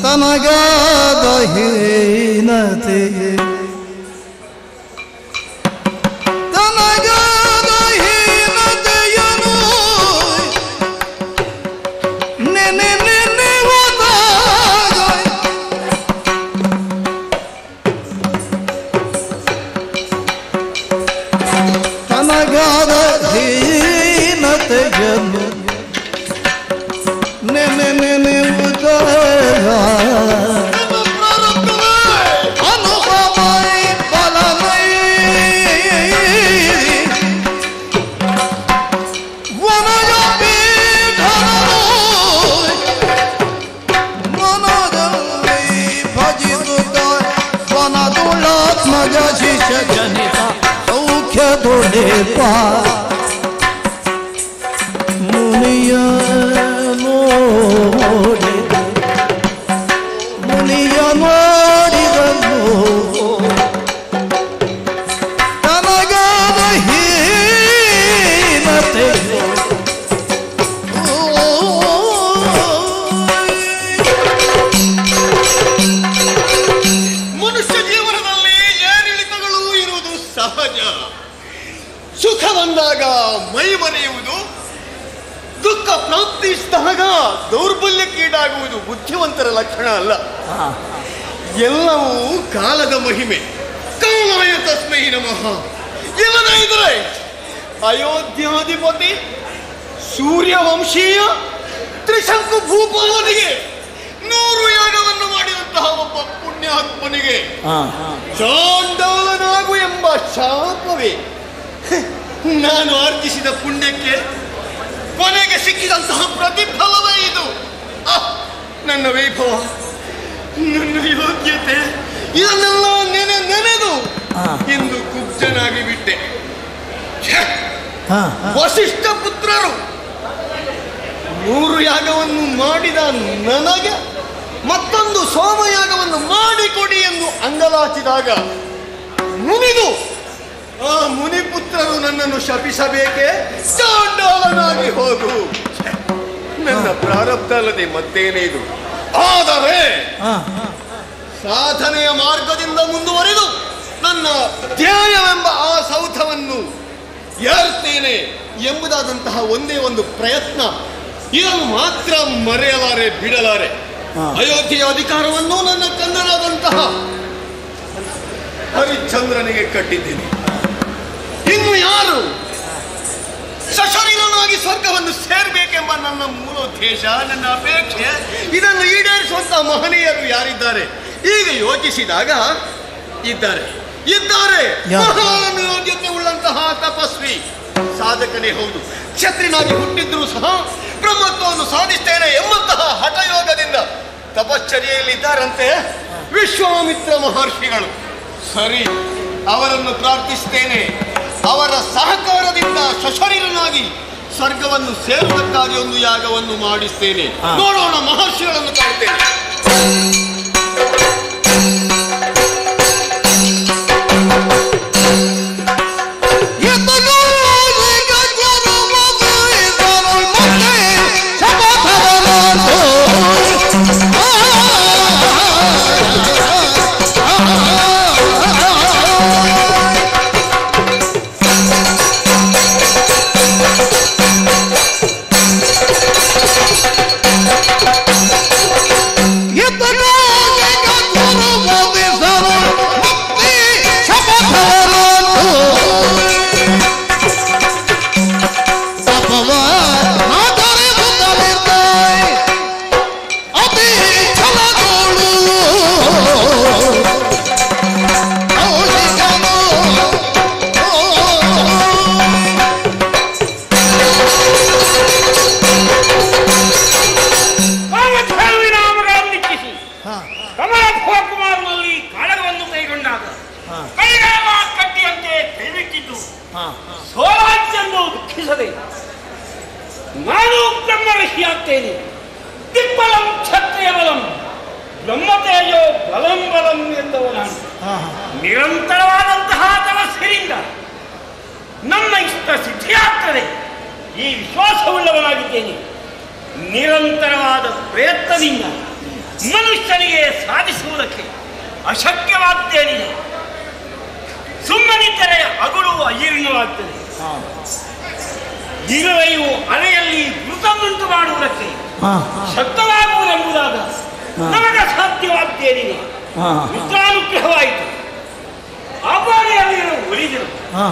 ತನಗಾದ ಹೀನತೆಗೆ ತನಗಾದ ಹೀನತೆಯನು ನೆನೆ ನೆನೆಯುವುದಾಗ ತನಗಾದ ಹೀನತೆಯನ್ನು ನೆನೆ ನೆನೆಯುವುದಾಗ ಅನುಭವೈ ಬಲನೈ ವನಯ ಪೀಠನನು ಮನದಲ್ಲಿ ಭಜಿಸುತ್ತ ವನದುಳಾತ್ಮಜ ಶಿಷ್ಯ ಜನಿತ ಸೌಖ್ಯದುಡಿಪ ಮುನಿಯ ನೋಡಿದ ಮುನಿಯ ನೋಡಿದನು ನನಗಾದ ಹೀನತೆ ಮನುಷ್ಯ ಜೀವನದಲ್ಲಿ ಏರಿಳಿತಗಳು ಇರುವುದು ಸಹಜ ಸುಖ ಬಂದಾಗ ಮೈ ಮರೆಯುವುದು ದುಃಖ ಪ್ರಾಪ್ತಿಸಿದಾಗ ದೌರ್ಬಲ್ಯಕ್ಕೀಡಾಗುವುದು ಬುದ್ಧಿವಂತರ ಲಕ್ಷಣ ಅಲ್ಲ ಎಲ್ಲವೂ ಕಾಲದ ಮಹಿಮೆ ಕಾಲಾಯ ತಸ್ಮೈ ನಮಃ ಎಲ್ಲದ ಇದ್ರೆ ಅಯೋಧ್ಯಾಧಿಪತಿ ಸೂರ್ಯವಂಶೀಯ ತ್ರಿಶಂಕು ಭೂಪಾಲನಿಗೆ ನೂರು ಯಾಗವನ್ನು ಮಾಡಿದಂತಹ ಒಬ್ಬ ಪುಣ್ಯಾತ್ಮನಿಗೆ ಚಾಂಡಾಲನಾಗು ಎಂಬ ಶಾಪವೇ ಹ್, ನಾನು ಅರ್ಜಿಸಿದ ಪುಣ್ಯಕ್ಕೆ ಕೊನೆಗೆ ಸಿಕ್ಕಿದಂತಹ ಪ್ರತಿಫಲವೇ ಇದು ಆಹ್, ನನ್ನ ವೈಭವ ನನ್ನ ಯೋಗ್ಯತೆ ಇದನ್ನೆಲ್ಲ ನೆನೆ ನೆನೆದು ಎಂದು ಕುಬ್ಜನಾಗಿ ಬಿಟ್ಟೆ ಛೆ, ವಸಿಷ್ಠ ಪುತ್ರರು ಮೂರು ಯಾಗವನ್ನು ಮಾಡಿದ ನನಗೆ ಮತ್ತೊಂದು ಸೋಮಯಾಗವನ್ನು ಮಾಡಿಕೊಡಿ ಎಂದು ಅಂಗಲಾಚಿದಾಗ ಮುನಿದು ಆ ಮುನಿಪುತ್ರರು ನನ್ನನ್ನು ಶಪಿಸಬೇಕೆ ಚಾಂಡಾಲನಾಗಿ ಹೋಗು ಛೆ, ನನ್ನ ಪ್ರಾರಬ್ಧ ಅಲ್ಲದೆ ಮತ್ತೇನೇ ಇದು ಆದರೆ ಸಾಧನೆಯ ಮಾರ್ಗದಿಂದ ಮುಂದುವರೆದು ನನ್ನ ಧ್ಯೇಯವೆಂಬ ಆ ಸೌಧವನ್ನು ಏರ್ತೇನೆ ಎಂಬುದಾದಂತಹ ಒಂದೇ ಒಂದು ಪ್ರಯತ್ನ ಇದನ್ನು ಮಾತ್ರ ಮರೆಯಲಾರೆ ಬಿಡಲಾರೆ ಅಯೋಧ್ಯೆಯ ಅಧಿಕಾರವನ್ನು ನನ್ನ ಕನ್ನಡಾದಂತಹ ಹರಿಶ್ಚಂದ್ರನಿಗೆ ಕಟ್ಟಿದ್ದೀನಿ ಇನ್ನು ಯಾರು ಸಶರೀರನಾಗಿ ಸ್ವರ್ಗವನ್ನು ಸೇರ್ಬೇಕೆಂಬ ನನ್ನ ಮೂಲೋದ್ದೇಶ ನನ್ನ ಅಪೇಕ್ಷೆ ಇದನ್ನು ಈಡೇರಿಸುವಂತಹ ಮಹನೀಯರು ಯಾರಿದ್ದಾರೆ ಈಗ ಯೋಚಿಸಿದಾಗ ಇದ್ದಾರೆ ಇದ್ದಾರೆ ಯಾರು? ಮಹಾನ್ ಯೋಗ್ಯತೆ ಉಳ್ಳಂತಹ ತಪಸ್ವಿ ಸಾಧಕನೇ ಹೌದು ಕ್ಷತ್ರಿನಾಗಿ ಹುಟ್ಟಿದ್ರು ಸಹ ಬ್ರಹ್ಮತ್ವವನ್ನು ಸಾಧಿಸ್ತೇನೆ ಎಂಬಂತಹ ಹಠಯೋಗದಿಂದ ತಪಶ್ಚರ್ಯೆಯಲ್ಲಿದ್ದಾರಂತೆ ವಿಶ್ವಾಮಿತ್ರ ಮಹರ್ಷಿಗಳು ಸರಿ ಅವರನ್ನು ಪ್ರಾರ್ಥಿಸ್ತೇನೆ ಅವರ ಸಹಕಾರದಿಂದ ಸಶರೀರನಾಗಿ ಸ್ವರ್ಗವನ್ನು ಸೇರುವುದಕ್ಕಾಗಿ ಒಂದು ಯಾಗವನ್ನು ಮಾಡಿಸ್ತೇನೆ ನೋಡೋಣ ಮಹರ್ಷಿಗಳನ್ನು ಕಾಣ್ತೇನೆ ಕಾಮಧೇನುವಿನ ನಾಮಗಾರನಿಚ್ಛಿಸಿ ಕಮಲಭವ ಕುಮಾರನಲ್ಲಿ ಕಾಳಗವನ್ನು ಕೈಗೊಂಡಾಗ ಕೈಗಾಮ ಕಟ್ಟಿಯಂತೆ ಕೈಬಿಟ್ಟಿದ್ದು ಸೋಲಾಚೆಂದು ದುಃಖಿಸದೆ ನಾನು ಬ್ರಹ್ಮರ್ಷಿಯಾಗ್ತೇನೆ ದಿಕ್ಬಲಂ ಕ್ಷತ್ರಿಯ ಬಲಂ ಬ್ರಹ್ಮತೇಜೋ ಬಲಂ ಬಲಂ ಎಂದವ ನಾನು ನಿರಂತರವಾದಂತಹ ತಪಸ್ಸಿನಿಂದ ನನ್ನ ಇಷ್ಟ ಸಿದ್ಧಿಯಾಗ್ತದೆ ಈ ವಿಶ್ವಾಸವುಳ್ಳವನಾಗಿದ್ದೇನೆ ನಿರಂತರವಾದ ಪ್ರಯತ್ನದಿಂದ ನನ್ನ ಮನುಷ್ಯನಿಗೆ ಸಾಧಿಸುವುದಕ್ಕೆ ಅಶಕ್ಯವಾದ್ದೇನಿದೆ ಸುಮ್ಮನಿದ್ದರೆ ಅಗುಳು ಅಜೀರ್ಣವಾಗ್ತದೆ ಇರುವೆಯು ಅಲೆಯಲ್ಲಿ ಮೃತನ್ನುಂಟು ಮಾಡುವುದಕ್ಕೆ ಶಕ್ತವಾಗುವುದೆಂಬುದಾದ ನಮಗೆ ಸಾಧ್ಯವಾದ್ದೇನಿದೆ ಮಿತ್ರಾನುಗ್ರಹವಾಯಿತು ಅಪಾರಿಯಲ್ಲಿ ಉಳಿದರು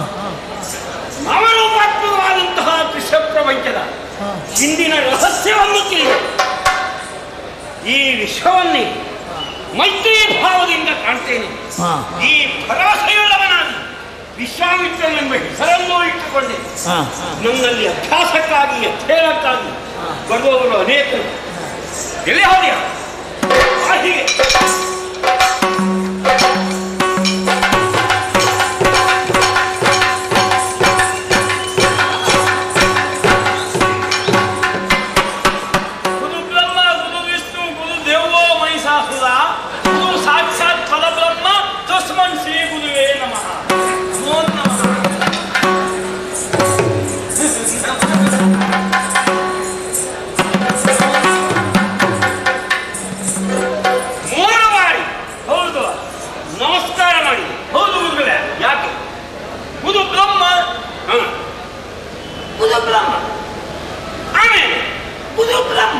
ಅವರೂಪಾತ್ಮಕವಾದಂತಹ ಕೃಷ್ಣ ಪ್ರಪಂಚದ ಹಿಂದಿನ ರಹಸ್ಯವನ್ನು ತಿಳಿದು ಈ ವಿಶ್ವವನ್ನೇ ಮೈತ್ರಿ ಭಾವದಿಂದ ಕಾಣ್ತೇನೆ ಈ ಭರವಸೆಯುಳ್ಳವನಾಗಿ ವಿಶ್ವಾಮಿತ್ರನೆಂಬ ಹೆಸರನ್ನು ಇಟ್ಟುಕೊಂಡೆ ನನ್ನಲ್ಲಿ ಅಭ್ಯಾಸಕ್ಕಾಗಿ ಅಧ್ಯಯನಕ್ಕಾಗಿ ಬರುವವರು ಅನೇಕರು ಎಲ್ಲಿ ಹೋದ್ಯಾ ಆ ಹೀಗೆ ಗುರು ಬ್ರಹ್ಮ ಗುರು ವಿಷ್ಣು ಗುರು ದೇವೋ ಮಹಿಷಾಸುರ ಗುರು ಸಾಕ್ಷಾತ್ ಪರಬ್ರಹ್ಮ ತಸ್ಮನ್ ಶ್ರೀ ಗುರುವೇ ನಮಃ ನಮೋ ನಮಃ ಮೂರು ಬಾರಿ ಹೌದು ನಮಸ್ಕಾರ ಮಾಡಿ ಹೌದು ಗುರುಗಳೇ ಯಾಕೆ ಗುರು ಬ್ರಹ್ಮ ಹ. ಬುಧ ಬ್ರಹ್ಮ ಆಮೇಲೆ ಬುಧ ಬ್ರಹ್ಮ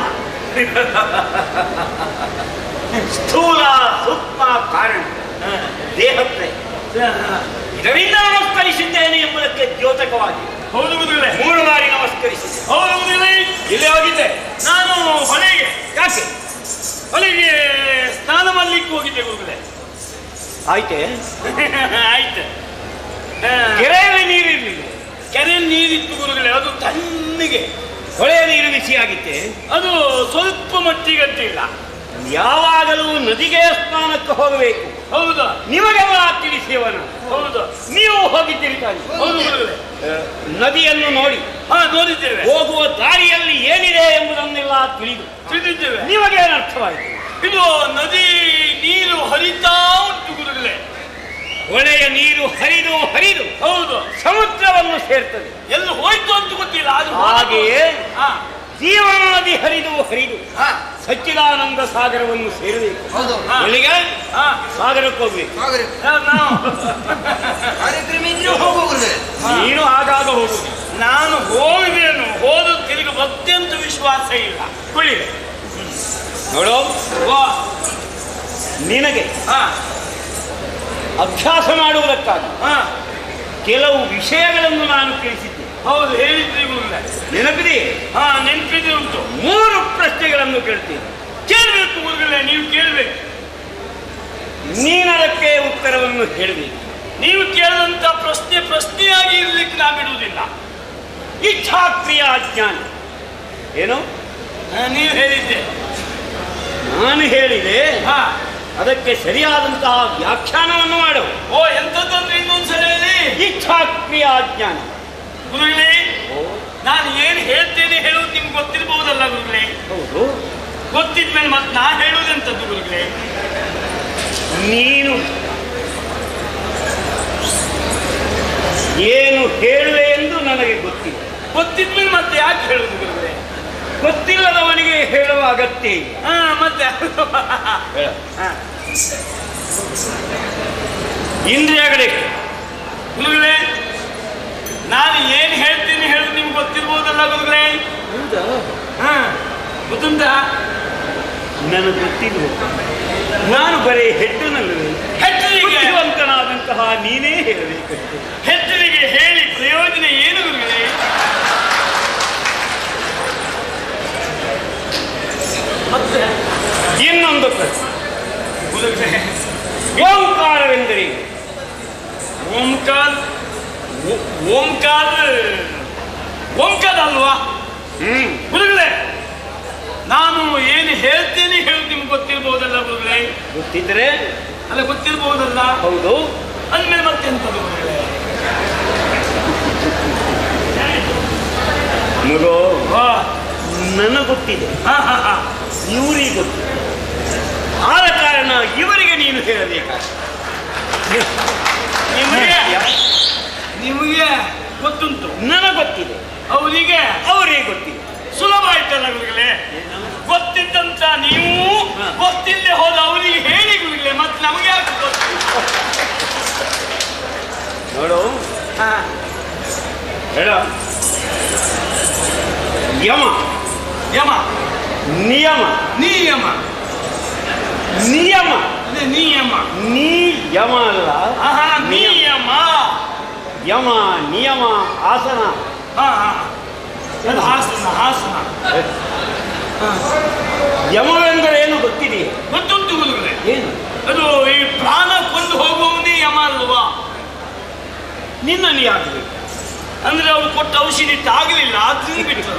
ಸ್ಥೂಲ ಸೂಕ್ಷ್ಮ ಕಾರಣ ದೇಹಕ್ಕೆ ಇದರಿಂದ ನಮಸ್ಕರಿಸಿದ್ದೇನೆ ಎಂಬುದಕ್ಕೆ ದ್ಯೋತಕವಾಗಿ ಹೌದು ಗುರುಗಳೇ ಮೂರು ಬಾರಿ ನಮಸ್ಕರಿಸಿದೆ ಹೌದು ಗುರುಗಳೇ ಇಲ್ಲಿ ಹೋಗಿದ್ದೆ ನಾನು ಹೊಳೆಗೆ ಯಾಕೆ ಹೊಳೆಗೆ ಸ್ನಾನ ಮಾಡ್ಲಿಕ್ಕೆ ಹೋಗಿದ್ದೆ ಗುರುಗಳೇ ಆಯ್ತೆ ಆಯ್ತು ಆ, ಕೆರೆಯಲ್ಲಿ ನೀರಿರ್ಲಿಲ್ಲ ಕೆರೆ ನೀರಿತ್ತು ಗುರುಗಳೇ ಅದು ತಣ್ಣಗೆ ಹೊಳೆಯ ನೀರು ಬಿಸಿಯಾಗಿತ್ತೆ ಅದು ಸ್ವಲ್ಪ ಮಟ್ಟಿಗಂತಿಲ್ಲ ಯಾವಾಗಲೂ ನದಿಗೆ ಸ್ನಾನಕ್ಕೆ ಹೋಗಬೇಕು ಹೌದಾ ನಿಮಗೆಲ್ಲ ತಿಳಿಸಿಯವನು ಹೌದು ನೀವು ಹೋಗಿದ್ದೀರಿ ತಾನೆ ಹೌದು ಗುರುಗಳೇ ನದಿಯನ್ನು ನೋಡಿ ಹಾ ನೋಡಿದ್ದೇವೆ ಹೋಗುವ ದಾರಿಯಲ್ಲಿ ಏನಿದೆ ಎಂಬುದನ್ನೆಲ್ಲ ತಿಳಿದು ತಿಳಿದಿದ್ದೇವೆ ನಿಮಗೇನು ಅರ್ಥವಾಯಿತು ಇದು ನದಿ ನೀರು ಹರಿತಾ ಉಂಟು ಗುರುಗಳೇ ಹೊಳೆಯ ನೀರು ಹರಿದು ಹರಿದು ಹೌದು ಸಮುದ್ರವನ್ನು ಸೇರ್ತದೆ ಎಲ್ಲ ಹೋಯ್ತು ಅಂತ ಗೊತ್ತಿಲ್ಲ ಆದ್ರೂ ಹಾಗೆಯೇ ಹಾ ಜೀವನ ನದಿ ಹರಿದು ಹರಿದು ಹಾ ಸಚ್ಚಿದಾನಂದ ಸಾಗರವನ್ನು ಸೇರಬೇಕು ಹೌದು ಹಾ. ಎಲ್ಲಿಗೆ ಹಾ ಸಾಗರಕ್ಕೆ ಹೋಗ್ಬೇಕು ಹಾಗಾದ್ರೆ ನಾವು ಕಾರ್ಯಕ್ರಮ ಇದ್ರೆ ಹೋಗುವುದೇ ನೀನು ಆಗಾಗ ಹೋಗುದು ನಾನು ಹೋಗಿದ್ದೇನು ಹೋದ ತಿರುಗಿ ಅತ್ಯಂತ ವಿಶ್ವಾಸ ಇಲ್ಲ ಕುಳ್ಳಿದೆ ನೋಡು ವಾ ನಿನಗೆ ಹಾ ಅಭ್ಯಾಸ ಮಾಡುವುದಕ್ಕಾಗಿ ಹಾ ಕೆಲವು ವಿಷಯಗಳನ್ನು ನಾನು ತಿಳಿಸಿದ್ದೆ ಹೌದು ಹೇಳಿದ್ರಿ ಗುರುಗಳೇ ನೆನಪಿದೆ ಹಾ ನೆನಪಿದೆ ಉಂಟು ಮೂರು ಪ್ರಶ್ನೆಗಳನ್ನು ಕೇಳ್ತೀನಿ ಕೇಳ್ಬೇಕು ಗುರುಗಳೇ ನೀವು ಕೇಳ್ಬೇಕು ನೀನದಕ್ಕೆ ಉತ್ತರವನ್ನು ಹೇಳಬೇಕು ನೀವು ಕೇಳಿದಂತ ಪ್ರಶ್ನೆ ಪ್ರಶ್ನೆಯಾಗಿ ಇರ್ಲಿಕ್ಕೆ ನಾ ಬಿಡುವುದಿಲ್ಲ ಇಚ್ಛಾಕ್ರಿಯ ಅಜ್ಞಾನ ಏನು ಹಾ, ನೀವು ಹೇಳಿದ್ದೆ ನಾನು ಹೇಳಿದೆ ಹಾ ಅದಕ್ಕೆ ಸರಿಯಾದಂತಹ ವ್ಯಾಖ್ಯಾನವನ್ನು ಮಾಡು ಓ ಎಂತದಂದ್ರೆ ಇನ್ನೊಂದ್ಸಲ ಹೇಳಿ ಇಚ್ಛಾಕ್ರಿಯ ಅಜ್ಞಾನ ಗುರುಗಳೇ ನಾನು ಏನ್ ಹೇಳ್ತೇನೆ ಹೇಳೋದು ನಿಮ್ಗೆ ಗೊತ್ತಿರ್ಬಹುದಲ್ಲ ಗುರುಗಳೇ ಹೌದು ಗೊತ್ತಿದ್ಮೇಲೆ ಮತ್ತೆ ನಾ ಹೇಳುವುದೆಂತದ್ದು ಗುರುಗಳೇ ನೀನು ಏನು ಹೇಳುವೆ ಎಂದು ನನಗೆ ಗೊತ್ತಿಲ್ಲ ಗೊತ್ತಿದ್ಮೇಲೆ ಮತ್ತೆ ಯಾಕೆ ಹೇಳುದು ಗುರುಗಳೇ ಗೊತ್ತಿಲ್ಲದವನಿಗೆ ಹೇಳುವ ಅಗತ್ಯ ಇಲ್ಲ ಹಾ ಮತ್ತೆ ಹಾ. ಇಂದ್ರಿಯಗಳಿಗೆ ಗುರುಗಳೇ ನಾನು ಏನ್ ಹೇಳ್ತೀನಿ ಹೇಳೋದು ನಿಮ್ಗೆ ಗೊತ್ತಿರ್ಬಹುದಲ್ಲ ಗುರುಗಳೇ ಹಾ ಗೊತ್ತುಂಟಾ ನನಗೆ ಗೊತ್ತಿಲ್ಲ ನಾನು ಬರೀ ಹೆಡ್ಡಿನಲ್ಲಿ ಹೆಟ್ಟರಿಗೆ ಬುದ್ಧಿವಂತನಾದಂತಹ ನೀನೇ ಹೇಳಬೇಕಷ್ಟೆ ಹೆಟ್ಟರಿಗೆ ಹೇಳಿ ಪ್ರಯೋಜನ ಏನು ಗುರುಗಳೇ ಮತ್ತೆ ಇನ್ನೊಂದು ಪ್ರಶ್ನೆ ಗುರುಗಳೇ ಓಂಕಾರವೆಂದರೆ ಓಂಕಾರ ಓ- ಓಂಕಾರ ಓಂಕಾರ ಅಲ್ವಾ ಹ್ಮ್ ಗುರುಗಳೇ ನಾನು ಏನು ಹೇಳ್ತೇನೆ ಹೇಳೋದು ನಿಮ್ಗೆ ಗೊತ್ತಿರ್ಬಹುದಲ್ಲ ಗುರುಗಳೇ ಗೊತ್ತಿದ್ರೆ ಅಲ್ಲ ಗೊತ್ತಿರ್ಬಹುದಲ್ಲ ಹೌದು ಅಂದ್ಮೇಲೆ ಮತ್ತೆ ಎಂತದು ಗುರುಗಳೇ ಮಗು ವಾ ನನಗೆ ಗೊತ್ತಿದೆ ಹಾ ಹಾ ಹಾ ಇವರಿಗೆ ಗೊತ್ತಿದೆ ಆದ ಕಾರಣ ಇವರಿಗೆ ನೀನು ಹೇಳಬೇಕಾಗ ನಿಮಗೆ ನಿಮಗೆ ಗೊತ್ತುಂಟು ನನಗೆ ಗೊತ್ತಿದೆ ಅವರಿಗೆ ಅವರಿಗೆ ಗೊತ್ತಿದೆ ಸುಲಭ ಆಯ್ತಲ್ಲ ಗುರುಗಳೇ ಗೊತ್ತಿದ್ದಂತ ನೀವು ಹಾ. ಗೊತ್ತಿಲ್ಲದೆ ನೋಡು ಹಾ ಹೇಳ ಯಮ ಯಮ ನಿಯಮ ನಿಯಮ ನಿಯಮ ಅದೇ ನಿಯಮ ನೀ ಯಮ ಅಲ್ಲ ಆಹಾ ನಿಯಮ ಯಮ ನಿಯಮ ಆಸನ ಹಾ ಹಾ ಅದು ಹಾಸನ ಹಾಸನ ಯಮವೆಂದರೆ ಏನು ಗೊತ್ತಿದೆಯೇ ಗೊತ್ತುಂಟು ಗುರುಗಳೇ ಏನು ಅದು ಈ ಪ್ರಾಣ ಕೊಂಡು ಹೋಗುವವನೇ ಯಮ ಅಲ್ವಾ ನಿನ್ನ ನೀ ಆಗಬೇಕು ಅಂದ್ರೆ ಅವ್ರು ಕೊಟ್ಟ ಔಷಧಿ ತಾಗಲಿಲ್ಲ ಅದು ಬಿಟ್ಟು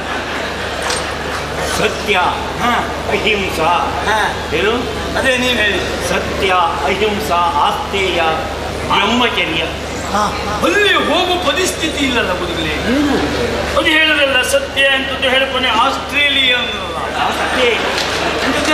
ಸತ್ಯ ಹಾ ಅಹಿಂಸಾ ಹಾ ಏನು ಅದೇ ನೀವು ಹೇಳಿ ಸತ್ಯ ಅಹಿಂಸಾ ಆಸ್ತೇಯ ಬ್ರಹ್ಮಚರ್ಯ ಅಲ್ಲಿ ಹೋಗುವ ಪರಿಸ್ಥಿತಿ ಇಲ್ಲಲ್ಲ ಗುರುಗಳೇ ಅದು ಹೇಳಿದ್ರಲ್ಲ ಸತ್ಯ ಅಂತದ್ದು ಹೇಳ್ಕೊನೆ ಆಸ್ಟ್ರೇಲಿಯಾ ಅಂದ್ರಲ್ಲ ಆಸ್ತೇಯ ಎಂತದ?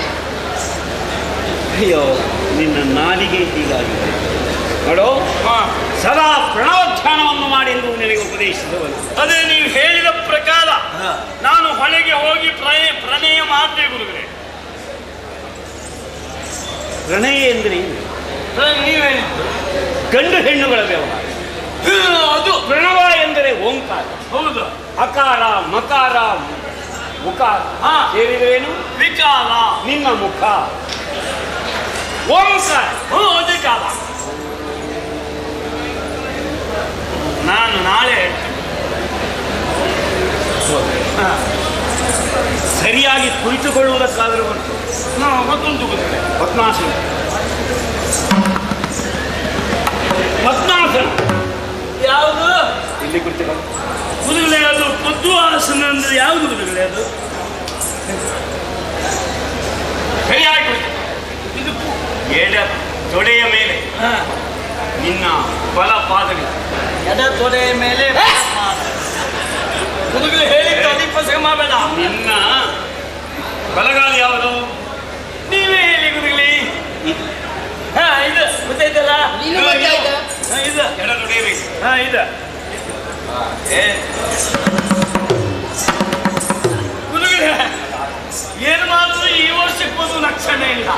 ಅಯ್ಯೋ ನಿನ್ನ ನಾಲಿಗೆ ಹೀಗಾಗಿದೆ ನೋಡು ಹಾ ಸದಾ ಪ್ರಣವಧ್ಯಾನವನ್ನು ಮಾಡಿ ಎಂದು ನಿನಗೆ ಉಪದೇಶಿಸುವನು ಅದೇ ನೀವು ಹೇಳಿದ ಪ್ರಕಾರ ನಾನು ಹೊಳೆಗೆ ಹೋಗಿ ಪ್ರಣಯ ಪ್ರಣಯ ಮಾಡಿದೆ ಗುರುಗಳೇ ಪ್ರಣಯ ಎಂದ್ರೆ ಏನು? ನೀವು ಹೇಳಿದ್ದು ಗಂಡು ಹೆಣ್ಣುಗಳ ವ್ಯವಹಾರ ಹ್ಮ್, ಅದು ಪ್ರಣವ ಎಂದರೆ ಓಂಕಾರ ಹೌದು ಅಕಾರ ಮಕಾರ ಮುಖಾರ ಹಾ. ಸೇರಿದ್ರೇನು ವಿಕಾಲ ನಿನ್ನ ಮುಖ ಓಂಕಾರ ಹ್ಞೂ ಅದೇ ಕಾಲ ನಾನು ನಾಳೆ ಹೇಳ್ತೇನೆ. ಹಾ. ಸರಿಯಾಗಿ ಕುಳಿತುಕೊಳ್ಳುವುದಕ್ಕಾದರೂ ಉಂಟು ಹಾ, ಗೊತ್ತುಂಟು ಗುರುಗಳೇ ಪದ್ಮಾಸನ ಪದ್ಮಾಸನ ಯಾವುದು ಇಲ್ಲಿ ಕುಳಿತುಕೊಳ್ಳು ಗುರುಗಳೇ ಅದು ಪದ್ಮಾಸನ ಅಂದ್ರೆ ಯಾವುದು ಗುರುಗಳೇ ಅದು ಸರಿಯಾಗಿ ಕುಳಿತು ಇದು ಪು- ಎಡ ತೊಡೆಯ ಮೇಲೆ ಹಾ. ನಿನ್ನ ಬಲ ಪಾದವಿ ಎಡ ತೊಡೆಯ ಮೇಲೆ ಗುರುಗಳು ಹೇಳಿದ್ದು ಅಧಿಪಸಗ ಮಾಡಬೇಡ ನಿನ್ನ ಬಲಗಾಲಿ ಯಾವುದು ನೀವೇ ಹೇಳಿ ಗುರುಗಳೇ ಹಾ ಇದು ಗೊತ್ತಾಯ್ತಲ್ಲ ನೀನು ಗೊತ್ತಾಯ್ತಾ? ಹಾ, ಇದು ಎಡ ತೊಡೆಯ ಮೇಲೆ ಹಾ ಇದು ಏ, ಗುರುಗಳೇ ಏನು ಮಾಡಿದ್ರು ಈ ವರ್ಷಕ್ಕೆ ಒಂದು ಲಕ್ಷಣ ಇಲ್ಲ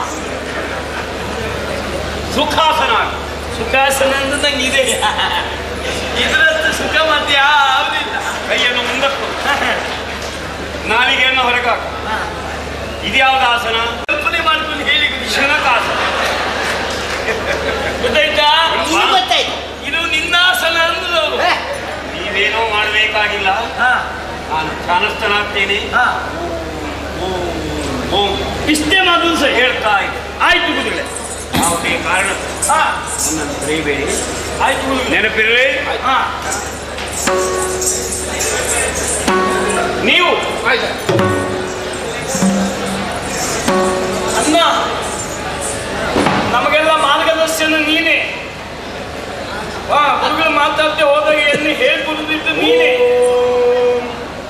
ಸುಖಾಸನ ಸುಖಾಸನ ಅಂದ್ರೆ ನಂಗೆ ಇದೆ ಇದರಷ್ಟು ಸುಖ ಮತ್ತೆ ಯಾವುದಿಲ್ಲ ಕೈಯನ್ನು ಮುಂದಕ್ಕೆ ನಾಲಿಗೆಯನ್ನು ಹೊರಗಾಕು ಇದ್ಯಾವುದು ಆಸನ ಕಲ್ಪನೆ ಮಾಡ್ಕೊಂಡು ಹೇಳಿ ಗುರುಗಳೇ. ಶನಕಾಸನ ಗೊತ್ತಾಯ್ತಾ ನೀನು ಗೊತ್ತಾಯ್ತು ಇದು ನಿನ್ನಾಸನ ಅಂದ್ರೆ ಅವರು ಹೇ, ನೀವೇನೋ ಮಾಡಬೇಕಾಗಿಲ್ಲ ಹಾ ನಾನು ಚಾನಸ್ಥನಾಗ್ತೇನೆ ಹಾ ಓಂ ಓಂ ಇಷ್ಟೇ ಮಾತು ಸಹ ಹೇಳ್ತಾ ಇದ್ದೆ ಆಯ್ತು ಗುರುಗಳೇ ಯಾವುದೇ ಕಾರಣ ಹಾ ನನ್ನನ್ನು ಮರೆಯಬೇಡಿ ಆಯ್ತು ಗುರುಗಳೇ ನೆನಪಿರಲಿ ಹಾ ನೀವು ಆಯ್ತಾ ಅನ್ನ ನಮಗೆಲ್ಲ ಮಾರ್ಗದರ್ಶನ ನೀನೇ ಹಾ ಗುರುಗಳು ಮಾತಾಡ್ತೆ ಹೋದಾಗ ಎಲ್ಲಿ ಹೇಳ್ಕೊಡುದಿದ್ದು ನೀನೇ ಓಂ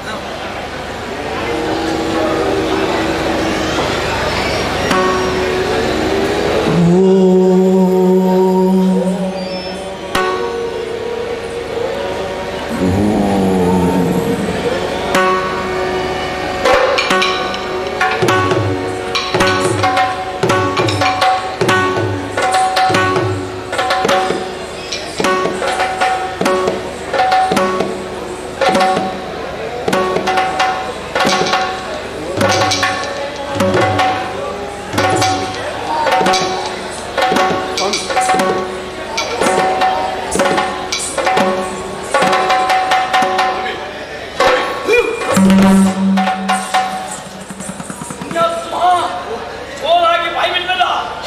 ಯಪ್ಪ, ಜೋರಾಗಿ ಬಾಯಿ ಬಿಡ್ಬೇಡ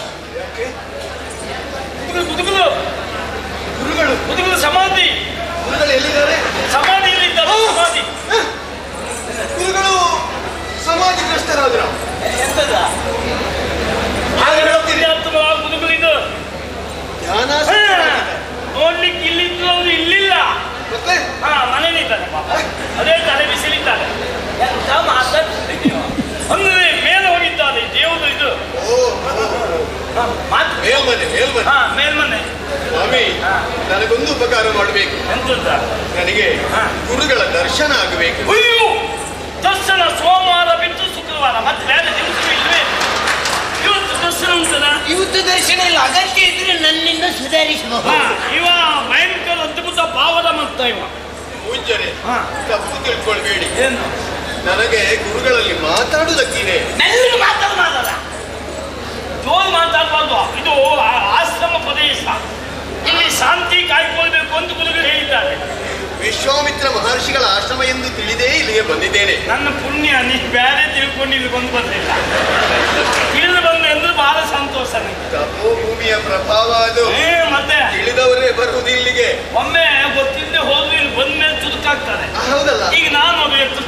ಮುದುಗಲು ಮುದುಗಲು ಗುರುಗಳು ಮುದುಗಲು ಸಮಾಧಿ ಗುರುಗಳು ಎಲ್ಲಿದ್ದಾರೆ ಸಮಾಧಿಯಲ್ಲಿ ಇದ್ದಾರೆ ಸಮಾಧಿ ಗುರುಗಳು ಸಮಾಧಿಗ್ರಸ್ತರಾದ್ರು ಎಂತದ ಹಾಗೆ ಹೇಳ್ತೀರಿ ಪುಣ್ಯಾತ್ಮ ಮುದುಗಲು ಇದು ಧ್ಯಾನಾಸಕ್ತರಾಗಿದ್ದಾರೆ. ನೋಡ್ಲಿಕ್ಕೆ ಇಲ್ಲಿದ್ದು ಅವರು ಇಲ್ಲಿಲ್ಲ ಮತ್ತೆ ಹಾ ಮನೇಲಿದ್ದಾನೆ ಪಾಪ ಅದೇ ತಲೆ ಬಿಸಿಲಿದ್ದಾನೆ ಎಂತ ಮಾತಾಡ್ತಿದ್ದೀಯ ಅಂದ್ರೆ ಮೇಲೆ ಹೋಗಿದ್ದಾನೆ ದೇವರು ಇದು ಓ ಹಾ, ಮಾತು ಮೇಲ್ಮನೆ ಮೇಲ್ಮನೆ ಹಾ ಮೇಲ್ಮನೆ ಸ್ವಾಮಿ ನನಗೊಂದು ಉಪಕಾರ ಮಾಡಬೇಕು ಎಂತದ ನನಗೆ ಹಾ. ಗುರುಗಳ ದರ್ಶನ ಆಗಬೇಕು ಅಯ್ಯೋ ದರ್ಶನ ಸೋಮವಾರ ಬಿಟ್ಟು ಶುಕ್ರವಾರ ಮತ್ತೆ ಬೇರೆ ದಿವಸ ಇಲ್ವೇ ಇವತ್ತು ದರ್ಶನ ಉಂಟದ ಇವತ್ತು ದರ್ಶನ ಇಲ್ಲ ಅಗತ್ಯ ಇದ್ರೆ ನನ್ನಿಂದ ಸುಧಾರಿಸಬಹುದು ಹಾ, ಇವ ಭಯಂಕರ ಅದ್ಭುತ ಭಾವದ ಮತ್ತ ಇವ ಪೂಜ್ಯರೇ ಹಾ. ತಪ್ಪು ತಿಳ್ಕೊಳ್ಬೇಡಿ ಏನು ನನಗೆ ಗುರುಗಳಲ್ಲಿ ಮಾತಾಡುವುದಕ್ಕಿದೆ ಮೆಲ್ಲಗೆ ಮಾತಾಡ ಮಾತಾಡ ಜೋರು ಮಾತಾಡಬಾರ್ದು ಇದು ಆ- ಆಶ್ರಮ ಪ್ರದೇಶ ಇಲ್ಲಿ ಶಾಂತಿ ಕಾಯ್ಕೊಳ್ಬೇಕು ಅಂತ ಗುರುಗಳು ಹೇಳಿದ್ದಾರೆ ವಿಶ್ವಾಮಿತ್ರ ಮಹರ್ಷಿಗಳ ಆಶ್ರಮ ಎಂದು ತಿಳಿದೇ ಇಲ್ಲಿಗೆ ಬಂದಿದ್ದೇನೆ ನನ್ನ ಪುಣ್ಯ ನೀ ಬೇರೆ ತಿಳ್ಕೊಂಡು ಇಲ್ಲಿ ಬಂದು ಬರ್ಲಿಲ್ಲ ಇಲ್ಲಿ ಬಂದು ಅಂದ್ರೆ ಬಹಳ ಸಂತೋಷ ನನಗೆ ತಪೋ ಭೂಮಿಯ ಪ್ರಭಾವ ಅದು ಏ ಮತ್ತೆ ತಿಳಿದವರೇ ಬರುವುದು ಇಲ್ಲಿಗೆ ಒಮ್ಮೆ ಗೊತ್ತಿಲ್ಲದೆ ಹೋದ್ರು ಇಲ್ಲಿ ಬಂದ ಮೇಲೆ ಚುರುಕಾಗ್ತಾರೆ ಆ, ಹೌದಲ್ಲ ಈಗ ನಾನು ಅದು ಎತ್ತು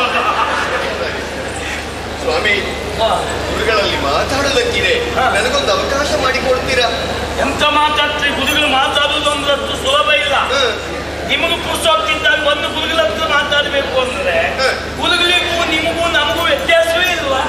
ಸ್ವಾಮಿ ಗುರುಗಳಲ್ಲಿ ಮಾತಾಡುವುದಕ್ಕಿದೆ ಹಾ. ನನಗೊಂದು ಅವಕಾಶ ಮಾಡಿಕೊಡ್ತೀರಾ ಎಂತ ಮಾತಾಡ್ತೀರಿ ಗುರುಗಳು ಮಾತಾಡುವುದು ಅಂದ್ರೆ ಅಷ್ಟು ಸುಲಭ ಇಲ್ಲ ಹ. ನಿಮಗೂ ಪುರುಷೋತ್ತಿದ್ದಾಗ ಒಂದು ಗುರುಗಳ ಹತ್ರ ಮಾತಾಡಬೇಕು ಅಂದ್ರೆ ಹ. ಗುರುಗಳಿಗೂ ನಿಮಗೂ ನಮಗೂ ವ್ಯತ್ಯಾಸವೇ ಇಲ್ವಾ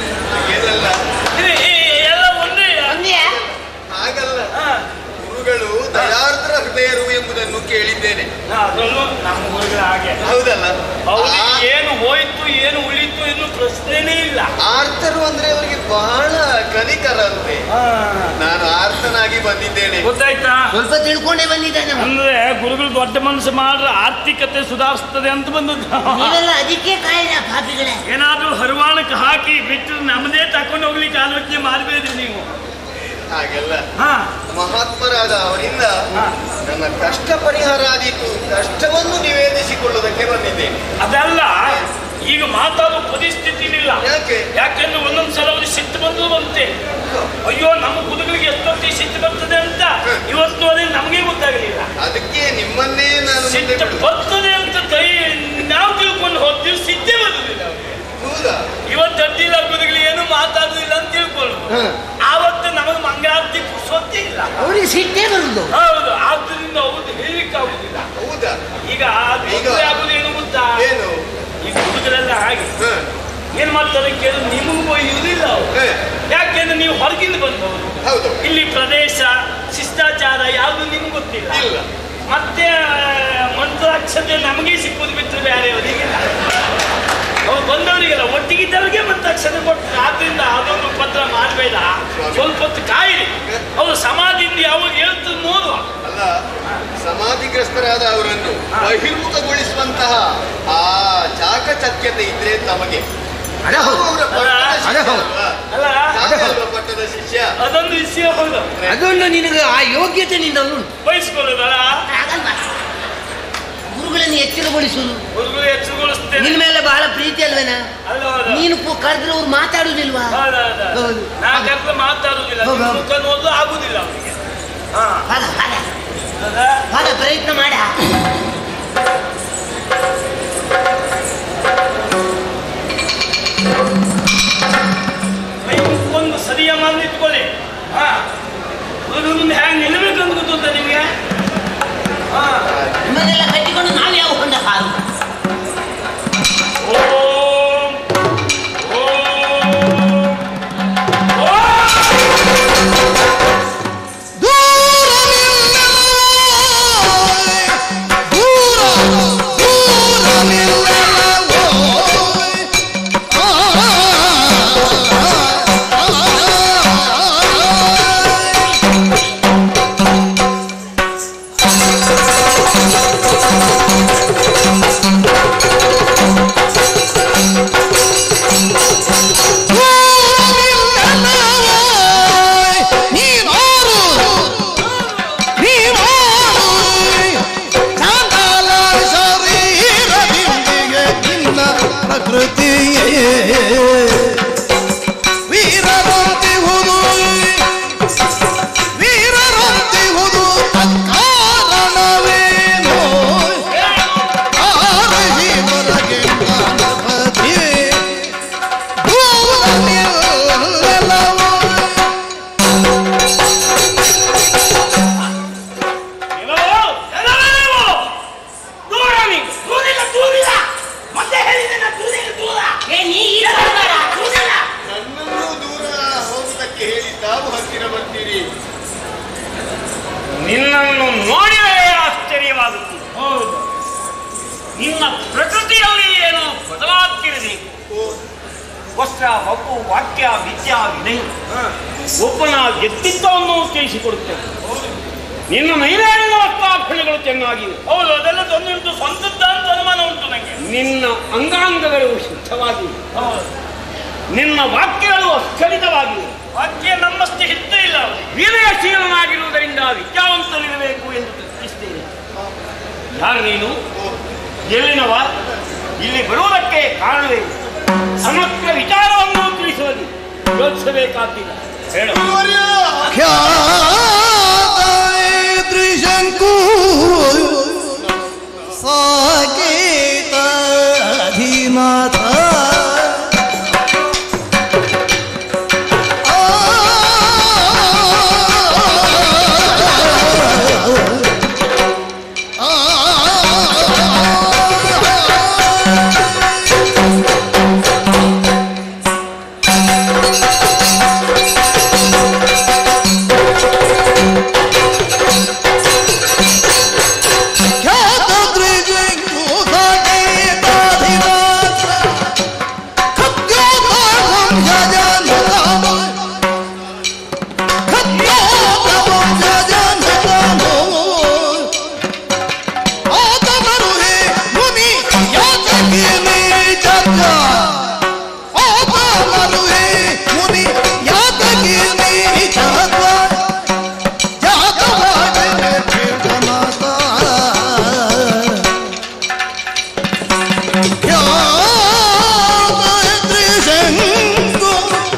ಏನಲ್ಲ ಇದು ಈ- ಎಲ್ಲ ಒಂದೇ ಒಂದೇ ಹಾಗಲ್ಲ ಹಾ. ಗುರುಗಳು ದಯಾರ್ದ್ರ ಹೃದಯರು ಎಂಬುದನ್ನು ಕೇಳಿದ್ದೇನೆ ಹಾ, ಅದರಲ್ಲೂ ನಮ್ಮ ಗುರುಗಳು ಹಾಗೆ ಹೌದಲ್ಲ ಅವ್ರಿಗೆ ಆ- ಏನು ಹೋಯ್ತು ಏನು ಉಳಿತು ಇನ್ನು ಪ್ರಶ್ನೆನೇ ಇಲ್ಲ ಆರ್ತರು ಅಂದ್ರೆ ಅವರಿಗೆ ಬಹಳ ಕನಿಕರಂತೆ ನಾನು ಆರ್ತನಾಗಿ ಬಂದಿದ್ದೇನೆ ಗೊತ್ತಾಯ್ತಾ ಸ್ವಲ್ಪ ತಿಳ್ಕೊಂಡೇ ಬಂದಿದ್ದಾನೆ ಅವ. ಅಂದ್ರೆ ಗುರುಗಳು ದೊಡ್ಡ ಮನಸ್ಸು ಮಾಡ್ರೆ ಆರ್ಥಿಕತೆ ಸುಧಾರಿಸ್ತದೆ ಅಂತ ಬಂದದ್ದು ನೀವೆಲ್ಲ ಅದಕ್ಕೆ ಕಾಯಿಲ್ಲ ಪಾಪಿಗಳೇ ಏನಾದ್ರೂ ಹರಿವಾಣಕ್ಕೆ ಹಾಕಿ ಬಿಟ್ಟು ನಮ್ಮದೇ ತಕೊಂಡು ಹೋಗ್ಲಿಕ್ಕೆ ಆಲೋಚನೆ ಮಾಡಬೇಡ್ರಿ ನೀವು ಹಾಗೆಲ್ಲ ಹಾ ಮಹಾತ್ಮರಾದ ಅವರಿಂದ ಹಾ. ನನ್ನ ಕಷ್ಟ ಪರಿಹಾರ ಆದೀತು ಕಷ್ಟವನ್ನು ನಿವೇದಿಸಿಕೊಳ್ಳುವುದಕ್ಕೆ ಬಂದಿದ್ದೇನೆ ಅದಲ್ಲ ಈಗ ಮಾತಾಡೋ ಪರಿಸ್ಥಿತಿ ಇಲ್ಲ ಯಾಕೆ ಯಾಕೆಂದ್ರೆ ಒಂದೊಂದ್ಸಲ ಅವ್ರಿಗೆ ಸಿಟ್ಟು ಬಂದು ಬಂತೆ ಅಯ್ಯೋ ನಮ್ಮ ಗುರುಗಳಿಗೆ ಎಷ್ಟೊತ್ತಿಗೆ ಸಿಟ್ಟು ಬರ್ತದೆ ಅಂತ ಇವತ್ತು ಅದೇ ನಮಗೆ ಗೊತ್ತಾಗಲಿಲ್ಲ ಅದಕ್ಕೆ ನಿಮ್ಮನ್ನೇ ನಾನು ಮುಂದೆ ಸಿಟ್ಟು ಬಿಡುವುದು. ಬರ್ತದೆ ಅಂತ ಕೈ ನಾವು ತಿಳ್ಕೊಂಡು ಹೋಗ್ತೀವಿ ಸಿದ್ಧೇ ಬರುದಿಲ್ಲ ಅವ್ರಿಗೆ. ಹೌದಾ ಇವತ್ತು ಅಡ್ಡಿಲ್ಲ ಗುರುಗಳಿಗೆ ಏನು ಮಾತಾಡುದಿಲ್ಲ ಅಂತ ತಿಳ್ಕೊಳ್ಳೋದು ಹ. ಆವತ್ತು ನಮಗೆ ಮಂಗಳಾರತಿ ಪುರುಷೊತ್ತೇ ಇಲ್ಲ ಅವ್ರಿಗೆ ಸಿಟ್ಟೇ ಬರುದು ಹೌದು ಆದ್ರಿಂದ ಹೌದು ಹೇಳಿಕ್ಕೆ ಆಗುದಿಲ್ಲ ಹೌದಾ ಈಗ ತೊಂದ್ರೆ ಆಗುದು ಏನು ಗೊತ್ತಾ ಏನು ಈ ಹುಡುಗರೆಲ್ಲ ಹಾಗೆ ಹ, ಏನ್ ಮಾಡ್ತಾರೆ ಕೇಳಿದ್ರೆ ನಿಮಗೂ ಒಯ್ಯುವುದಿಲ್ಲ ಅವ್ರು ಹ, ಯಾಕೆಂದ್ರೆ ನೀವು ಹೊರಗಿಂದ ಬಂದವರು ಹೌದು ಇಲ್ಲಿ ಪ್ರದೇಶ ಶಿಷ್ಟಾಚಾರ ಯಾವುದು ನಿಮ್ಗೆ ಗೊತ್ತಿಲ್ಲ ಇಲ್ಲ ಮತ್ತೆ ಮಂತ್ರಾಕ್ಷತೆ ನಮಗೆ ಸಿಕ್ಕುದು ಬಿಟ್ಟರೆ ಬೇರೆಯವರಿಗಿಲ್ಲ ಅವ್ರು ಬಂದವರಿಗೆಲ್ಲ ಒಟ್ಟಿಗಿದ್ದವರಿಗೆ ಮಂತ್ರಾಕ್ಷತೆ ಕೊಟ್ಟರು ಆದ್ರಿಂದ ಅದೊಂದು ಪತ್ರ ಮಾಡಬೇಡ ಸ್ವಲ್ಪ ಹೊತ್ತು ಕಾಯಿರಿ ಅವರು ಸಮಾಧಿಯಿಂದ ಯಾವಾಗ ಹೇಳ್ತದೆ ನೋಡುವ ಅಲ್ಲ ಸಮಾಧಿಗ್ರಸ್ತರಾದ ಅವರನ್ನು ಬಹಿರ್ಮುಖಗೊಳಿಸುವಂತಹ ಆ ಚಾಕಚಕ್ಯತೆ ಇದ್ರೆ ತಮಗೆ ಅದೇ ನಾವು ಹೌದು. ಅವರ ಪಟ್ಟದ ಅದೇ ಶಿಷ್ಯ ಹೌದು. ಅಲ್ವಾ? ಅಲ್ಲ ನಾವೇ ಅಲ್ವಾ ಪಟ್ಟದ ಶಿಷ್ಯ ಅದೊಂದು ವಿಷಯ ಹೌದು ಅದೊಂದು ನಿನಗೆ ಆ ಯೋಗ್ಯತೆ ನಿನ್ನಲ್ಲಿ ಉಂಟು ಬಯಸ್ಕೊಳ್ಳೋದಲ್ಲ ಆಗಲ್ವಾ ಗುರುಗಳನ್ನು ಎಚ್ಚರಗೊಳಿಸುವುದು ಹುಡುಗರು ಎಚ್ಚರಗೊಳಿಸ್ತೇನೆ ನಿನ್ನ ಮೇಲೆ ಬಹಳ ಪ್ರೀತಿ ಅಲ್ವೇನ ಅಲ್ಲ ಹೌದು. ನೀನು ಕು- ಕರೆದ್ರೆ ಅವ್ರು ಮಾತಾಡುದಿಲ್ವಾ ಹೌದು, ಹೌದು, ಹೌದು. ಹೌದು. ನಾ ಕರೆದ್ರೆ ಮಾತಾಡುದಿಲ್ಲ ಹೌದು, ನಿಮ್ಮ ಹೌದು. ಮುಖ ನೋಡ್ಲು ಆಗುದಿಲ್ಲ ಅವನಿಗೆ ಹಾ ಹಾಗ ಹಾಗ ಹೌದಾ? ಹಾಗ ಪ್ರಯತ್ನ ಮಾಡ ಕೈ ಮುಕ್ಕೊಂಡು ಸರಿಯ ಮಾಡಿ ಇಟ್ಕೊಳ್ಳಿ ಹಾ ಹುಡುಗ ಮುಂದೆ ಹ್ಯಾಂಗ್ ನಿಲ್ಲಬೇಕಂತ ಗೊತ್ತುಂಟ ನಿಮಗೆ ಹಾ ನಿಮ್ಮನ್ನೆಲ್ಲ ಕಟ್ಟಿಕೊಂಡು ನಾವು ಯಾವ ಹೊಂಡ ಹಾರು ಓಂ ಓಂ ಪ್ರಕೃತಿಯೇ ವೀರರಂತಿಹುದು ವೀರರಂತಿಹುದು ತತ್ಕಾರಣವೇನೋ ಆರಹಿ ಹೊರಗೆ ಗಣಪತಿ ದೂರ ನಿಲ್ಲಲವೋ ಎಲ್ಲೋ? ಎಲ್ಲೋ ನೀವು? ದೂರ ನೀವು. ದೂರಿಲ್ಲ, ದೂರಿಲ್ಲ. ಮತ್ತೆ ಹೇಳಿದೆ ನಾ ದೂರಿಲ್ಲ, ದೂರ. ಏ ನೀ ಈಗ ಬರಬೇಡ, ಕೂದಲ. ನನ್ನನ್ನು ದೂರ ಹೋಗುವುದಕ್ಕೆ ಹೇಳಿ ತಾವು ಹತ್ತಿರ ಬರ್ತೀರಿ ನಿನ್ನನ್ನು ನೋಡಿದರೆ ಆಶ್ಚರ್ಯವಾಗುತ್ತದೆ ಹೌದು ನಿನ್ನ ಪ್ರಕೃತಿಯಲ್ಲಿ ಏನೋ ಬದಲಾಗ್ತಿರಲಿ ಓ ವಸ್ತ್ರ ಮಗು ವಾಕ್ಯ ವಿದ್ಯಾ ವಿನಯ ಒಬ್ಬನ ವ್ಯಕ್ತಿತ್ವವನ್ನು ತಿಳಿಸಿಕೊಡುತ್ತೇನೆ ನಿನ್ನ ಮೈಮೇಲಿನ ವಸ್ತ್ರಾಭರಣಗಳು ಚೆನ್ನಾಗಿವೆ ಹೌದು ಅದೆಲ್ಲ ತೊಂದುಂಟು ಸ್ವಂತದ್ದ ಅಂತ ಅನುಮಾನ ಉಂಟು ನಂಗೆ ನಿನ್ನ ಅಂಗಾಂಗಗಳು ಶುದ್ಧವಾಗಿವೆ ಹೌದು ನಿನ್ನ ವಾಕ್ಯಗಳು ಅಸ್ಖಲಿತವಾಗಿವೆ ವಾಕ್ಯ ನಮ್ಮಷ್ಟೇ ಹಿಡ್ತೇ ಇಲ್ಲ ಅವ್ರಿಗೆ. ವಿನಯಶೀಲನಾಗಿರುವುದರಿಂದ ವಿದ್ಯಾವಂತರಿರಬೇಕು ಎಂದು ತಿಳಿಸ್ತೇನೆ ಯಾರು ನೀನು ಎಲ್ಲಿನವ ಇಲ್ಲಿ ಬರುವುದಕ್ಕೆ ಕಾರಣವೇ ಸಮಗ್ರ ವಿಚಾರವನ್ನು ತಿಳಿಸುವಲ್ಲಿ ಯೋಚಿಸಬೇಕಾಗಿಲ್ಲ ಹೇಳು ಖ್ಯಾತೈತ್ರಿಶಂಕು ಸಾಕೇತಾಧೀನಾಥ ಖ್ಯಾತೈತ್ರಿಶಂಕು ಸಾಕೇತಾಧೀನಾಥ ಖದ್ಯೋತಾಹಂ ಜಜನತಾಮ ಖದ್ಯೋತಾಹಂ ಜಜನತಾಮೋ ಆತಮರುಹೇ ಮುನಿ ಯಾತಕಿನಿ ಚರ್ಚ ಆತಮರುಹೇ ಮುನಿ ಯಾತಕಿನಿ ಚರ್ಚ ಜಾತವಾಗನೆ ಚೇತನತಾ ಖ್ಯಾತೈತ್ರಿಶಂಕು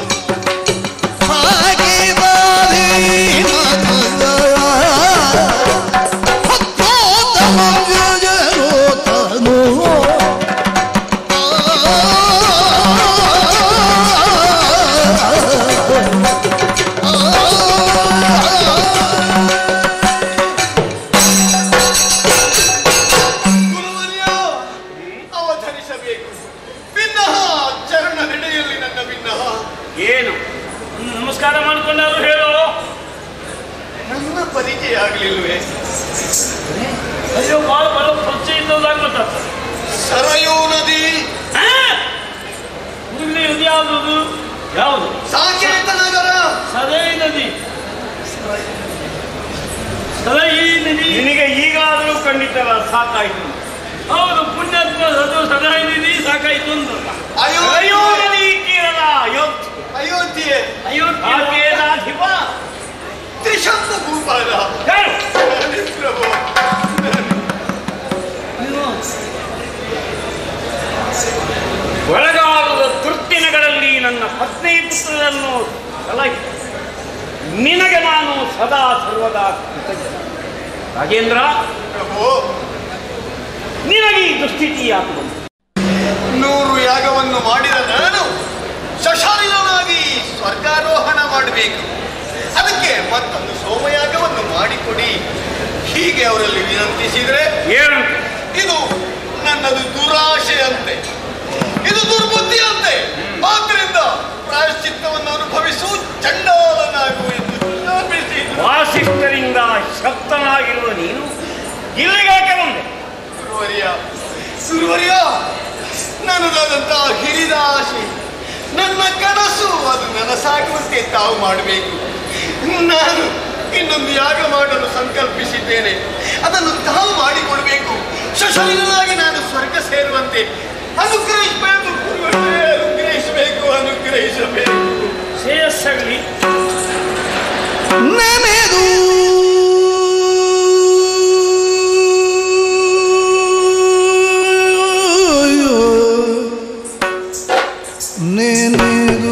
ಗುರುವರ್ಯ ಅವತರಿಸಬೇಕು ಭಿನ್ನಹ ಚರಣ ನಡೆಯಲ್ಲಿ ನನ್ನ ಭಿನ್ನಹ ಏನು ಹ್ಮ್, ನಮಸ್ಕಾರ ಮಾಡ್ಕೊಂಡಾದ್ರು ಹೇಳು ನನ್ನ ಪರಿಚಯ ಆಗ್ಲಿಲ್ವೇ ಅಯ್ಯೋ ಬಾಳ ಬಹಳ ಪರಿಚಯ ಇದ್ದದಾಗ ಗೊತ್ತಾಗ್ತದೆ ಸರಯೂ ನದಿ ಇಲ್ಲಿ ಇದು ಯಾವುದು ಯಾವುದು ಸಾಕೇತ ನಗರ ಸದೈ ನದಿ ಸದೈ ನದಿ ನಿನಗೆ ಈಗಾದರೂ ಖಂಡಿತವ ಸಾಕಾಯಿತು ಹೌದು ಪುಣ್ಯಾತ್ಮ ಅದು ಸದೈ ನದಿ ಸಾಕಾಯ್ತು ಅಂತ ಅಯೋಧ್ಯೆ ಅಯೋಧ್ಯೆ ತೀರದ ಅಯೋಧ್ಯೆ ಅಯೋಧ್ಯೆ ಅಯೋಧ್ಯೆ ಸಾಕೇತಾಧಿಪ ತ್ರಿಶಂಕು ಭೂಪಾಲ ಹೇಳು ಪ್ರಭು ಒಳಗಾಲದ ದುರ್ದಿನಗಳಲ್ಲಿ ನನ್ನ ಪತ್ನಿ ಪುತ್ರರನ್ನು ಸಲಹಿ ನಿನಗೆ ನಾನು ಸದಾ ಸರ್ವದಾ ಕೃತಜ್ಞ ರಾಜೇಂದ್ರ ಪ್ರಭು ನಿನಗೆ ಈ ದುಸ್ಥಿತಿಯಾಗುವುದು ನೂರು ಯಾಗವನ್ನು ಮಾಡಿದ ನಾನು ಶಶಾಲಿನಾಗಿ ಸ್ವರ್ಗಾರೋಹಣ ಮಾಡಬೇಕು ಅದಕ್ಕೆ ಮತ್ತೊಂದು ಸೋಮಯಾಗವನ್ನು ಮಾಡಿಕೊಡಿ ಹೀಗೆ ಅವರಲ್ಲಿ ವಿನಂತಿಸಿದ್ರೆ ಏನಂತ ಇದು ನನ್ನದು ದುರಾಶೆಯಂತೆ ಇದು ದುರ್ಬುದ್ಧಿಯಂತೆ ಆದ್ದರಿಂದ ಪ್ರಾಯಶ್ಚಿತ್ತವನ್ನು ಅನುಭವಿಸು ಚಂಡಾಲನಾಗು ಎಂದು ಶಾಪಿಸಿದ್ರು. ವಾಸಿಷ್ಠರಿಂದ ಶಕ್ತನಾಗಿರುವ ನೀನು ಇಲ್ಲಿಗಾಕೆ ಬಂದೆ ಗುರುವರ್ಯ ಗುರುವರ್ಯ ನನ್ನದಾದಂತಹ ಹಿರಿದ ಆಸೆ ನನ್ನ ಕನಸು ಅದು ನನಸಾಗುವಂತೆ ತಾವು ಮಾಡಬೇಕು ನಾನು ಇನ್ನೊಂದು ಯಾಗ ಮಾಡಲು ಸಂಕಲ್ಪಿಸಿದ್ದೇನೆ ಅದನ್ನು ತಾವು ಮಾಡಿಕೊಡ್ಬೇಕು ಶಶಾಲಿನಾಗಿ ನಾನು ಸ್ವರ್ಗ ಸೇರುವಂತೆ ಅನುಗ್ರಹಿಸಬೇಕು ಗುರುಗಳೇ, ಅನುಗ್ರಹಿಸಬೇಕು ಅನುಗ್ರಹಿಸಬೇಕು ಶ್ರೇಯಸ್ಸಾಗಲಿ ನೆನೆದು ನೆನೆದು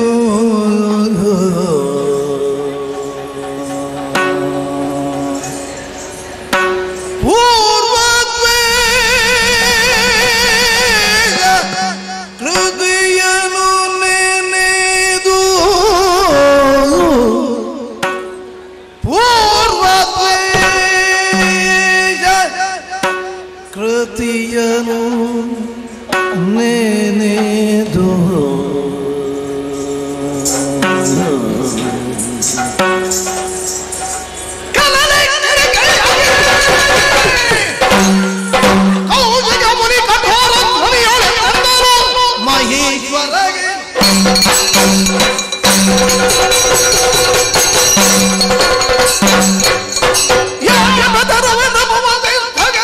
ಪೂರ್ವದ್ವೇಷ ಹೃದಯನು ನೆನೆದು ಯಾಕೆ ಬದರವೆ ನಮುವಂತೆ ಭಗ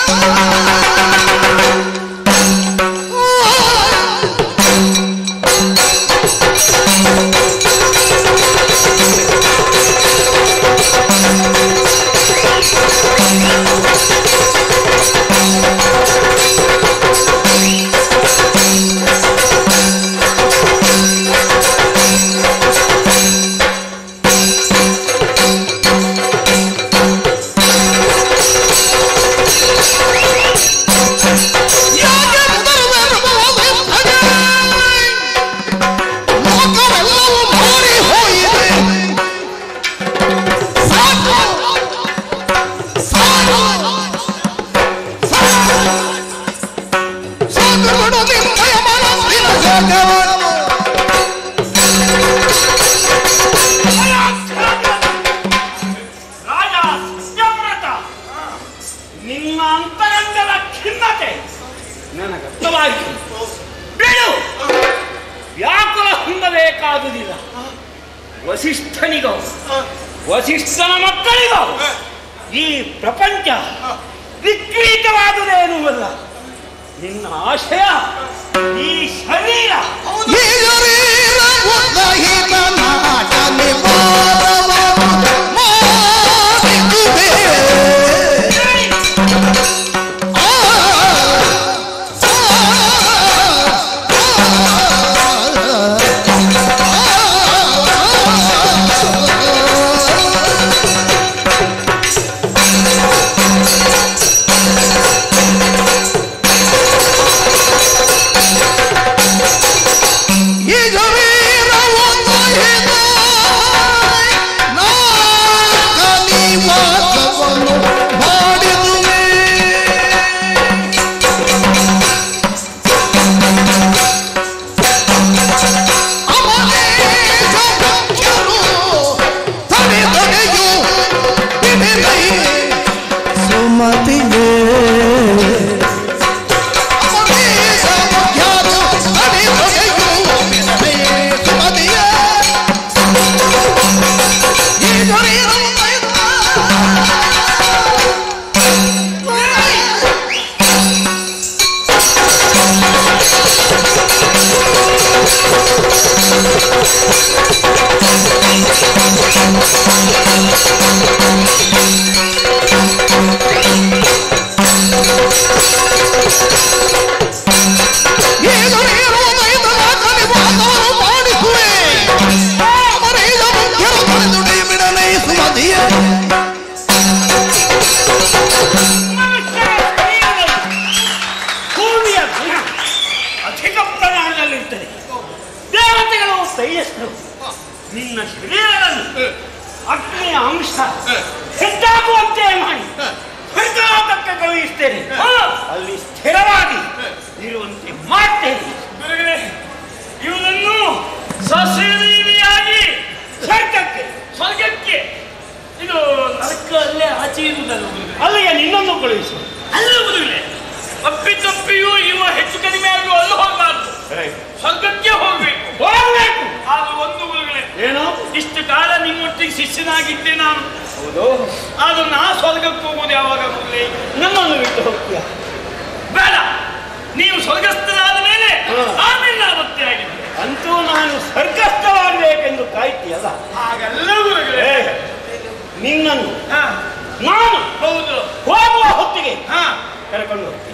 ಯಾಕೆ ಬದರವೆ ನಮುವಂತೆ ಭಗ ಲೋಕವೆಲ್ಲವೂ ಮಾರಿ ಹೋಯಿದೆ ಸಾಕು ಸಾಕು ಸಾಕು ಬಿಡು ನಿಮ್ಮಯ ಮನಸ್ಸಿನ ಜಗವನ್ನು ರಾಜ ಸತ್ಯವ್ರತ ನಿನ್ನ ಅಂತರಂಗದ ಖಿನ್ನತೆ ನನಗೆ ಅರ್ಥವಾಯಿತು ಬಿಡು ವ್ಯಾಕುಲ ಹೊಂದಬೇಕಾದುದಿಲ್ಲ ವಸಿಷ್ಠನಿಗೋ ವಸಿಷ್ಠನ ಮಕ್ಕಳಿಗೋ ಈ ಪ್ರಪಂಚ ವಿಕ್ರೀತವಾದುದೇನೂ ಅಲ್ಲ ನಿನ್ನ ಆಶಯ ಈ ಶರೀರ ಈ ಶರೀರ ಉದ್ದಹಿತ ನಾಟ ನಿವಾರವನ್ನು ಮಾಡಿದುವೆ. ಆ, ಈ ಶರೀರ ಉದ್ದಹಿತ ನಾಟ ನಿವಾಸವನ್ನು ಮಾಡಿದುವೆ. ಅಮರೇಶ ಮುಖ್ಯರು ತಡೆದೊಡೆಯು ಬಿಡಿದೈ ಸುಮತಿಯೇ ಅಮರೇಶ ಮುಖ್ಯರು ತಡೆದೊಡೆಯು ಬಿಡಿದೈ ಸುಮತಿಯೇ ಈ ಶರೀರವು ಈ ಶರೀರವು ದೈವದ ಕಲಿವಾದವನ್ನು ಮಾಡಿಸುವೆ ಅಮರೇಶ ಮುಖ್ಯರು ತಡೆದೊಡೆ ಬಿಡಲೈ ಸುಮತಿಯೇ ಭೂಮಿಯ ಗುಣ ಅಧಿಕ ಪ್ರಮಾಣದಲ್ಲಿರ್ತದೆ ದೇವತೆಗಳು ತೈಯಸ್ರು ನಿನ್ನ ಶರೀರವನ್ನು ಅಗ್ನಿಯ ಅಂಶ ಹೆಚ್ಚಾಗುವಂತೆ ಮಾಡಿ ಸ್ವರ್ಗಲೋಕಕ್ಕೆ ಕಳುಹಿಸ್ತೇನೆ ಅಲ್ಲಿ ಸ್ಥಿರವಾಗಿ ಇರುವಂತೆ ಮಾಡ್ತೇನೆ ಗುರುಗಳೇ ಇವನನ್ನು ಸಶರೀರಿಯಾಗಿ ಸ್ವರ್ಗಕ್ಕೆ ಸ್ವರ್ಗಕ್ಕೆ ಇದು ನರಕ ಅಲ್ಲೇ ಆಚೆ ಇರುವುದಲ್ಲ ಗುರುಗಳೇ ಅಲ್ಲಿಗೆ ನಿನ್ನನ್ನು ಕಳುಹಿಸು ಅಲ್ಲ ಗುರುಗಳೇ ಅಪ್ಪಿ ತಪ್ಪಿಯೂ ಇವ ಹೆಚ್ಚು ಕಡಿಮೆ ಆಗಿ ಅಲ್ಲಿ ಹೋಗಬಾರ್ದು ಸ್ವರ್ಗಕ್ಕೆ ಹೋಗ್ಬೇಕು ಹೋಗ್ಬೇಕು ಆದ್ರೆ ಒಂದು ಗುರುಗಳೇ ಏನು ಇಷ್ಟು ಕಾಲ ನಿಮ್ಮೊಟ್ಟಿಗೆ ಶಿಷ್ಯನಾಗಿದ್ದೆ ನಾನು ಹೌದು ಆದ್ರೆ ನಾ ಸ್ವರ್ಗಕ್ಕೆ ಹೋಗೋದು ಯಾವಾಗ ಗುರುಗಳೇ ನನ್ನನ್ನು ಬಿಟ್ಟು ಹೋಗ್ತೀಯ ಬೇಡ ನೀವು ಸ್ವರ್ಗಸ್ಥರಾದ ಮೇಲೆ ಹಾ. ಆಮೇಲೆ ನಾನು ಭಕ್ತಿ ಆಗಿದ್ದೆ ಅಂತೂ ನಾನು ಸ್ವರ್ಗಸ್ಥವಾಗಬೇಕೆಂದು ಕಾಯ್ತೀಯಲ್ಲ ಹಾಗಲ್ಲ ಗುರುಗಳೇ ಏ, ನಿನ್ನನ್ನು ಹಾ ನಾನು ಹೌದು ಹೋಗುವ ಹೊತ್ತಿಗೆ ಹಾ ಕರ್ಕೊಂಡು ಹೋಗ್ತೀನಿ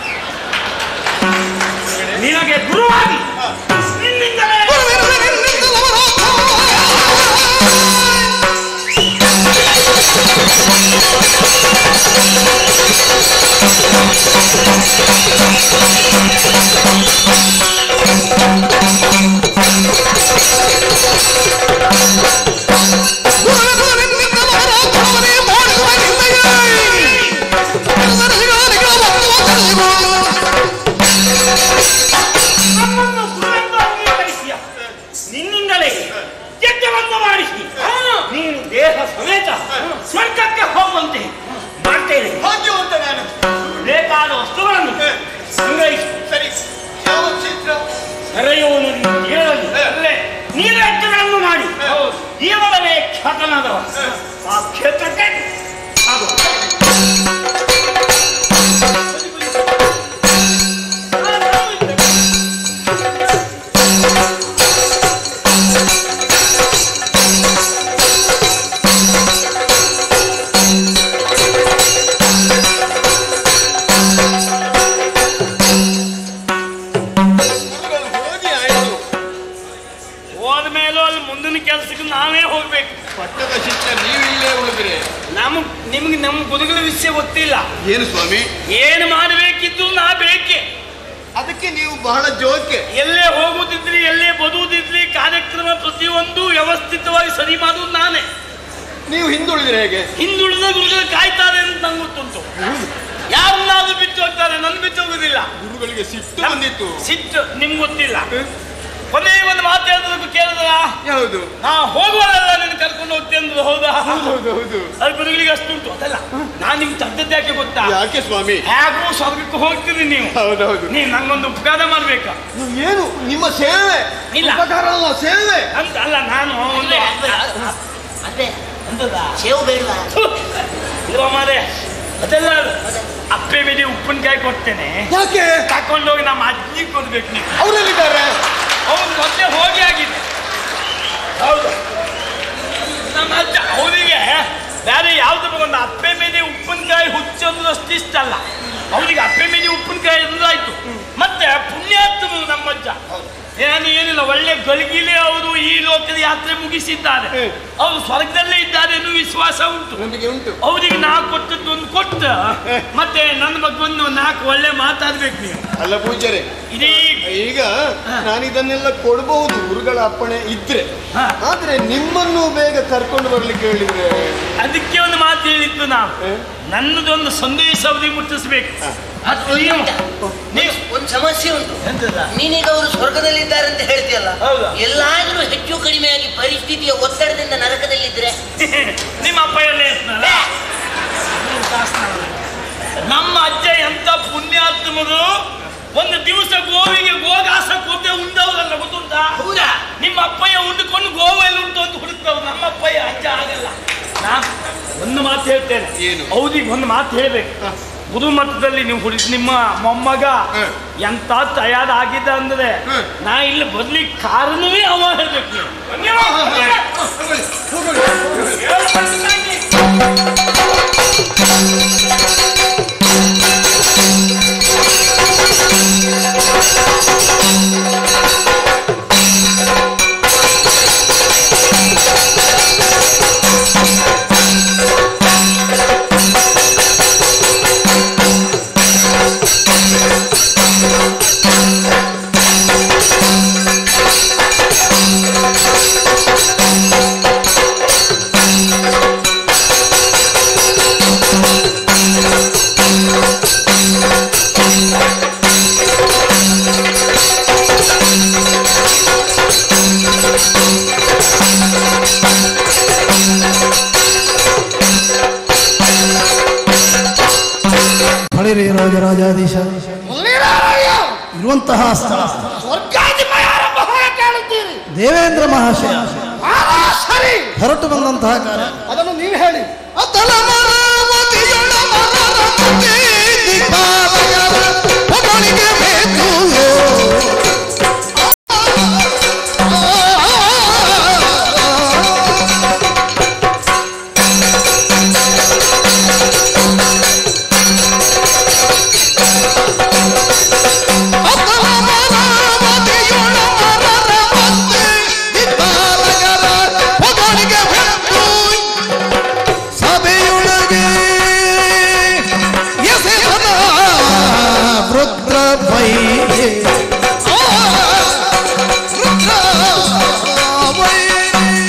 ನಿನಗೆ ಗುರುವಾಗಿ ನಿನ್ನಿಂದಲೇ ನಮ್ಮನ್ನು ಗುರುವೆಂದು ಅಂಗೀಕರಿಸಿಯ ನಿನ್ನಿಂದಲೇ ಯಜ್ಞವನ್ನು ಮಾಡಿಸಿ ನೀನು ದೇಹ ಸಮೇತ ಸ್ವರ್ಗಕ್ಕೆ ಹೋಗುವಂತೆ ಮಾಡ್ತೇನೆ ಭಾಗ್ಯವಂತ ನಾನು ಬೇಕಾದ ವಸ್ತುಗಳನ್ನು ಸಂಗ್ರಹಿಸಿ ಸರಿ ಯಾವ ಚಿತ್ರ ಸರೆಯುವ ನದಿ ತೀರದಲ್ಲಿ ಹೇ. ಅಲ್ಲೇ ನೀರಜ್ಜಗಳನ್ನು ಮಾಡಿ ಹೌದು. ಈ ಹತನಾದವ ಆ ಕ್ಷೇತ್ರಕ್ಕೆ ಅದು. ಹೋಗಿ ಆಯ್ತು ಹೋದ್ಮೇಲೂ ಅಲ್ಲಿ ಮುಂದಿನ ಕೆಲಸಕ್ಕೆ ನಾವೇ ಹೋಗ್ಬೇಕು ಪಟ್ಟದ ಶಿಷ್ಟ ನೀವು ಇಲ್ಲೇ ಉಳಿದ್ರಿ ನಮಗ್ ನಿಮ್ಗೆ ನಮ್ಮ ಗುರುಗಳ ವಿಷಯ ಗೊತ್ತಿಲ್ಲ ಏನು ಸ್ವಾಮಿ ಏನು ಮಾಡಬೇಕಿದ್ದು ನಾ ಬೇಕೆ ಅದಕ್ಕೆ ನೀವು ಬಹಳ ಜೋಕೆ ಎಲ್ಲೇ ಹೋಗುದಿದ್ರಿ ಎಲ್ಲೇ ಬದುವುದಿದ್ರಿ ಕಾರ್ಯಕ್ರಮ ಪ್ರತಿಯೊಂದು ವ್ಯವಸ್ಥಿತವಾಗಿ ಸರಿ ಮಾಡುವುದು ನಾನೇ ನೀವು ಹಿಂದುಳಿದ್ರೆ ಹೇಗೆ ಹಿಂದುಳಿದ ಗುರುಗಳು ಕಾಯ್ತಾರೆ ಅಂತ ನಂಗೆ ಗೊತ್ತುಂಟು ಯಾರನ್ನಾದ್ರೂ ಬಿಟ್ಟು ಹೋಗ್ತಾರೆ ನನ್ ಬಿಟ್ಟು ಹೋಗುದಿಲ್ಲ ಗುರುಗಳಿಗೆ ಸಿಟ್ಟು ಬಂದಿತ್ತು ಸಿಟ್ಟು ನಿಮ್ಗೆ ಗೊತ್ತಿಲ್ಲ ಕೊನೆ ಒಂದು ಮಾತು ಹೇಳಿದ್ರು ಕೇಳಿದ್ರ ಯಾವುದು ನಾ ಹೋಗುವಾಗೆಲ್ಲ ನಿನ್ನ ಕರ್ಕೊಂಡು ಹೋಗ್ತೇನೆ ಅಂದ್ರು ಹೌದಾ ಹೌದು ಹೌದು ಅದು ಗುರುಗಳಿಗೆ ಅಷ್ಟು ಉಂಟು ಅದಲ್ಲ ನಾನ್ ನಿಮ್ಗೆ ತದ್ದದ್ದು ಯಾಕೆ ಗೊತ್ತಾ ಯಾಕೆ ಸ್ವಾಮಿ ಹೇಗೂ ಸ್ವರ್ಗಕ್ಕೆ ಹೋಗ್ತೀರಿ ನೀವು ಹೌದೌದು ನೀವು ನಂಗೊಂದು ಉಪಕಾರ ಮಾಡ್ಬೇಕಾ ಏನು ನಿಮ್ಮ ಸೇವೆ ಇಲ್ಲ. ಉಪಕಾರ ಅಲ್ಲ ಸೇವೆ ಅಂತ ಅಲ್ಲ ನಾನು ಒಂದು ಅದೇ ಅಂತದ ಸೇವು ಬೇಡವಾ ಇರುವ ಮಾರೆ ಅದೆಲ್ಲ ಅಪ್ಪೆ ಮೇಲೆ ಉಪ್ಪಿನಕಾಯಿ ಕೊಡ್ತೇನೆ ಯಾಕೆ ತಕೊಂಡೋಗಿ ನಮ್ಮ ಅಜ್ಜಿಗೆ ಕೊಡ್ಬೇಕು ನೀವು ಅವರೆಲ್ಲಿದ್ದಾರೆ ಅವ್ರು ಮೊದಲೇ ಹೋಗಿ ಆಗಿದೆ ಹೌದು ನಮ್ಮ ಅಜ್ಜ ಅವರಿಗೆ ಬೇರೆ ಯಾವ್ದು ಒಂದು ಅಪ್ಪೆ ಮೇಲೆ ಉಪ್ಪಿನಕಾಯಿ ಹುಚ್ಚೋದು ಅಷ್ಟು ಇಷ್ಟ ಅಲ್ಲ ಅವರಿಗೆ ಅಪ್ಪೆ ಮೇಲೆ ಉಪ್ಪಿನಕಾಯಿ ಆಯ್ತು ಮತ್ತೆ ಪುಣ್ಯಾತ್ಮರು ನಮ್ಮಜ್ಜ ಏನು ಏನಿಲ್ಲ ಒಳ್ಳೆ ಗಳಿಗಿಲೆ ಅವರು ಈ ಲೋಕದ ಯಾತ್ರೆ ಮುಗಿಸಿದ್ದಾರೆ ಹ್ಮ್. ಅವರು ಸ್ವರ್ಗದಲ್ಲೇ ಇದ್ದಾರೆ ಅನ್ನೋ ವಿಶ್ವಾಸ ಉಂಟು ನಮಗೆ ಉಂಟು ಅವರಿಗೆ ನಾ ಕೊಟ್ಟದ್ದು ಒಂದು ಕೊಟ್ಟ ಮತ್ತೆ ನನ್ನ ಬಗ್ಗೆ ಒಂದು ನಾಲ್ಕು ಒಳ್ಳೆ ಮಾತಾಡ್ಬೇಕು ನೀವು ಅಲ್ಲ ಪೂಜ್ಯರೇ ಇಡೀ ಈಗ ನಾನು ಇದನ್ನೆಲ್ಲ ಕೊಡಬಹುದು ಗುರುಗಳ ಅಪ್ಪಣೆ ಇದ್ರೆ ಹಾ. ಆದ್ರೆ ನಿಮ್ಮನ್ನು ಬೇಗ ಕರ್ಕೊಂಡು ಬರ್ಲಿಕ್ಕೆ ಹೇಳಿದ್ರೆ ಅದಕ್ಕೆ ಒಂದು ಮಾತು ಹೇಳಿದ್ದು ನಾವು ಹ? ನನ್ನದೊಂದು ಸಂದೇಶ ಅವರಿಗೆ ಮುಟ್ಟಿಸ್ಬೇಕು ಅದು ನೀವು ನೀವು ಒಂದು ಸಮಸ್ಯೆ ಉಂಟು ಎಂತದ? ನೀನೀಗ ಅವರು ಸ್ವರ್ಗದಲ್ಲಿದ್ದಾರೆ ಅಂತ ಹೇಳ್ತೀಯಲ್ಲ ಹೌದಾ? ಎಲ್ಲಾದ್ರೂ ಹೆಚ್ಚು ಕಡಿಮೆಯಾಗಿ ಪರಿಸ್ಥಿತಿಯ ಒತ್ತಡದಿಂದ ನರಕದಲ್ಲಿದ್ರೆ ನಿಮ್ಮ ಅಪ್ಪ ಎಲ್ಲ ಇರ್ತಾರ? ನಮ್ಮ ಅಜ್ಜ ಎಂತ ಪುಣ್ಯಾತ್ಮರು ಒಂದು ದಿವಸ ಗೋವಿಗೆ ಗೋಗಾಸ ಕೊದ್ದೆ ಉಂಡವರಲ್ಲ ಗೊತ್ತುಂಟಾ ಹೌದಾ ನಿಮ್ಮ ಅಪ್ಪಯ್ಯ ಉಂಡುಕೊಂಡು ಗೋವೆಲ್ಲ ಉಂಟು ಅಂತ ಹುಡುಕ್ತವ್ರು ನಮ್ಮ ಅಪ್ಪಯ್ಯ ಅಜ್ಜ ಆಗಲ್ಲ ನಾ ಒಂದು ಮಾತು ಹೇಳ್ತೇನೆ ಏನು? ಹೌದಿಗೆ ಒಂದು ಮಾತು ಹೇಳ್ಬೇಕು ಗುರು ಮಟ್ಟದಲ್ಲಿ ನೀವು ಹುಡುಗ ನಿಮ್ಮ ಮೊಮ್ಮಗ ಹ. ಎಂತ ತಯಾರಾಗಿದ್ದ ಅಂದ್ರೆ ಹ. ನಾ ಇಲ್ಲಿ ಬರ್ಲಿಕ್ಕೆ ಕಾರಣವೇ ಅವ ಹೇಳ್ಬೇಕು ನೀವು ಹೊಳಿರಿ ರಾಜರಾಜಾಧೀಶ ಇರುವಂತಹ ಸ್ಥಳ ದೇವೇಂದ್ರ ಮಹಾಶಯ ಸರಿ ಹೊರಟು ಬಂದಂತಹ ಕಾರ್ಯ ಅದನ್ನು ನೀವು ಹೇಳಿ ಅತಲ ಮರಾವತಿಯೊಳ ಮರದ ಮುಖೇ ದೀಪಾಲಯರ ಹೊಗಳಿಕೆ ಬೇಕು. ಅತಲ ಮರಾವತಿಯೊಳ ಮರದ ಮುಖೇ ದೀಪಾಲಯರ ಹೊಗಳಿಕೆ ಬೇಕು. ಸಭೆಯೊಳಗೆ ಎಸೆದ ವೃದ್ರ ಬೈಗೆ ಆ, ವೃದ್ರ ಬೈಗೆ.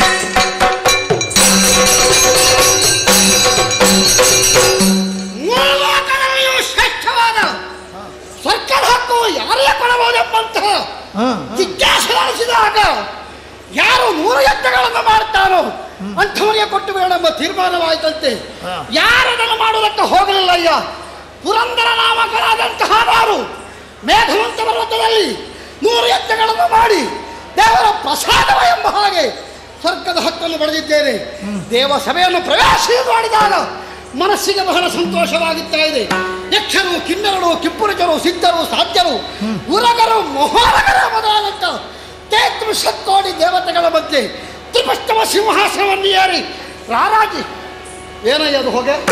ಮೂಲೋಕದಲ್ಲಿಯೂ ಶ್ರೇಷ್ಠವಾದ ಸರ್ಕಾರ ಹಕ್ಕು ಯಾರೇ ಕೊಡಬಹುದೆಂಬಂತಹ ಹಾ, ಜಿಜ್ಞಾಸೆ ನಡೆಸಿದಾಗ ಯಾರು ನೂರು ಯಜ್ಞಗಳನ್ನು ಮಾಡುತ್ತಾರೋ ಅಂಥವರಿಗೆ ಕೊಟ್ಟು ಬೇಡೆಂಬ ತೀರ್ಮಾನವಾಯಿತಂತೆ ಯಾರು ಅದನ್ನು ಮಾಡುವುದಕ್ಕೆ ಹೋಗಲಿಲ್ಲ ಅಯ್ಯ ಪುರಂದರ ನಾಮಕರಾದಂತಹ ನಾರು ಮೇಘವಂತ ಪರ್ವತದಲ್ಲಿ ನೂರು ಯಜ್ಞಗಳನ್ನು ಮಾಡಿ ದೇವರ ಪ್ರಸಾದವ ಎಂಬ ಹಾಗೆ ಸ್ವರ್ಗದ ಹಕ್ಕನ್ನು ಪಡೆದಿದ್ದೇನೆ ದೇವ ಸಭೆಯನ್ನು ಪ್ರವೇಶ ಮಾಡಿದಾಗ ಮನಸ್ಸಿಗೆ ಬಹಳ ಸಂತೋಷವಾಗುತ್ತಾ ಇದೆ ಯಕ್ಷರು ಕಿನ್ನರರು ಕಿಪ್ಪುರಜರು ಸಿದ್ಧರು ಸಾಧ್ಯರು ಉರಗರು ಮೊಹರಗರ ಮೊದಲಾದಂತ ತೇತ್ರಿಶತ್ಕೋಟಿ ದೇವತೆಗಳ ಮಧ್ಯೆ ತ್ರಿಪುಷ್ಟಮ ಸಿಂಹಾಸನವನ್ನು ಏರಿ ರಾರಾಜಿ ಏನಯ್ಯ ಅದು ಹೋಗೆ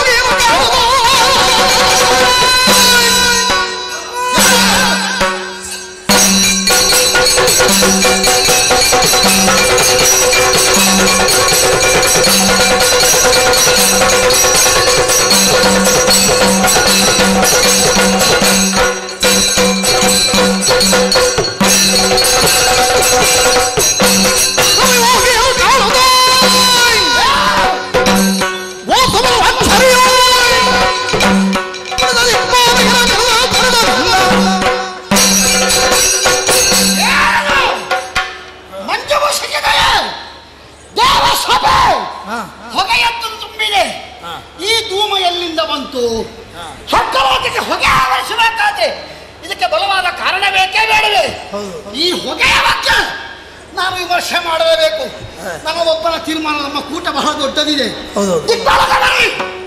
ಮಂಜುಭೂಷಿಗೆ ದೇವ ಸಭೆ ಹೊಗೆಯತ್ತು ತುಂಬಿದೆ ಈ ಧೂಮ ಎಲ್ಲಿಂದ ಬಂತು ಹಕ್ಕಲೋಕಕ್ಕೆ ಹೊಗೆ ಆವರಿಸಬೇಕಾದ್ರೆ ಇದಕ್ಕೆ ಬಲವಾದ ಕಾರಣ ಬೇಕೇ ಬೇಡವೇ ಈ ಹೊಗೆಯ ಬಗ್ಗೆ ನಾವು ವಿಮರ್ಶೆ ಮಾಡಲೇಬೇಕು ನಮ್ಮ ಒಬ್ಬನ ತೀರ್ಮಾನ ನಮ್ಮ ಕೂಟ ಬಹಳ ದೊಡ್ಡದಿದೆ ದಿಕ್ಕೊಳಗೆ ಬನ್ನಿ.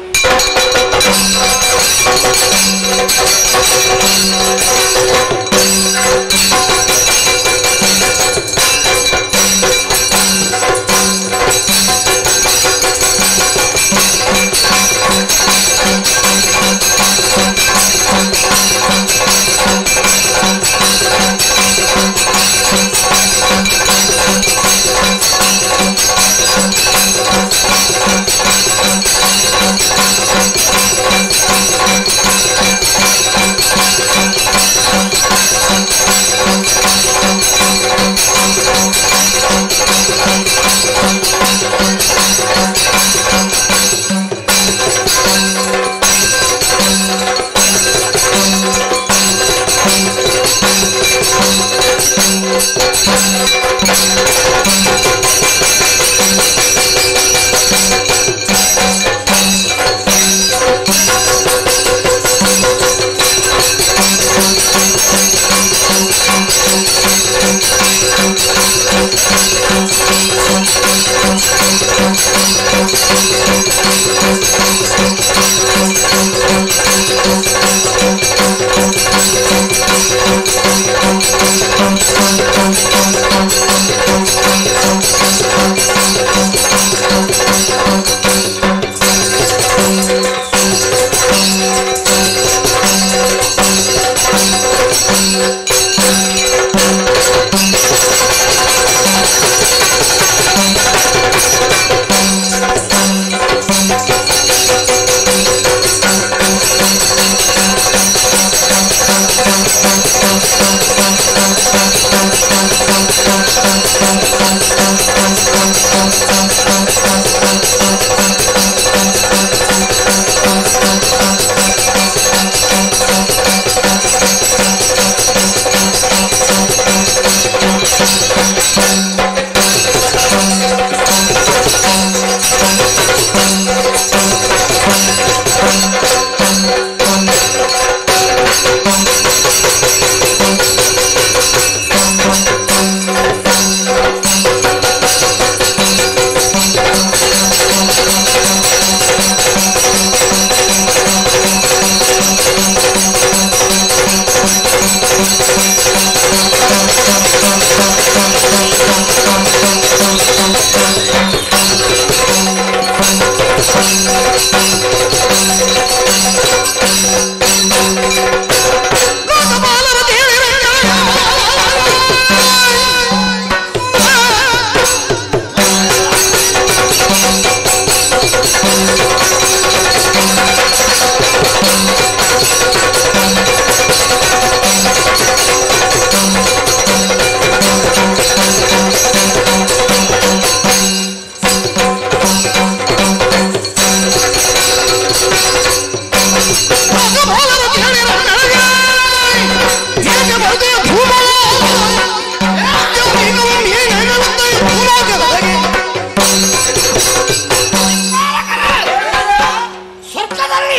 ಸ್ವರ್ಗದಲ್ಲಿ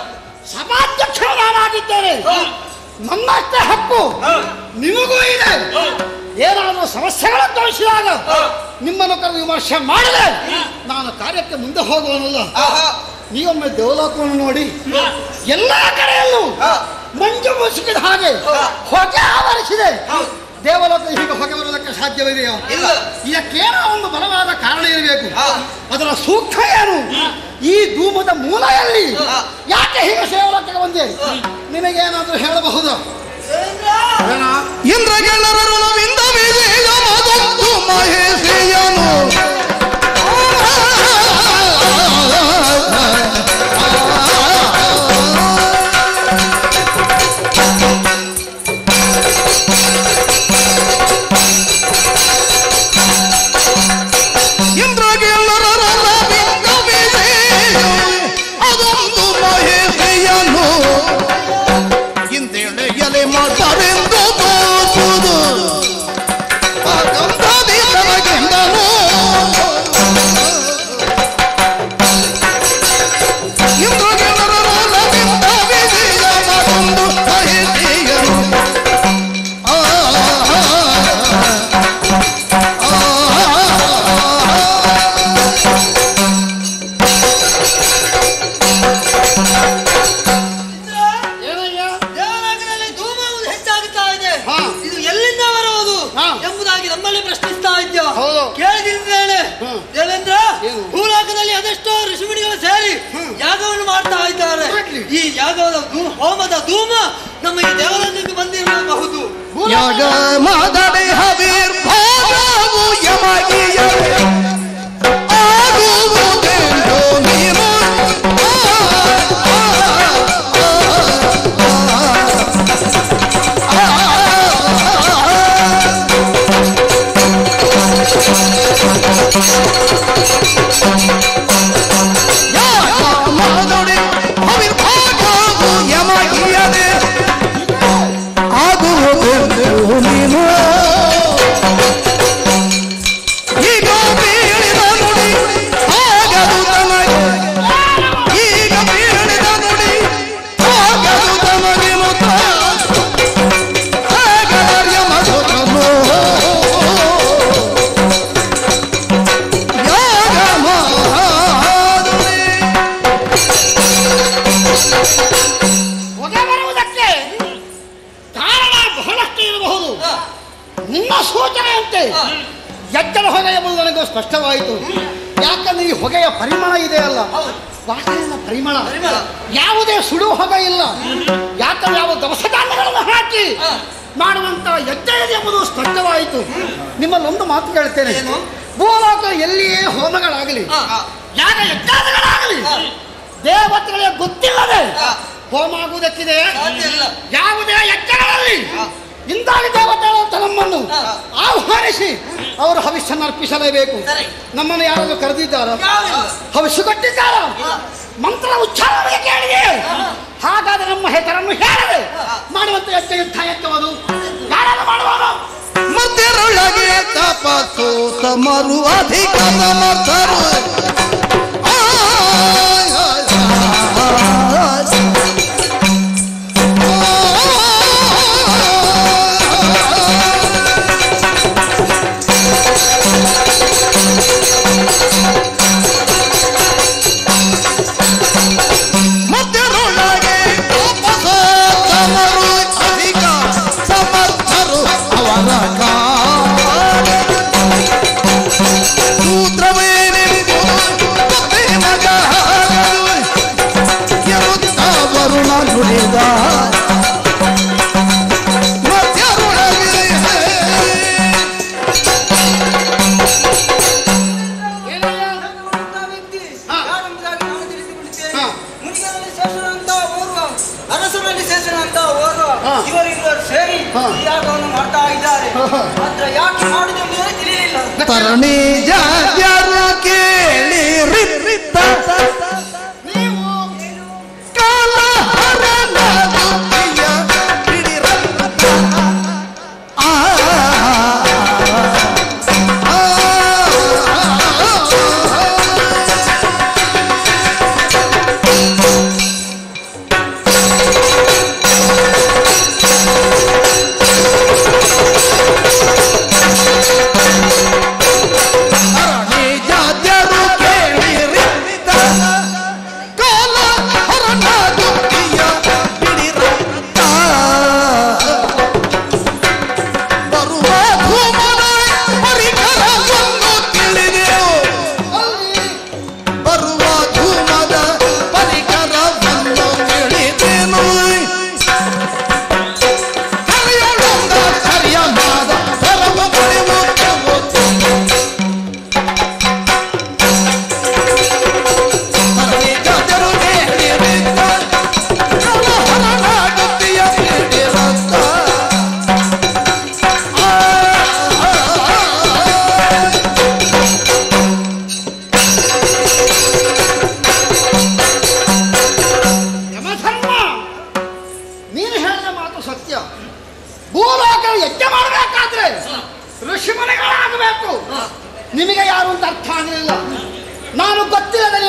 ಸಭಾಧ್ಯಕ್ಷರು ನಾನಾಗಿದ್ದೇನೆ ನನ್ನಷ್ಟೇ ಹಕ್ಕು ನಿಮಗೂ ಇದೆ ಏನಾದರೂ ಸಮಸ್ಯೆಗಳನ್ನು ತೋರಿಸಿದಾಗ ನಿಮ್ಮನ್ನು ಕರೆದು ವಿಮರ್ಶೆ ಮಾಡದೆ ನಾನು ಕಾರ್ಯಕ್ಕೆ ಮುಂದೆ ಹೋಗುವನಲ್ಲ ಆಹಾ. ನೀವೊಮ್ಮೆ ದೇವಲೋಕವನ್ನು ನೋಡಿ ಎಲ್ಲಾ ಕಡೆಯಲ್ಲೂ ಮಂಜು ಮುಸುಕಿದ ಹಾಗೆ ಹೊಗೆ ಆವರಿಸಿದೆ ದೇವಲೋಕ ಹೀಗೆ ಹೊಗೆ ಬರುವುದಕ್ಕೆ ಸಾಧ್ಯವಿದೆಯೋ ಇಲ್ಲ. ಇದಕ್ಕೇನೋ ಒಂದು ಬಲವಾದ ಕಾರಣ ಇರಬೇಕು ಹಾ. ಅದರ ಸೂಕ್ಷ್ಮ ಏನು ಈ ಧೂಮದ ಮೂಲ ಎಲ್ಲಿ ಯಾಕೆ ಹೀಗೆ ದೇವಲೋಕಕ್ಕೆ ಬಂದೆ ನಿನಗೇನಾದ್ರೂ ಹೇಳಬಹುದು ಏನ? ಇಂದ್ರಗೆಲ್ಲರರುಣವಿಂದ ವಿಜಯ ಮದೊಂದು ಮಹೇಶಿಯನು ಇಂದ್ರಗೆಲ್ಲರರುಣವಿಂದ ವಿಜಯ ಅದೊಂದು ಮಹೇಶಿಯನು ಹಿಂದೆಳೆಯಲೆ ಮಾಡರೆಂದು ತೋರುವುದು ಆ ಗಂಧಾದಿ ತನಗೆಂದನು ಇಂದ್ರಗೆಲ್ಲರೊಲವಿಂದ ವಿಜಯ ಮತ್ತೊಂದು ಮಹಿಷಿಯನು. ಆ, ಆ, ಏನಯ್ಯ ದೇವರಾಜನಲ್ಲಿ ಧೂಮವು ಹೆಚ್ಚಾಗುತ್ತಾ ಇದೆ ಹಾ. ಇದು ಎಲ್ಲಿಂದ ಬರುವುದು ಹಾ. ಎಂಬುದಾಗಿ ನಮ್ಮಲ್ಲಿ ಪ್ರಶ್ನಿಸ್ತಾ ಇದ್ದ ಹೌದು. ಕೇಳಿದಿದ್ದೇನೆ ಹ್ಮ್. ದೇವೇಂದ್ರ ಏನು? ಭೂಲೋಕದಲ್ಲಿ ಅದೆಷ್ಟೋ ಋಷಿಮುನಿಗಳು ಸೇರಿ ಯಾಗವನ್ನು ಮಾಡ್ತಾ ಇದ್ದಾರೆ ಮಾಡ್ಲಿ. ಈ ಯಾಗದ ಧೂ- ಹೋಮದ ಧೂಮ ನಮ್ಮ ಈ ದೇವರನ್ನು ಬಂದಿರಬಹುದು ಯಾಗ ಮಾದಡೆ ಹವಿರ್ಭಾಗವು ಯಮಗಿಯ ಆಗುವುದೆಂದು ನೀನು ಆ, ಆ, ಆ, ಯಾಗ ಮಾದಡೆ ಹವಿರ್ಭಾಗವು ಯಮಗಿಯದೆ ಆಗುವುದೆಂದು ನೀನು ಈಗ ಬೀಳಿದ ನುಡಿ ಆಗದು ತನಗೆ ಈಗ ಬೀಳಿದ ನುಡಿ ಆಗದು ತನಗೆ ಮುತ ಆಗರ್ಯ ಮಧುರನು ಯಾಗ ಮಾಧುರಿ ಹೊಗೆ ಬರುವುದಕ್ಕೆ ಕಾರಣ ಬಹಳಷ್ಟು ಇರಬಹುದು ನಿಮ್ಮ ಸೂಚನೆಯಂತೆ ಎಚ್ಚರ ಹೊಗೆ ಎಂಬುದು ನನಗೆ ಸ್ಪಷ್ಟವಾಯಿತು ಯಾಕಂದ್ರೆ ಈ ಹೊಗೆಯ ಪರಿಮಳ ಇದೆಯಲ್ಲ ವಾಸನೆಯ ಪರಿಮಳ ಯಾವುದೇ ಸುಡು ಹೊಗೆ ಇಲ್ಲ ಯಾಕಂದ್ರೆ ಯಾವ ದವಸ ಧಾನ್ಯಗಳನ್ನು ಹಾಕಿ ಮಾಡುವಂತ ಎಚ್ಚರ ಇದೆ ಎಂಬುದು ಸ್ಪಷ್ಟವಾಯಿತು ನಿಮ್ಮಲ್ಲೊಂದು ಮಾತು ಕೇಳ್ತೇನೆ ಭೂಲೋಕ ಎಲ್ಲಿಯೇ ಹೋಮಗಳಾಗಲಿ ಯಾಗ ಯಜ್ಞಾದಿಗಳಾಗಲಿ ದೇವತೆಗಳಿಗೆ ಗೊತ್ತಿಲ್ಲದೆ ಹೋಮ ಆಗುವುದಕ್ಕಿದೆ ಯಾವುದೇ ಯಜ್ಞಗಳಲ್ಲಿ ಇಂದಾಗಿ ದೇವತೆಗಳು ಅಂತ ನಮ್ಮನ್ನು ಆಹ್ವಾನಿಸಿ ಅವರು ಹವಿಷ್ಯನ್ನು ಅರ್ಪಿಸಲೇಬೇಕು ನಮ್ಮನ್ನು ಯಾರಾದ್ರೂ ಕರೆದಿದ್ದಾರ ಹವಿಷ್ಯ ಕೊಟ್ಟಿದ್ದಾರ ಮಂತ್ರ ಉಚ್ಚಾರಣೆ ಕೇಳಿದೆ ಹಾಗಾದ್ರೆ ನಮ್ಮ ಹೆಸರನ್ನು ಹೇಳದೆ ಮಾಡುವಂತ ಯಜ್ಞ ಯುದ್ಧ ಯಜ್ಞವದು ಯಾರಾದ್ರೂ ಮಾಡುವವರು ಮಧ್ಯರೊಳಗೆ ತಪಸ್ಸು ತಮರು ಅಧಿಕ ಸಮರ್ಥರು ಆಯ್ ಆಯ್ ಆಯ್. ಮಧ್ಯರೊಳಗೆ ತಪಸ್ಸು ತಮರು ಅಧಿಕ ಸಮರ್ಥರು ಅವರ ಕಾರ್ಯ ಸೂತ್ರವೇನೆಂದು ತಪ್ಪೆ ಮಗ ಎನ್ನುತ್ತ ವರುಣ ನುಡಿದ ಮಧ್ಯರೊಳಗೆ ಅರಸನಲ್ಲಿ ಶೇಷನ ಅಂತ ಓರ್ವ ಹಾ. ಇವರಿಬ್ಬರು ಸೇರಿ ಹಾ. ಈ ಯಾಗವನ್ನು ಮಾಡ್ತಾ ಇದ್ದಾರೆ ಹಾ. ಮಾತ್ರ ಯಾಕೆ ಮಾಡುವುದೆಂಬುದೇ ತಿಳಿಲಿಲ್ಲ ತರಣಿ ಜಾತ್ಯರು ಕೇಳಿ ರಿತ್ತ ಕಾಲಹರಣ ದುಃಖಿಯ ಹಿಡಿರತ್ತ. ಆ, ಆ, ಆ.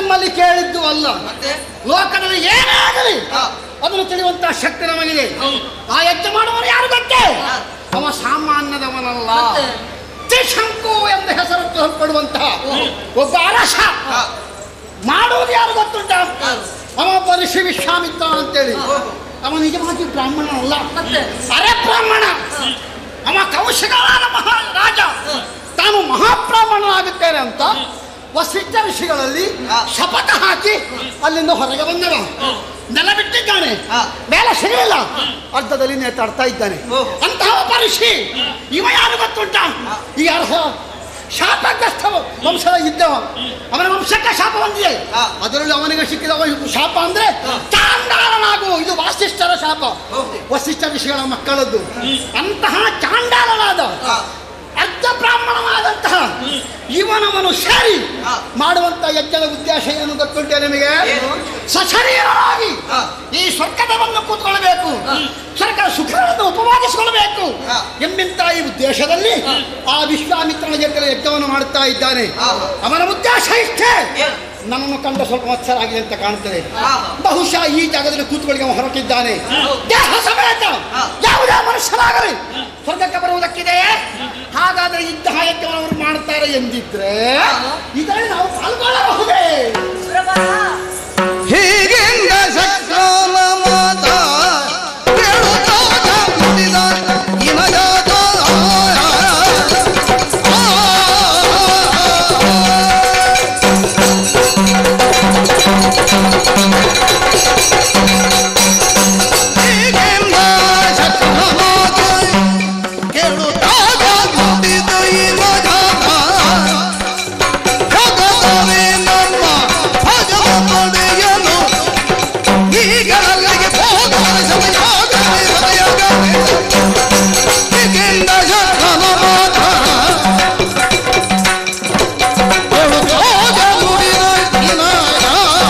ನಿಮ್ಮಲ್ಲಿ ಕೇಳಿದ್ದು ಅಲ್ಲ ಮತ್ತೆ ಲೋಕದಲ್ಲಿ ಏನೇ ಆಗಲಿ ಹಾ. ಅದನ್ನು ತಿಳಿಯುವಂತಹ ಶಕ್ತಿ ನಮಗಿದೆ ಆ ಯಜ್ಞ ಮಾಡುವವರು ಯಾರು ಗೊತ್ತೇ ಅವ ಸಾಮಾನ್ಯದವನಲ್ಲ ತ್ರಿಶಂಕು ಎಂಬ ಹೆಸರು ಪಡುವಂತಹ ಒಬ್ಬ ಅರಸ ಹಾ. ಮಾಡುವುದು ಯಾರು ಗೊತ್ತುಂಟ ಅವ ಒಬ್ಬ ಋಷಿ ವಿಶ್ವಾಮಿತ್ರ ಅಂತೇಳಿ ಅವ ನಿಜವಾಗಿ ಬ್ರಾಹ್ಮಣ ಅಲ್ಲ ಅರೆ ಬ್ರಾಹ್ಮಣ ಅವ ಕೌಶಿಕನಾದ ಮಹಾ ರಾಜ ತಾನು ಮಹಾಬ್ರಾಹ್ಮಣನಾಗುತ್ತೇನೆ ಅಂತ ವಸಿಷ್ಠ ಋಷಿಗಳಲ್ಲಿ ಶಪಥ ಹಾಕಿ ಅಲ್ಲಿಂದ ಹೊರಗೆ ಬಂದವ ನೆಲ ಬಿಟ್ಟಿದ್ದಾನೆ ಹಾ. ಮೇಲೆ ಸಿಗಲಿಲ್ಲ ಅರ್ಧದಲ್ಲಿ ನೇತಾಡ್ತಾ ಇದ್ದಾನೆ ಓಹ್. ಅಂತಹ ಒಬ್ಬ ಋಷಿ ಇವ ಯಾರು ಗೊತ್ತುಂಟ ಈ ಅರ್ಹ ಶಾಪಗ್ರಸ್ತ ವಂಶದ ಇದ್ದವ ಅವನ ವಂಶಕ್ಕೆ ಶಾಪ ಬಂದಿದೆ ಹಾ. ಅದರಲ್ಲಿ ಅವನಿಗೆ ಸಿಕ್ಕಿದ ವ- ಶಾಪ ಅಂದ್ರೆ ಚಾಂಡಾಲನಾಗು ಇದು ವಾಸಿಷ್ಠರ ಶಾಪ ಹೌದು. ವಸಿಷ್ಠ ಋಷಿಗಳ ಮಕ್ಕಳದ್ದು ಅಂತಹ ಚಾಂಡಾಲನಾದ ಹಾ. ಅರ್ಧ ಬ್ರಾಹ್ಮಣನಾದಂತಹ ಇವನವನು ಸೇರಿ ಹಾ. ಮಾಡುವಂತ ಯಜ್ಞದ ಉದ್ದೇಶ ಏನು ಗೊತ್ತುಂಟೆ ನಿಮಗೆ ಏನು? ಸಶರೀರರಾಗಿ ಹಾ. ಈ ಸ್ವರ್ಗದ ಬಂದು ಕೂತ್ಕೊಳ್ಬೇಕು ಸ್ವರ್ಗ ಸುಖಗಳನ್ನು ಉಪವಾದಿಸಿಕೊಳ್ಬೇಕು ಹಾ. ಎಂಬಂತ ಈ ಉದ್ದೇಶದಲ್ಲಿ ಆ ವಿಶ್ವಾಮಿತ್ರನ ಜೊತೆ ಯಜ್ಞವನ್ನು ಮಾಡುತ್ತಾ ಇದ್ದಾನೆ ಹಾ. ಅವನ ಉದ್ದೇಶ ಇಷ್ಟೇ ಏನು? ನನ್ನನ್ನು ಕಂಡ ಸ್ವಲ್ಪ ಮತ್ಸರ ಆಗಿದೆ ಅಂತ ಕಾಣ್ತದೆ ಹಾ. ಬಹುಶಃ ಈ ಜಾಗದಲ್ಲಿ ಕೂತ್ಕೊಳ್ಳಿ ಅವ ಹೊರಟಿದ್ದಾನೆ ದೇಹ ಸಮೇತ ಹಾ. ಯಾವುದೇ ಮನುಷ್ಯನಾಗಲಿ ಸ್ವರ್ಗಕ್ಕೆ ಬರುವುದಕ್ಕಿದೆಯೇ ಹಾಗಾದ್ರೆ ಇಂತಹ ಯಜ್ಞವನ್ನು ಅವರು ಮಾಡ್ತಾರೆ ಎಂದಿದ್ರೆ ಇದರಲ್ಲಿ ನಾವು ಪಾಲ್ಗೊಳ್ಳಬಹುದೇ ಹೀಗೆಂದ ಸಕ್ರಮ ಮಾತ ಕೇಳುತ್ತಾ ನುಡಿದ ಇಮಜಾತ ಹೀಗೆಂದ ಸಕ್ರಮ ಮಾತ ಕೇಳುತ್ತಾ ನುಡಿದ ಇಮಜಾತ ಜಗತ್ತವೇ ನಮ್ಮ ಭಜವ ಪಡೆಯಲು ಈಗಲ್ಲಿಗೆ ಹೋಗುವ ಸಮಯಾಗಲಿ ಸಮಯಾಗಲಿ ಹೀಗೆಂದ ಶಕ್ರಮ ಮಾತ ಹೇಳುತ್ತೋದ ನುಡಿದ ವಿನಾಯಕ.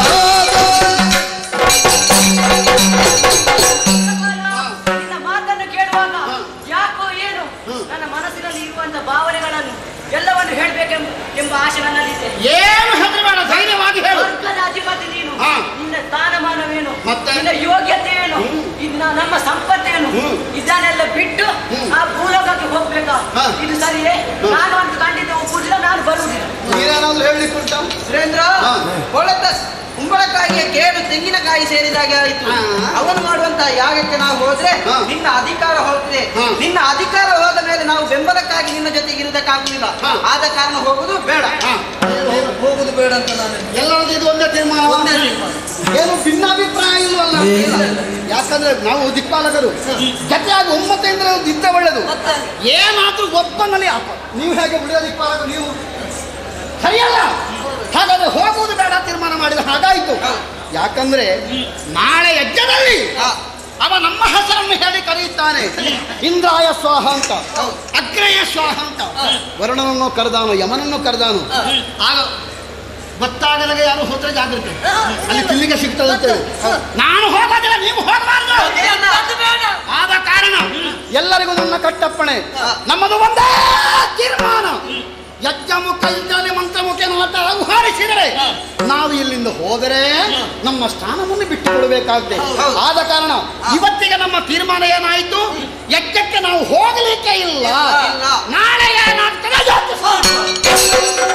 ನಿನ್ನ ಮಾತನ್ನು ಕೇಳುವಾಗ ಯಾಕೋ ಏನು ನನ್ನ ಮನಸ್ಸಿನಲ್ಲಿ ಇರುವಂತ ಭಾವನೆಗಳನ್ನು ಎಲ್ಲವನ್ನು ಹೇಳಬೇಕೆಂಬ ಎಂಬ ಆಸೆ ನನ್ನಲ್ಲಿದೆ ಏನು ಹೆದರಬೇಡ ಧೈರ್ಯವಾಗಿ ಹೇಳು ಸ್ವರ್ಗದ ಅಧಿಪತಿ ನೀನು ಹಾ. ನಿನ್ನ ಸ್ಥಾನಮಾನವೇನು ಮತ್ತೆ? ನಿನ್ನ ಯೋಗ್ಯತೆ ಏನು ಇನ್ನ ನಮ್ಮ ಸಂಪತ್ತೇನು ಇದನ್ನೆಲ್ಲ ಬಿಟ್ಟು ಆ ಭೂಲೋಕಕ್ಕೆ ಹೋಗ್ಬೇಕಾ ಹಾ. ಇದು ಸರಿಯೇ ನಾನು ಅಂತ ಖಂಡಿತ ಒಪ್ಪುದಿಲ್ಲ ನಾನು ಬರುವುದಿಲ್ಲ ನೀನೇನಾದ್ರೂ ಹೇಳಲಿಕ್ಕೆ ಉಂಟಾ ಸುರೇಂದ್ರ ಹಾ. ಕೊಳೆತ ಕುಂಬಳಕಾಯಿಯ ಕೇಡು ತೆಂಗಿನಕಾಯಿ ಸೇರಿದಾಗೆ ಆಯಿತು ಹಾ. ಅವನು ಮಾಡುವಂತ ಯಾಗಕ್ಕೆ ನಾವು ಹೋದ್ರೆ ಹಾ. ನಿನ್ನ ಅಧಿಕಾರ ಹೋಗ್ತದೆ ಹಾ. ನಿನ್ನ ಅಧಿಕಾರ ಹೋದ ಮೇಲೆ ನಾವು ಬೆಂಬಲಕ್ಕಾಗಿ ನಿನ್ನ ಜೊತೆಗೆ ಇರುವುದಕ್ಕಾಗುದಿಲ್ಲ ಹಾ. ಆದ ಕಾರಣ ಹೋಗುದು ಬೇಡ ಹಾ. ಹೋಗುದು ಬೇಡ ಅಂತ ನಾನು ಎಲ್ಲರದ್ದು ಇದು ಒಂದೇ ತೀರ್ಮಾನ ಒಂದೇ ತೀರ್ಮಾನ. ಏನು ಭಿನ್ನಾಭಿಪ್ರಾಯ ಇಲ್ವಲ್ಲ ಯಾಕಂದ್ರೆ ನಾವು ದಿಕ್ಪಾಲಕರು ಜೊತೆಯಾಗಿ ಒಮ್ಮತದಿಂದ ಇದ್ದ ಒಳ್ಳೆದು ಏನಾದ್ರೂ ಒಬ್ಬನಲ್ಲಿ ಅಪ ನೀವು ಹೇಗೆ ಉಳಿದ ದಿಕ್ಪಾಲಕರು ನೀವು ಸರಿಯಲ್ಲ ಹಾಗಾದ್ರೆ ಹೋಗುವುದು ಬೇಡ ತೀರ್ಮಾನ ಮಾಡಿದ ಹಾಗಾಯ್ತು ಯಾಕಂದ್ರೆ ನಾಳೆ ಯಜ್ಞದಲ್ಲಿ ಹಾ. ಅವ ನಮ್ಮ ಹೆಸರನ್ನು ಹೇಳಿ ಕರೆಯುತ್ತಾನೆ ಇಂದ್ರಾಯ ಸ್ವಾಹ ಅಂತ ಅಗ್ರಯ ಸ್ವಾಹ ಅಂತ ವರುಣನನ್ನು ಕರೆದಾನು ಯಮನನ್ನು ಕರೆದಾನು ಆಗ ಗೊತ್ತಾಗದಾಗ ಯಾರು ಹೋದ್ರೆ ಜಾಗ್ರತೆ ಅಲ್ಲಿ ತಿಲ್ಲಿಗೆ ಸಿಗ್ತದಂತೆ ನಾನು ಹೋಗೋದಿಲ್ಲ ನೀವು ಹೋಗಬಾರ್ದು ಆದ ಕಾರಣ ಎಲ್ಲರಿಗೂ ನನ್ನ ಕಟ್ಟಪ್ಪಣೆ ನಮ್ಮದು ಒಂದೇ ತೀರ್ಮಾನ ಯಜ್ಞ ಮುಖ ಯುದ್ಧಾಲಿ ಮಂತ್ರ ಮುಖ ಅಂತ ಹಾರಿಸಿದರೆ ನಾವು ಇಲ್ಲಿಂದ ಹೋದರೆ ನಮ್ಮ ಸ್ಥಾನವನ್ನು ಬಿಟ್ಟು ಕೊಡಬೇಕಾಗುತ್ತೆ ಆದ ಕಾರಣ ಇವತ್ತಿಗೆ ನಮ್ಮ ತೀರ್ಮಾನ ಏನಾಯಿತು ಯಜ್ಞಕ್ಕೆ ನಾವು ಹೋಗಲಿಕ್ಕೆ ಇಲ್ಲ ಇಲ್ಲ. ನಾಳೆ ಏನಾಗ್ತದೆ ಯೋಚಿಸೋಣ.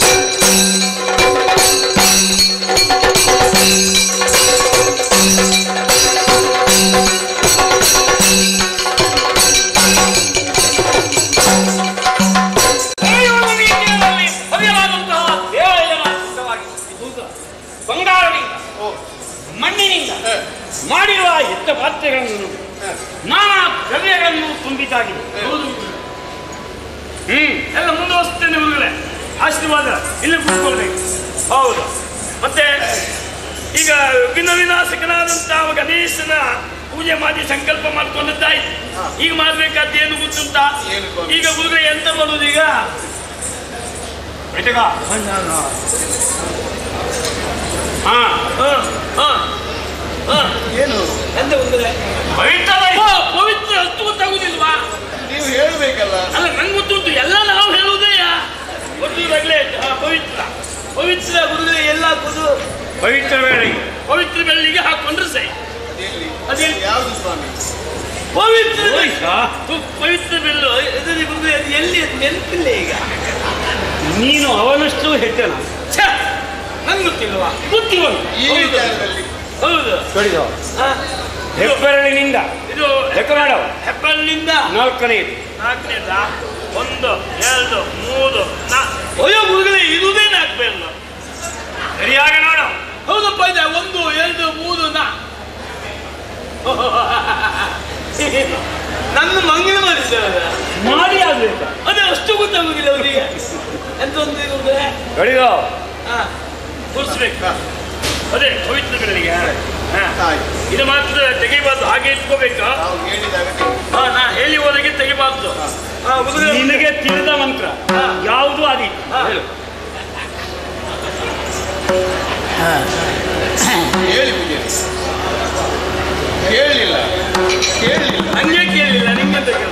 ಈ ಒಂದು ರೀತಿಯಲ್ಲಿ ಭವ್ಯವಾದಂತಹ ದೇವಾಲಯನ ಸಿದ್ಧವಾಗಿದೆ. ಇದು ಬಂಗಾರದಿಂದ ಮಣ್ಣಿನಿಂದ ಮಾಡಿರುವ ಯುದ್ಧ ಪಾತ್ರೆಗಳನ್ನು ನಾನಾ ದ್ರವ್ಯಗಳನ್ನು ತುಂಬಿದ್ದಾಗಿದೆ ಹ್ಮ್ ಎಲ್ಲ ಮುಂದುವರಿಸ್ತೇನೆ ಹುಡುಗರೆ ಆಶೀರ್ವಾದ ಇಲ್ಲಿ ಕೂತ್ಕೊಳ್ಬೇಕು ಹೌದು ಮತ್ತೆ ಈಗ ವಿಘ್ನ ವಿನಾಶಕನಾದಂತಹ ಗಣೇಶನ ಪೂಜೆ ಮಾಡಿ ಸಂಕಲ್ಪ ಮಾಡ್ಕೊಂಡದ್ದಾಯ್ತು ಈಗ ಮಾಡ್ಬೇಕಾದ ಏನು ಗೊತ್ತುಂಟ ಈಗ ಹುಡುಗರೆ ಎಂತ ಮಾಡೋದು ಈಗ ಬೆಟಗ ಹಾ ಹಾ ಹಾ ಹಾ ಏನು ಎಂತ ಉಂಟದೆ ಪವಿತ್ರ ಪವಿತ್ರ ಅಷ್ಟು ಗೊತ್ತಾಗುದಿಲ್ವಾ ನೀವು ಹೇಳ್ಬೇಕಲ್ಲ ಅಲ್ಲ ನಂಗೆ ಗೊತ್ತುಂಟು ಎಲ್ಲ ನಾವು ಹೇಳುವುದೇ ಗೊತ್ತಿರಲೇ ಪವಿತ್ರ ಪವಿತ್ರ ಗುರುಗಳೇ ಎಲ್ಲ ಹಾಕೋದು ಪವಿತ್ರ ವೇಳೆಗೆ ಪವಿತ್ರ ಬೆಳ್ಳಿಗೆ ಹಾಕೊಂಡ್ರೆ ಸರಿ ಅದೇ ಯಾವುದು ಸ್ವಾಮಿ ಪವಿತ್ರ ಬೆಳ್ಳಿ. ಹೋಯ್ತಾ? ತು- ಪವಿತ್ರ ಬೆಳ್ಳು ಎದುರಿ ಗುರುಗಳೇ ಅದು ಎಲ್ಲಿ ಅದು ನೆನಪಿಲ್ಲ ಈಗ ನೀನು ಅವನಷ್ಟು ಹೆಚ್ಚನ ಛೆ! ನಂಗ್ ಗೊತ್ತಿಲ್ವಾ ಬುದ್ಧಿವಂತ ಈ ಹೌದು. ವಿಚಾರದಲ್ಲಿ ಹೌದು ಕಡಿದು ಹಾ. ಇದು- ಹೆಬ್ಬೆರಳಿನಿಂದ ಇದು ಲೆಕ್ಕ ಮಾಡೋ ಹೆಬ್ಬೆರಳಿನಿಂದ ನಾಲ್ಕನೆಯದು ನಾಲ್ಕನೇದ ಒಂದು ಎರಡು ಮೂರು ನಾ ಅಯ್ಯೋ ಗುರುಗಳೇ ಇರುವುದೇ ನಾಲ್ಕು ಬೆರಳು ಸರಿಯಾಗಿ ನೋಡು ಹೌದಪ್ಪ ಇದೆ ಒಂದು ಎರಡು ಮೂರು ನಾ ನನ್ನ ಮಂಗಳ ಮಾಡಿದ್ದೇವೆ ಮಾಡಿ ಆಗ್ಬೇಕು ಅದೇ ಅಷ್ಟು ಗೊತ್ತಾಗುದಿಲ್ಲ ಅವರಿಗೆ ಎಂತ ಒಂದು ಇರುವುದೇ ಕಡಿದು ಹಾ ಕೂರಿಸ್ಬೇಕು ಅದೇ ಪವಿತ್ರ ಬೆರಳಿಗೆ ಹಾ ಆಯ್ತು ಇದು ಮಾತ್ರ ತೆಗಿಬಾರ್ದು ಹಾಗೆ ಇಟ್ಕೋಬೇಕು ನಾವು ಹೇಳಿದಾಗ ತೆಗಿ. ಹಾ ನಾ ಹೇಳಿ ಹೋದಾಗೆ ತೆಗಿಬಾರ್ದು ಹಾ ಗುರುಗಳೇ ನಿನಗೆ ತಿಳಿದ ಮಂತ್ರ ಹಾ. ಯಾವುದು ಅದಿ ಹಾ. ಹೇಳು ಹೇಳಿ ಪೂಜಾರಿ ಕೇಳಲಿಲ್ಲ ಕೇಳಲಿಲ್ಲ ಹಂಗೆ ಕೇಳಲಿಲ್ಲ ನಿಂಗಂತ ಕೇಳ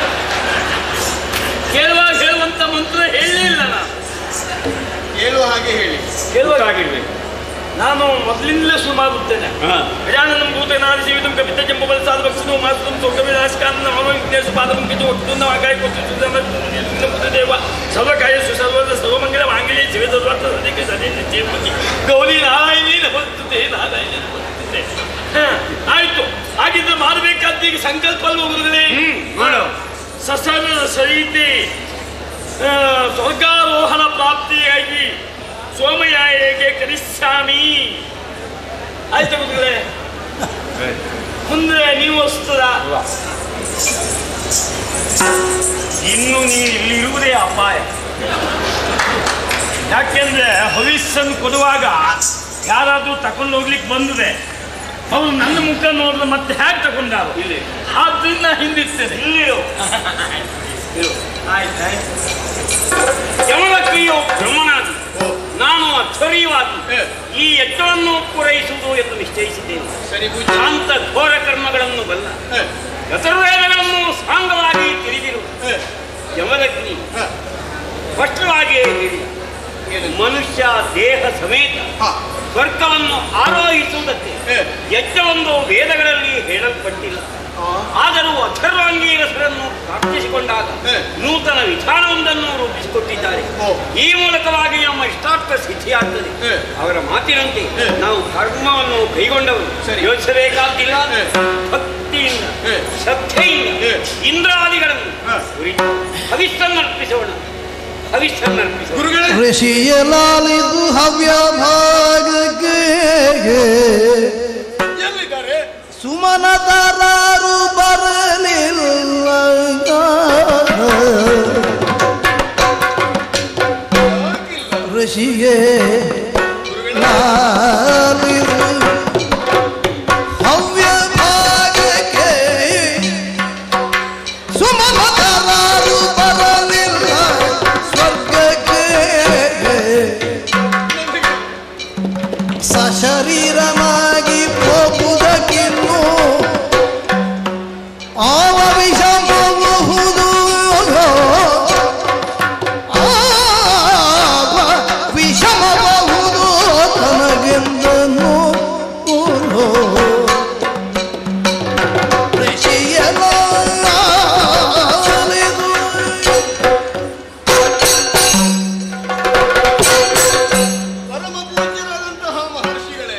ಕೇಳುವಾಗ ಹೇಳುವಂತ ಮಂತ್ರ ಹೇಳಲಿಲ್ಲ ನಾನು ಹೇಳುವ ಹಾಗೆ ಹೇಳಿ ಕೇಳುವಾಗ ಗೊತ್ತಾಗಿರ್ಬೇಕು ನಾನು ಮೊದಲಿಂದಲೇ ಶುರು ಮಾಡುತ್ತೇನೆ ಹಾ. ಗಜಾನನಂ ಭೂತನಾದಿ ಜೀವಿತಂ ಕಪಿತ ಜಂಬಬಲ ಸಾಧ ಭಕ್ಷನು ಮಾಸ್ತಂ ತೋಕವಿನಾಶಕಾಂತ ಮಮ ವಿಘ್ನೇಶ ಪಾದಂ ಕಿತು ಒಟ್ಟುನ್ನ ವಾಗಾಯ ಕೊಟ್ಟು ದೇವ ಸರ್ವಕಾಯ ಸುಸರ್ವದ ಸರ್ವಮಂಗಲ ಮಾಂಗಲ್ಯ ಶಿವ ಸರ್ವಾರ್ಥ ಸದಿಕೆ ಸದಿ ಜೀವತಿ ಗೌರಿ ನಾರಾಯಣಿ ನಮಸ್ತುತೆ ನಾರಾಯಣಿ ನಮಸ್ತುತೆ ಹಾ, ಆಯ್ತು ಹಾಗಿದ್ರೆ ಮಾಡಬೇಕಾದ ಈಗ ಸಂಕಲ್ಪ ಅಲ್ವ ಗುರುಗಳೇ ಹ್ಮ್ ಮಾಡು ಸಸನ ಸಹಿತಿ ಆ, ಸ್ವರ್ಗಾರೋಹಣ ಪ್ರಾಪ್ತಿಯಾಗಿ ಸೋಮಯಾಯಗೆ ಕರಿಸ್ವಾಮಿ ಆಯ್ತು ಗುರುಗಳೇ ಮುಂದೆ ನೀವು ವಸ್ತುದ ಇನ್ನು ನೀನು ಇಲ್ಲಿರುವುದೇ ಅಪಾಯ ಯಾಕೆಂದ್ರೆ ಹವಿಸ್ಸನ್ನು ಕೊಡುವಾಗ ಯಾರಾದ್ರೂ ತಕೊಂಡು ಹೋಗ್ಲಿಕ್ಕೆ ಬಂದಿದೆ ಅವ್ರು ನನ್ನ ಮುಖ ನೋಡಿದ್ರೆ ಮತ್ತೆ ಹೇಗೆ ತಗೊಂಡಾರು ಇಲ್ಲಿ ಆದ್ರಿಂದ ಹಿಂದಿರ್ತೇನೆ ಇಲ್ಲಿರು ಆಯ್ತಾಯ್ತು ಯಮನ ಕ್ರಿಯೆಯು ಬ್ರಹ್ಮನಾಗಿ ನಾನು ಅಕ್ಷರೀಯವಾಗಿ ಹೇ. ಈ ಯಜ್ಞವನ್ನು ಪೂರೈಸುವುದು ಎಂದು ನಿಶ್ಚಯಿಸಿದ್ದೇನೆ ಸರಿ ಪೂಜೆ ಶಾಂತ ಘೋರ ಕರ್ಮಗಳನ್ನು ಬಲ್ಲ ಹ, ಚತುರ್ವೇದಗಳನ್ನು ಸಾಂಗವಾಗಿ ತಿಳಿದಿರು ಹ, ಯಮಲಗ್ನಿ ಹ. ಸ್ಪಷ್ಟವಾಗಿಯೇ ಹೇಳಿ ಏನು? ಮನುಷ್ಯ ದೇಹ ಸಮೇತ ಹ, ಸ್ವರ್ಗವನ್ನು ಆರೋಹಿಸುವುದಕ್ಕೆ ಹೇ. ಯಜ್ಞವೊಂದು ವೇದಗಳಲ್ಲಿ ಹೇಳಲ್ಪಟ್ಟಿಲ್ಲ ಆ, ಆದರೂ ಅಥರ್ವಾಂಗೀರಸರನ್ನು ಪ್ರಾರ್ಥಿಸಿಕೊಂಡಾಗ ಹೇ. ನೂತನ ವಿಧಾನವೊಂದನ್ನು ರೂಪಿಸಿಕೊಟ್ಟಿದ್ದಾರೆ ಓ. ಈ ಮೂಲಕವಾಗಿ ನಮ್ಮ ಇಷ್ಟಾರ್ಥ ಸಿದ್ಧಿಯಾಗ್ತದೆ ಹೇ. ಅವರ ಮಾತಿನಂತೆ ಹೇ. ನಾವು ಕರ್ಮವನ್ನು ಕೈಗೊಂಡವರು ಸರಿ. ಯೋಚಿಸಬೇಕಾಗಿಲ್ಲ ಹೇ. ಭಕ್ತಿಯಿಂದ ಹೇ. ಶ್ರದ್ಧೆಯಿಂದ ಹೇ. ಇಂದ್ರಾದಿಗಳನ್ನು ಹ. ಕುರಿತು ಹವಿಸ್ಸನ್ನರ್ಪಿಸೋಣ ಹವಿಸ್ಸನ್ನರ್ಪಿಸೋಣ ಗುರುಗಳೇ ಋಷಿಯಲಾಲಿದು ಹವ್ಯ ಭಾಗಕ್ಕೆ ಎಲ್ಲಿದ್ದಾರೆ ಸುಮನತರಾರು ಬರಲಿಲ್ಲ ಯಾಕಿಲ್ಲ ಋಷಿಗೆ ಗುರುಗಳೇ ಲಾಲಿದು ಹವ್ಯ ಭಾಗಕ್ಕೆ ಸುಮನತರಾರು ಬರಲಿಲ್ಲ ಸ್ವರ್ಗಕ್ಕೆ ಸಶರೀರನಾಗಿ ಹೋಗುವುದಕ್ಕಿನ್ನು ಆವ ವಿಷಮಬಹುದು ಆವ ವಿಷಮಬಹುದು ತನಗೆಂದನು ಪರಮ ಪೂಜ್ಯರಾದಂತಹ ಮಹರ್ಷಿಗಳೇ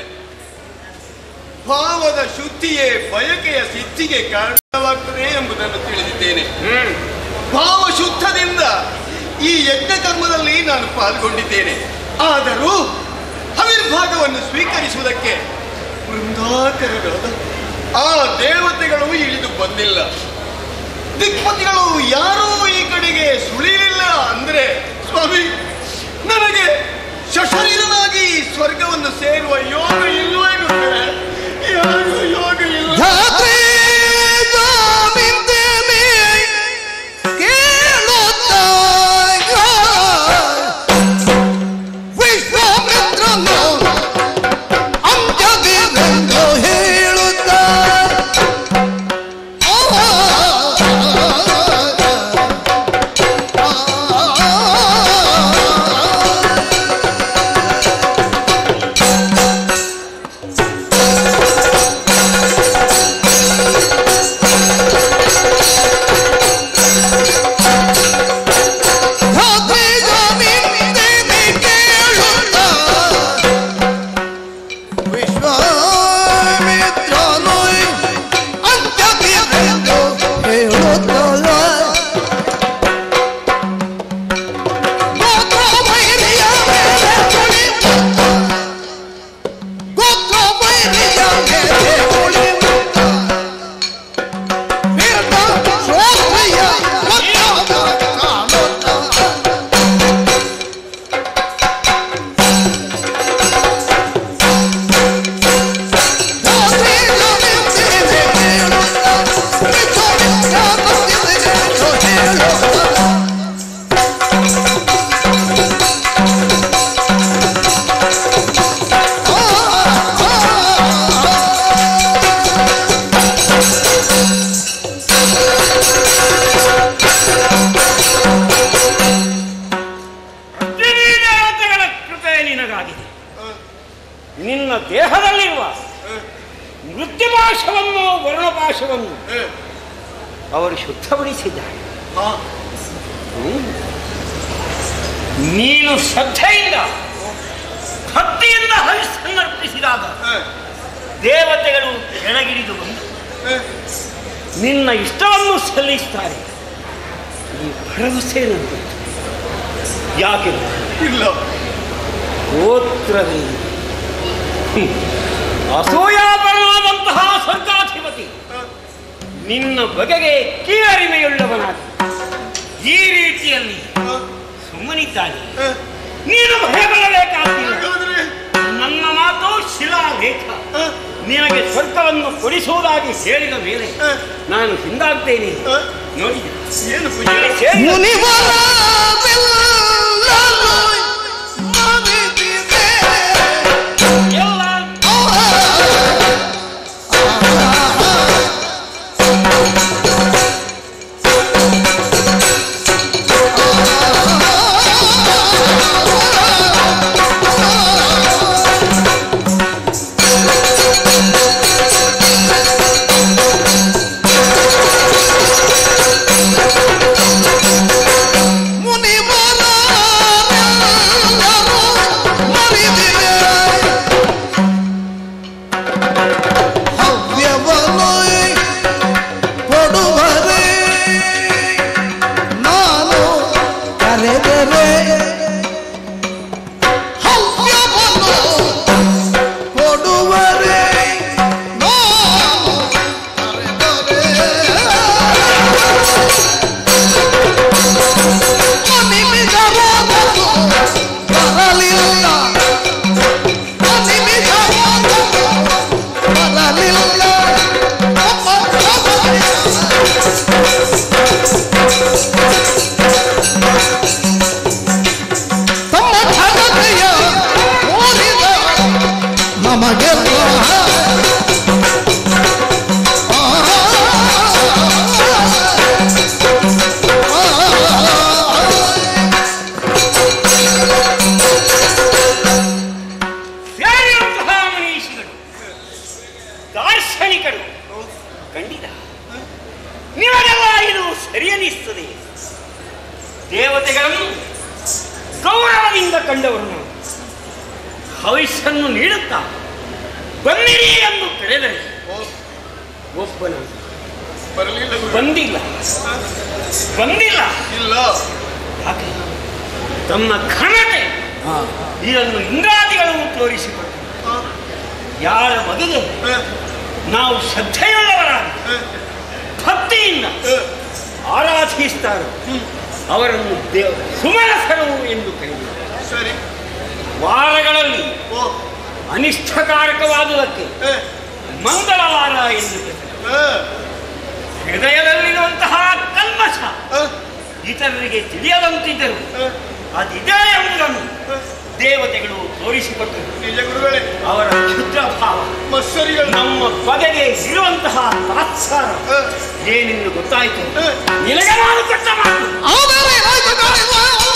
ಭಾವದ ಶುದ್ಧಿಯೇ ಬಯಕೆಯ ಸಿದ್ಧಿಗೆ ಕಾರಣವಾಗ್ತದೆ ಎಂಬುದನ್ನು ತಿಳಿದಿದ್ದೇನೆ ಭಾವ ಶುದ್ಧದಿಂದ ಈ ಯಜ್ಞ ಕರ್ಮದಲ್ಲಿ ನಾನು ಪಾಲ್ಗೊಂಡಿದ್ದೇನೆ ಆದರೂ ಹವಿರ್ಭಾಗವನ್ನು ಸ್ವೀಕರಿಸುವುದಕ್ಕೆ ವೃಂದಾಕರಗಳಾದ ಆ ದೇವತೆಗಳು ಇಳಿದು ಬಂದಿಲ್ಲ ದಿಕ್ಪತಿಗಳು ಯಾರೂ ಈ ಕಡೆಗೆ ಸುಳಿಲಿಲ್ಲ ಅಂದ್ರೆ ಸ್ವಾಮಿ ನನಗೆ ಸಶರೀರನಾಗಿ ಈ ಸ್ವರ್ಗವನ್ನು ಸೇರುವ ಯೋಗ ಇಲ್ಲವೇ ಗುರುಗಳೇ ಯಾರಿಗೂ ಯೋಗ ಇಲ್ಲ ಧಾತ್ರಿ ಗೋವಿಂದನೇ ಕೇಳುತ್ತಾಗ ವಿಶ್ವಾಮಿತ್ರನು ಅಂತ್ಯದಿನೆಂದು ಹೇಳುತ್ತ ಆ, ಆ, ಆ, ಪವಿತ್ರರಾಗಿದೆ ನಿನ್ನ ದೇಹದಲ್ಲಿರುವ ಮೃತ್ಯುಭಾಷವನ್ನು ವರ್ಣಭಾಷವನ್ನು ಅವರು ಶುದ್ಧಪಡಿಸಿದ್ದಾರೆ ಹ್ಮ್. ನೀನು ಶ್ರದ್ಧೆಯಿಂದ ಭಕ್ತಿಯಿಂದ ಹರಿಸನ್ನರ್ಪಿಸಿದಾಗ ದೇವತೆಗಳು ಕೆಳಗಿಳಿದು ಬಂದು ನಿನ್ನ ಇಷ್ಟವನ್ನು ಸಲ್ಲಿಸ್ತಾರೆ ಈ ಭರವಸೆ ನನಗೆ ಯಾಕೆ ಇಲ್ಲ ಗೋತ್ರದಲ್ಲಿ ಹ್ಮ್. ಅಸೂಯಾಪರನಾದಂತಹ ಸ್ವರ್ಗಾಧಿಪತಿ ನಿನ್ನ ಬಗೆಗೆ ಕೀಳರಿಮೆಯುಳ್ಳವನಾದ ಈ ರೀತಿಯಲ್ಲಿ ಸುಮ್ಮನಿದ್ದಾನೆ ನೀನು ಭಯಪಡಬೇಕಾಗಿಲ್ಲ ಹಾಗಾದ್ರೆ ನನ್ನ ಮಾತು ಶಿಲಾಲೇಖ ನಿನಗೆ ಸ್ವರ್ಗವನ್ನು ಕೊಡಿಸುವುದಾಗಿ ಹೇಳಿದ ಮೇಲೆ ನಾನು ಹಿಂದಾಗ್ತೇನೆ ನೋಡಿ ಏನು ನಾನು ಸೇರಿದ ಮುನಿವರವೆಲ್ಲರೂ ಮರೆತಿದೆ. ಎಲ್ಲ ಮುನಿವರವೆಲ್ಲರೂ ಮರೆತಿದೆ. ಹವ್ಯವನ್ನು ಕೊಡುವರೆ ನಾನು ಕರೆದರೆ ಹವ್ಯವನ್ನು ಕೊಡುವರೆ ನಾನು ಕರೆದರೆ ನಿಮಿಷವಾದರೂ ಬರಲಿಲ್ಲ ನಿಮಿಷವಾದರೂ ಬರಲಿಲ್ಲ ತಮ್ಮ ಘನತೆಯ ತೋರಿದ ನಮಗೆಲ್ಲ ಸೇರಿರುವಂತಹ ಮನೀಷಿಗಳು ದಾರ್ಶನಿಕರು ಖಂಡಿತ ನಿಮಗೆಲ್ಲ ಇದು ಸರಿಯನಿಸ್ತದೆ ದೇವತೆಗಳನ್ನು ಗೌರವದಿಂದ ಕಂಡವರು ನಾವು ಹವಿಸ್ಸನ್ನು ನೀಡುತ್ತಾ ಬಂದಿರಿ ಎಂದು ಕರೆದರೆ ಒಬ್ಬನ ಬರಲಿಲ್ಲ ಗುರು. ಬಂದಿಲ್ಲ ಬಂದಿಲ್ಲ ಇಲ್ಲ ಯಾಕೆ ತಮ್ಮ ಘನತೆ ಇದನ್ನು ಇಂದ್ರಾದಿಗಳು ತೋರಿಸಿಕೊಟ್ಟು ಯಾರ ಬಗೆಗೆ ನಾವು ಶ್ರದ್ಧೆಯುಳ್ಳವರಾಗಿ ಭಕ್ತಿಯಿಂದ ಆರಾಧಿಸ್ತಾರೋ ಅವರನ್ನು ದೇವ ಸುಮನಸರು ಎಂದು ಕರೆಯುತ್ತಾರೆ ಸರಿ ವಾರಗಳಲ್ಲಿ ಓ ಅನಿಷ್ಟಕಾರಕವಾದುದಕ್ಕೆ ಏ, ಮಂಗಳವಾರ ಎಂದು ಕರೆಯುತ್ತಾರೆ. ಏ, ಹೃದಯದಲ್ಲಿರುವಂತಹ ಕಲ್ಮಶ ಏ, ಇತರರಿಗೆ ತಿಳಿಯದಂತಿದ್ದರು ಏ, ಅದಿದೆ ಎಂಬುದನ್ನು ದೇವತೆಗಳು ತೋರಿಸಿಕೊಟ್ಟರು ನಿಜ ಗುರುಗಳೇ ಅವರ ಕ್ಷುದ್ರ ಭಾವ ಮತ್ಸರಿಗಳು ನಮ್ಮ ಬಗೆಗೆ ಇರುವಂತಹ ತಾತ್ಸಾರ ಏ, ಏನೆಂದು ಗೊತ್ತಾಯಿತು ಏ, ನಿನಗೆ ನಾನು ಕೊಟ್ಟ ಮಾತು ಆದರೆ ಆಯ್ತು ಕಾಣಿವ.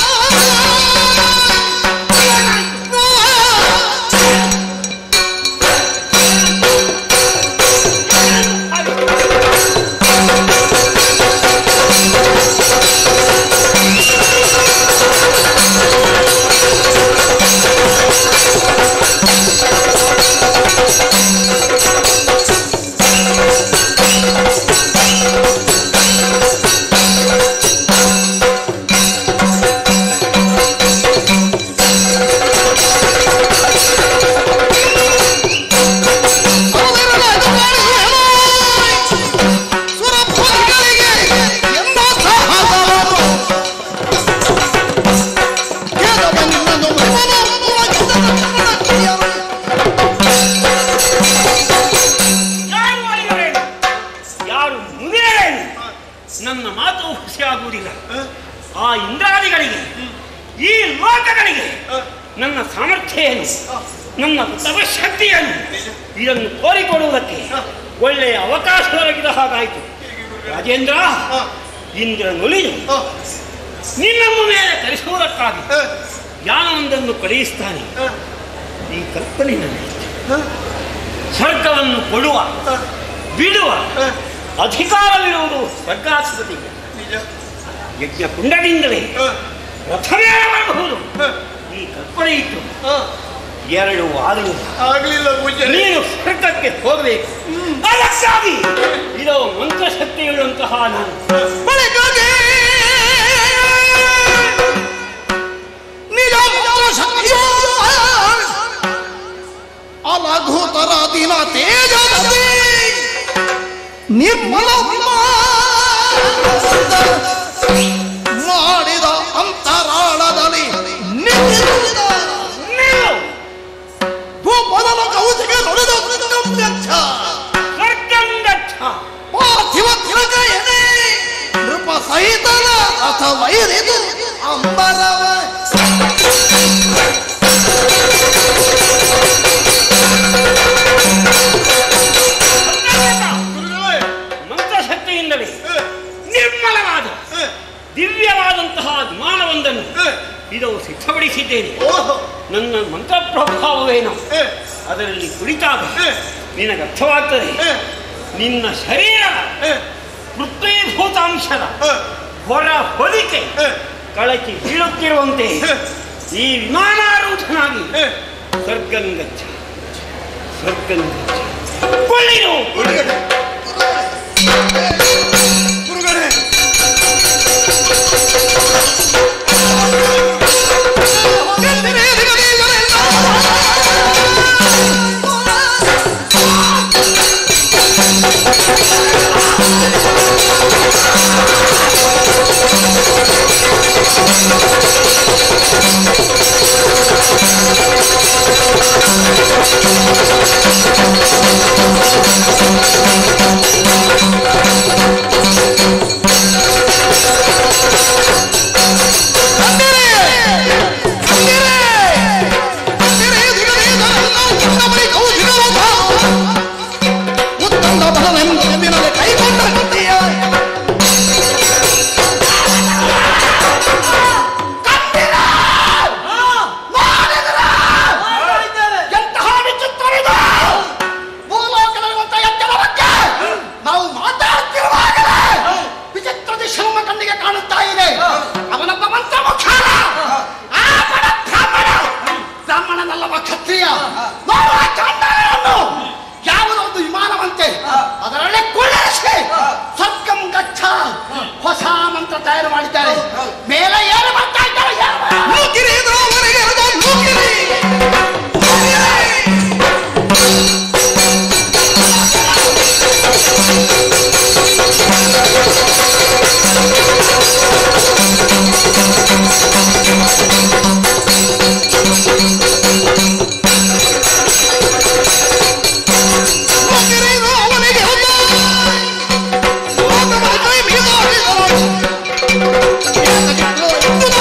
ಯಾರು ಅರಿವರೇನು ಯಾರು ಮುಗಿಯರೇನು ನನ್ನ ಮಾತು ಹುಸಿಯಾಗುವುದಿಲ್ಲ ಆ ಇಂದ್ರಾದಿಗಳಿಗೆ ಈ ಲೋಕಗಳಿಗೆ ನನ್ನ ಸಾಮರ್ಥ್ಯ ಏನು ನನ್ನ ತಪಶಕ್ತಿಯನ್ನು ಇದನ್ನು ತೋರಿಕೊಡುವುದಕ್ಕೆ ಒಳ್ಳೆಯ ಅವಕಾಶ ಒದಗಿದ ಹಾಗಾಯಿತು ರಾಜೇಂದ್ರ ಇಂದ್ರ ನುಲಿದು ನಿನ್ನನ್ನು ಮೇಲೆ ಕರೆಸುವುದಕ್ಕಾಗಿ ಯಾನವೊಂದನ್ನು ಕಳುಹಿಸ್ತಾನೆ ಈ ಕಲ್ಪನೆ ನನಗೆ ಸ್ವರ್ಗವನ್ನು ಕೊಡುವ ಬಿಡುವ ಅಧಿಕಾರವಿರುವುದು ಸ್ವರ್ಗಾಧಿಪತಿಗೆ ಯಜ್ಞ ಕುಂಡದಿಂದಲೇ ಪ್ರಥಮೇ ಮಾಡಬಹುದು ಈ ಕಲ್ಪನೆ ಇತ್ತು ಎರಡು ವಾದಗಳು ಆಗ್ಲಿಲ್ಲ ಪೂಜ್ಯರೇ ನೀನು ಸ್ವರ್ಗಕ್ಕೆ ಹೋಗಬೇಕು ಅದಕ್ಕಾಗಿ ಇದು ಮಂತ್ರಶಕ್ತಿಯುಳ್ಳಂತಹ ನಾನು ಬೆಳಗ್ಗೆ ನಿಜ ಶಕ್ತಿಯೋ ಅಲಘುತರ ದಿನ ತೇಜದಲ್ಲಿ ನಿರ್ಮಲ ಮಾಡಿದ ಅಂತರಾಳದಲ್ಲಿ ನಿಂತಿದ್ದ ನೀವು ಭೂಪದನ ಕೌತಿಗೆ ನುಡಿದ ವೆಚ್ಚ ಸ್ವರ್ಗಂಗಚ್ಛ ಪಾರ್ಥಿವ ತಿಲಕಯನೇ ನೃಪ ಸಹಿತನ ಅಥ ವೈರಿದು ಅಂಬರವ ಮಂತ್ರಶಕ್ತಿಯಿಂದಲೇ ನಿರ್ಮಲವಾದ ದಿವ್ಯವಾದಂತಹ ವಿಮಾನವೊಂದನ್ನು ಇದು ಸಿದ್ಧಪಡಿಸಿದ್ದೇನೆ ಓಹೋ ನನ್ನ ಮಂತ್ರ ಪ್ರಭಾವವೇನು ಅದರಲ್ಲಿ ಕುಳಿತಾಗ ನಿನಗೆ ಅರ್ಥವಾಗ್ತದೆ ನಿನ್ನ ಶರೀರ ಪೃಥ್ವೀಭೂತಾಂಶದ ಹೊರ ಹೊದಿಕೆ ಕಳಚಿ ಬೀಳುತ್ತಿರುವಂತೆ ಈ ವಿಮಾನಾರೂಢನಾಗಿ ಸ್ವರ್ಗಂಗಚ್ಚ ಸ್ವರ್ಗಂಗಚ್ಚ ಕೊಳ್ಳಿರು ಗುರುಗಳೇ ಉತ್ತಮ ಬಲವೆಂದಿನಲ್ಲಿ ಕೈಗೊಂಡ ಕೃತಿಯ ಎಂತಹ ವಿಚಿತ್ರವಿದು ಭೂಲೋಕದಲ್ಲಿರುವಂತ ಎಚ್ಚರ ಬಗ್ಗೆ ನಾವು ಮಾತಾಡ್ತಿರುವಾಗಲೇ ವಿಚಿತ್ರ ದೃಶ್ಯ ನಮ್ಮ ಕಣ್ಣಿಗೆ ಕಾಣುತ್ತಾ ಇದೆ ಅವನೊಬ್ಬ ಮಂತ್ರ ಮುಖ್ಯ ಆ ಬಡ ಬ್ರಾಹ್ಮಣ ಬ್ರಾಹ್ಮಣನಲ್ಲವ ಕ್ಷತ್ರಿಯ ನೋಡುವ ಚಾಂಡಾಲವನ್ನು ಯಾವುದೋ ಒಂದು ವಿಮಾನವಂತೆ ಅದರಲ್ಲೇ ಕುಳ್ಳಿರಿಸಿ ಸ್ವರ್ಗಂ ಗಚ್ಚ ಹೊಸ ಮಂತ್ರ ತಯಾರು ಮಾಡಿದ್ದಾರೆ ಮೇಲೆ ಏನು ಮಾಡ್ತಾ ಇದ್ದಾರೆ ಏನು ಮಾಡ್ತಾ ಇದ್ದಾರೆ? ನೂಕಿರಿ ದ್ರೋವರಿಗೆ ನೂಕಿರಿ ನೂಕಿರಿ ದ್ರೋವರಿಗೆ ಲೋಕಮನ ಕೈ ಮೀದಾಡಿದರು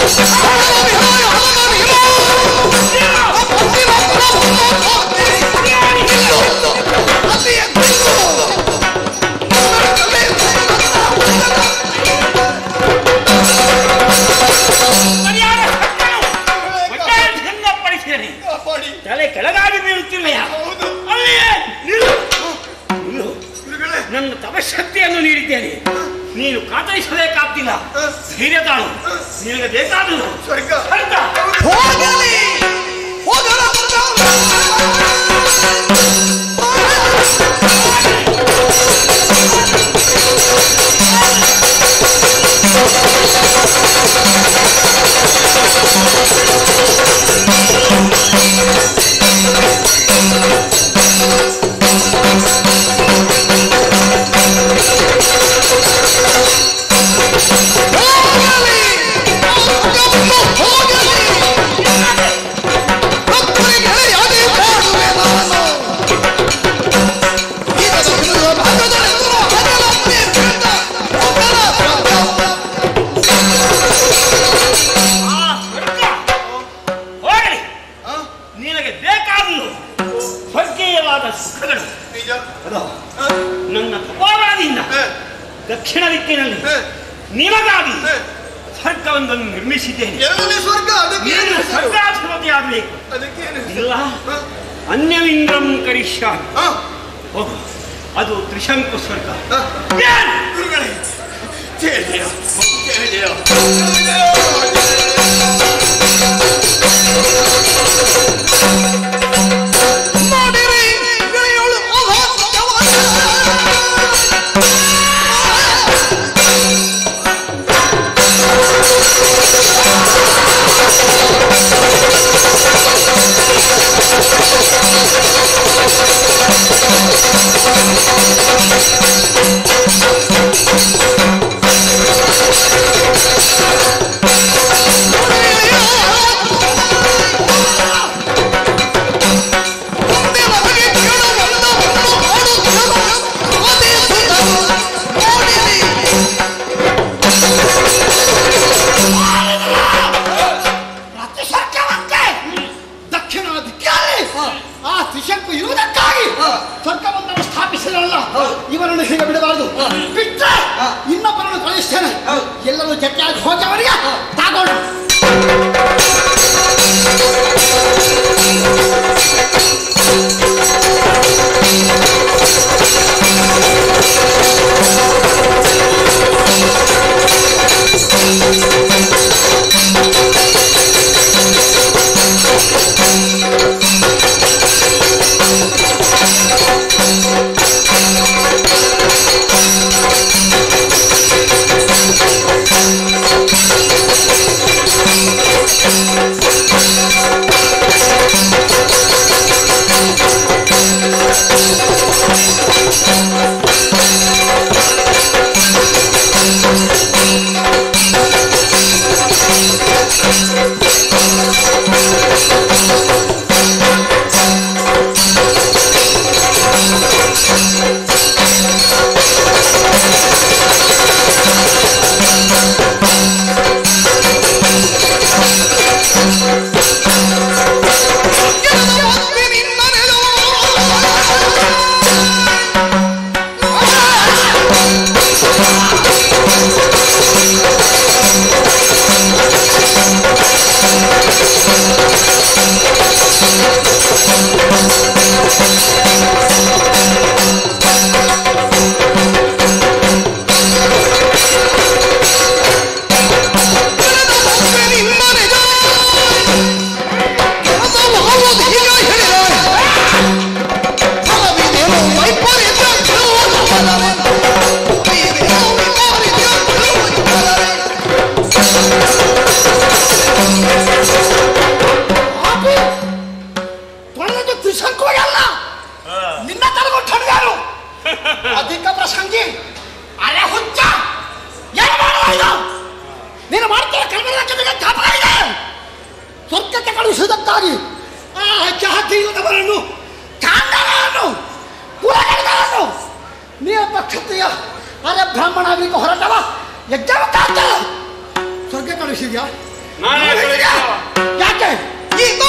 ಮರ್ಯಾದೆ ಹಕ್ಕನು. ಒಳ್ಳೆ ಭಂಗಪಡಿಸಿದನೆ. ಕಾಪಾಡಿ ತಲೆ ಕೆಳಗಾಗಿ ಬೀಳುತ್ತಿಲ್ಲಯ್ಯ ಹೌದು ಅಲ್ಲಿಯೇ ನಿಲ್ಲು. ನಿಲ್ಲು. ಗುರುಗಳೇ ನನ್ನ ತಪಶಕ್ತಿಯನ್ನು ನೀಡಿದ್ದೇನೆ ನೀನು ಕಾತರಿಸಬೇಕಾಗ್ತಿಲ್ಲ ಧೈರ್ಯ ತಾಳು ನಿನಗೆ ಬೇಕಾದದು ಸ್ವರ್ಗ ಸ್ವರ್ಗ. ಹೋಗಲಿ ಹೋಗಲ ಹೋಗಲಿ ಹೋಗಲಿ ಭಕ್ತರಿಗೆ ಅದೇ ಮಾಡುವೆ ನಾನು ಇದರ ವಿರುದ್ಧ ಭಾಗದಲ್ಲಿರುವ ಹಗಲನ್ನೇ ಬಿಟ್ಟ ಹೋಗಲ ಸ್ವರ್ಗ. ಆ ಸ್ವರ್ಗ ಹೋಗಲಿ ನಿನಗೆ ಬೇಕಾದದು ಸ್ವರ್ಗೀಯವಾದ ಸುಖಗಳು ನಿಜ ಅದು ನನ್ನ ತಪೋಬಲದಿಂದ ಹ, ದಕ್ಷಿಣ ದಿಕ್ಕಿನಲ್ಲಿ ಹ, ನಿನಗಾಗಿ ಹ. ಸ್ವರ್ಗವೊಂದನ್ನು ನಿರ್ಮಿಸಿದ್ದೇನೆ ಎರಡನೇ ಸ್ವರ್ಗ ಅದಕ್ಕೆ ನೀನು ಏನು ಹೆಸರು? ಸ್ವರ್ಗಾಧಿಪತಿ ಆಗಬೇಕು ಅದಕ್ಕೆ ಏನು ಹೆಸರು? ಇಲ್ಲ ಹ, ಅನ್ಯವಿಂದ್ರಂ ಕರಿಷ್ಯಾಮಿ ಹ, ಹೋಗು ಅದು ತ್ರಿಶಂಕು ಸ್ವರ್ಗ ಹ. ಏನು? ಗುರುಗಳೇ ಜಯ ಜಯ ಜಯ ಜಯ ನೋಡಿರಿ ಗಿಳಿಯೋಳು ಅಭಾಗ್ಯವಾದ. ಮುಂದೆ ನಮಗೆ ಕೇಳುವಂತ ಒಂದು ಹಾಡುಗಳು ಅದೇ ಸುತ ನೋಡಿರಿ ಪ್ರತಿಶಂಕವಂತೆ ದಕ್ಷಿಣ ದಿಕ್ಕಿನಲ್ಲಿ ಆ ತ್ರಿಶಂಕು ಇರುವುದಕ್ಕಾಗಿ ಸ್ವರ್ಗವೊಂದನ್ನು ಸ್ಥಾಪಿಸಿರಲ್ಲ ಇವರನ್ನು ಹೀಗೆ ಬಿಡಬಾರದು ಬಿಟ್ಟರೆ ಇನ್ನೊಬ್ಬರನ್ನು ಕಳಿಸ್ತೇನೆ ಎಲ್ಲರೂ ಜೊತೆಯಾಗಿ ಹೋಗವರಿಗೆ ತಗೊಂಡು ತೊಳೆದು ತ್ರಿಶಂಕುವಾಗಿ ಅಲ್ಲ ನಿನ್ನ ತಲೆಗೊಂಡು ಹಿಡಿದಾರು ಅಧಿಕ ಪ್ರಸಂಗಿ ಅರೆ ಹುಚ್ಚ ಏನು ಮಾಡುವುದು ನೀನು ಮಾಡ್ತೀರ ಕರ್ಮದ ಜ್ಞಾಪಕ ಇದೆ ಸ್ವರ್ಗಕ್ಕೆ ಕಳುಹಿಸುವುದಕ್ಕಾಗಿ ಆ ಚಹ ತೀರುವುದವರನ್ನು ಚಾಂಡನನ್ನು ಕುಲಗಡದವರನ್ನು ನೀವೊಬ್ಬ ಕ್ಷತ್ರಿಯ ಅರೆ ಬ್ರಾಹ್ಮಣ ಆಗಲಿಕ್ಕೆ ಹೊರಟವ ಯಜ್ಞವಕ್ಕಾಗ್ತದೆ ಸ್ವರ್ಗ ಕಳುಹಿಸಿದ್ಯಾ ನಾನೇ ಕಳಿಸಿದವ. ಯಾಕೆ ಇದು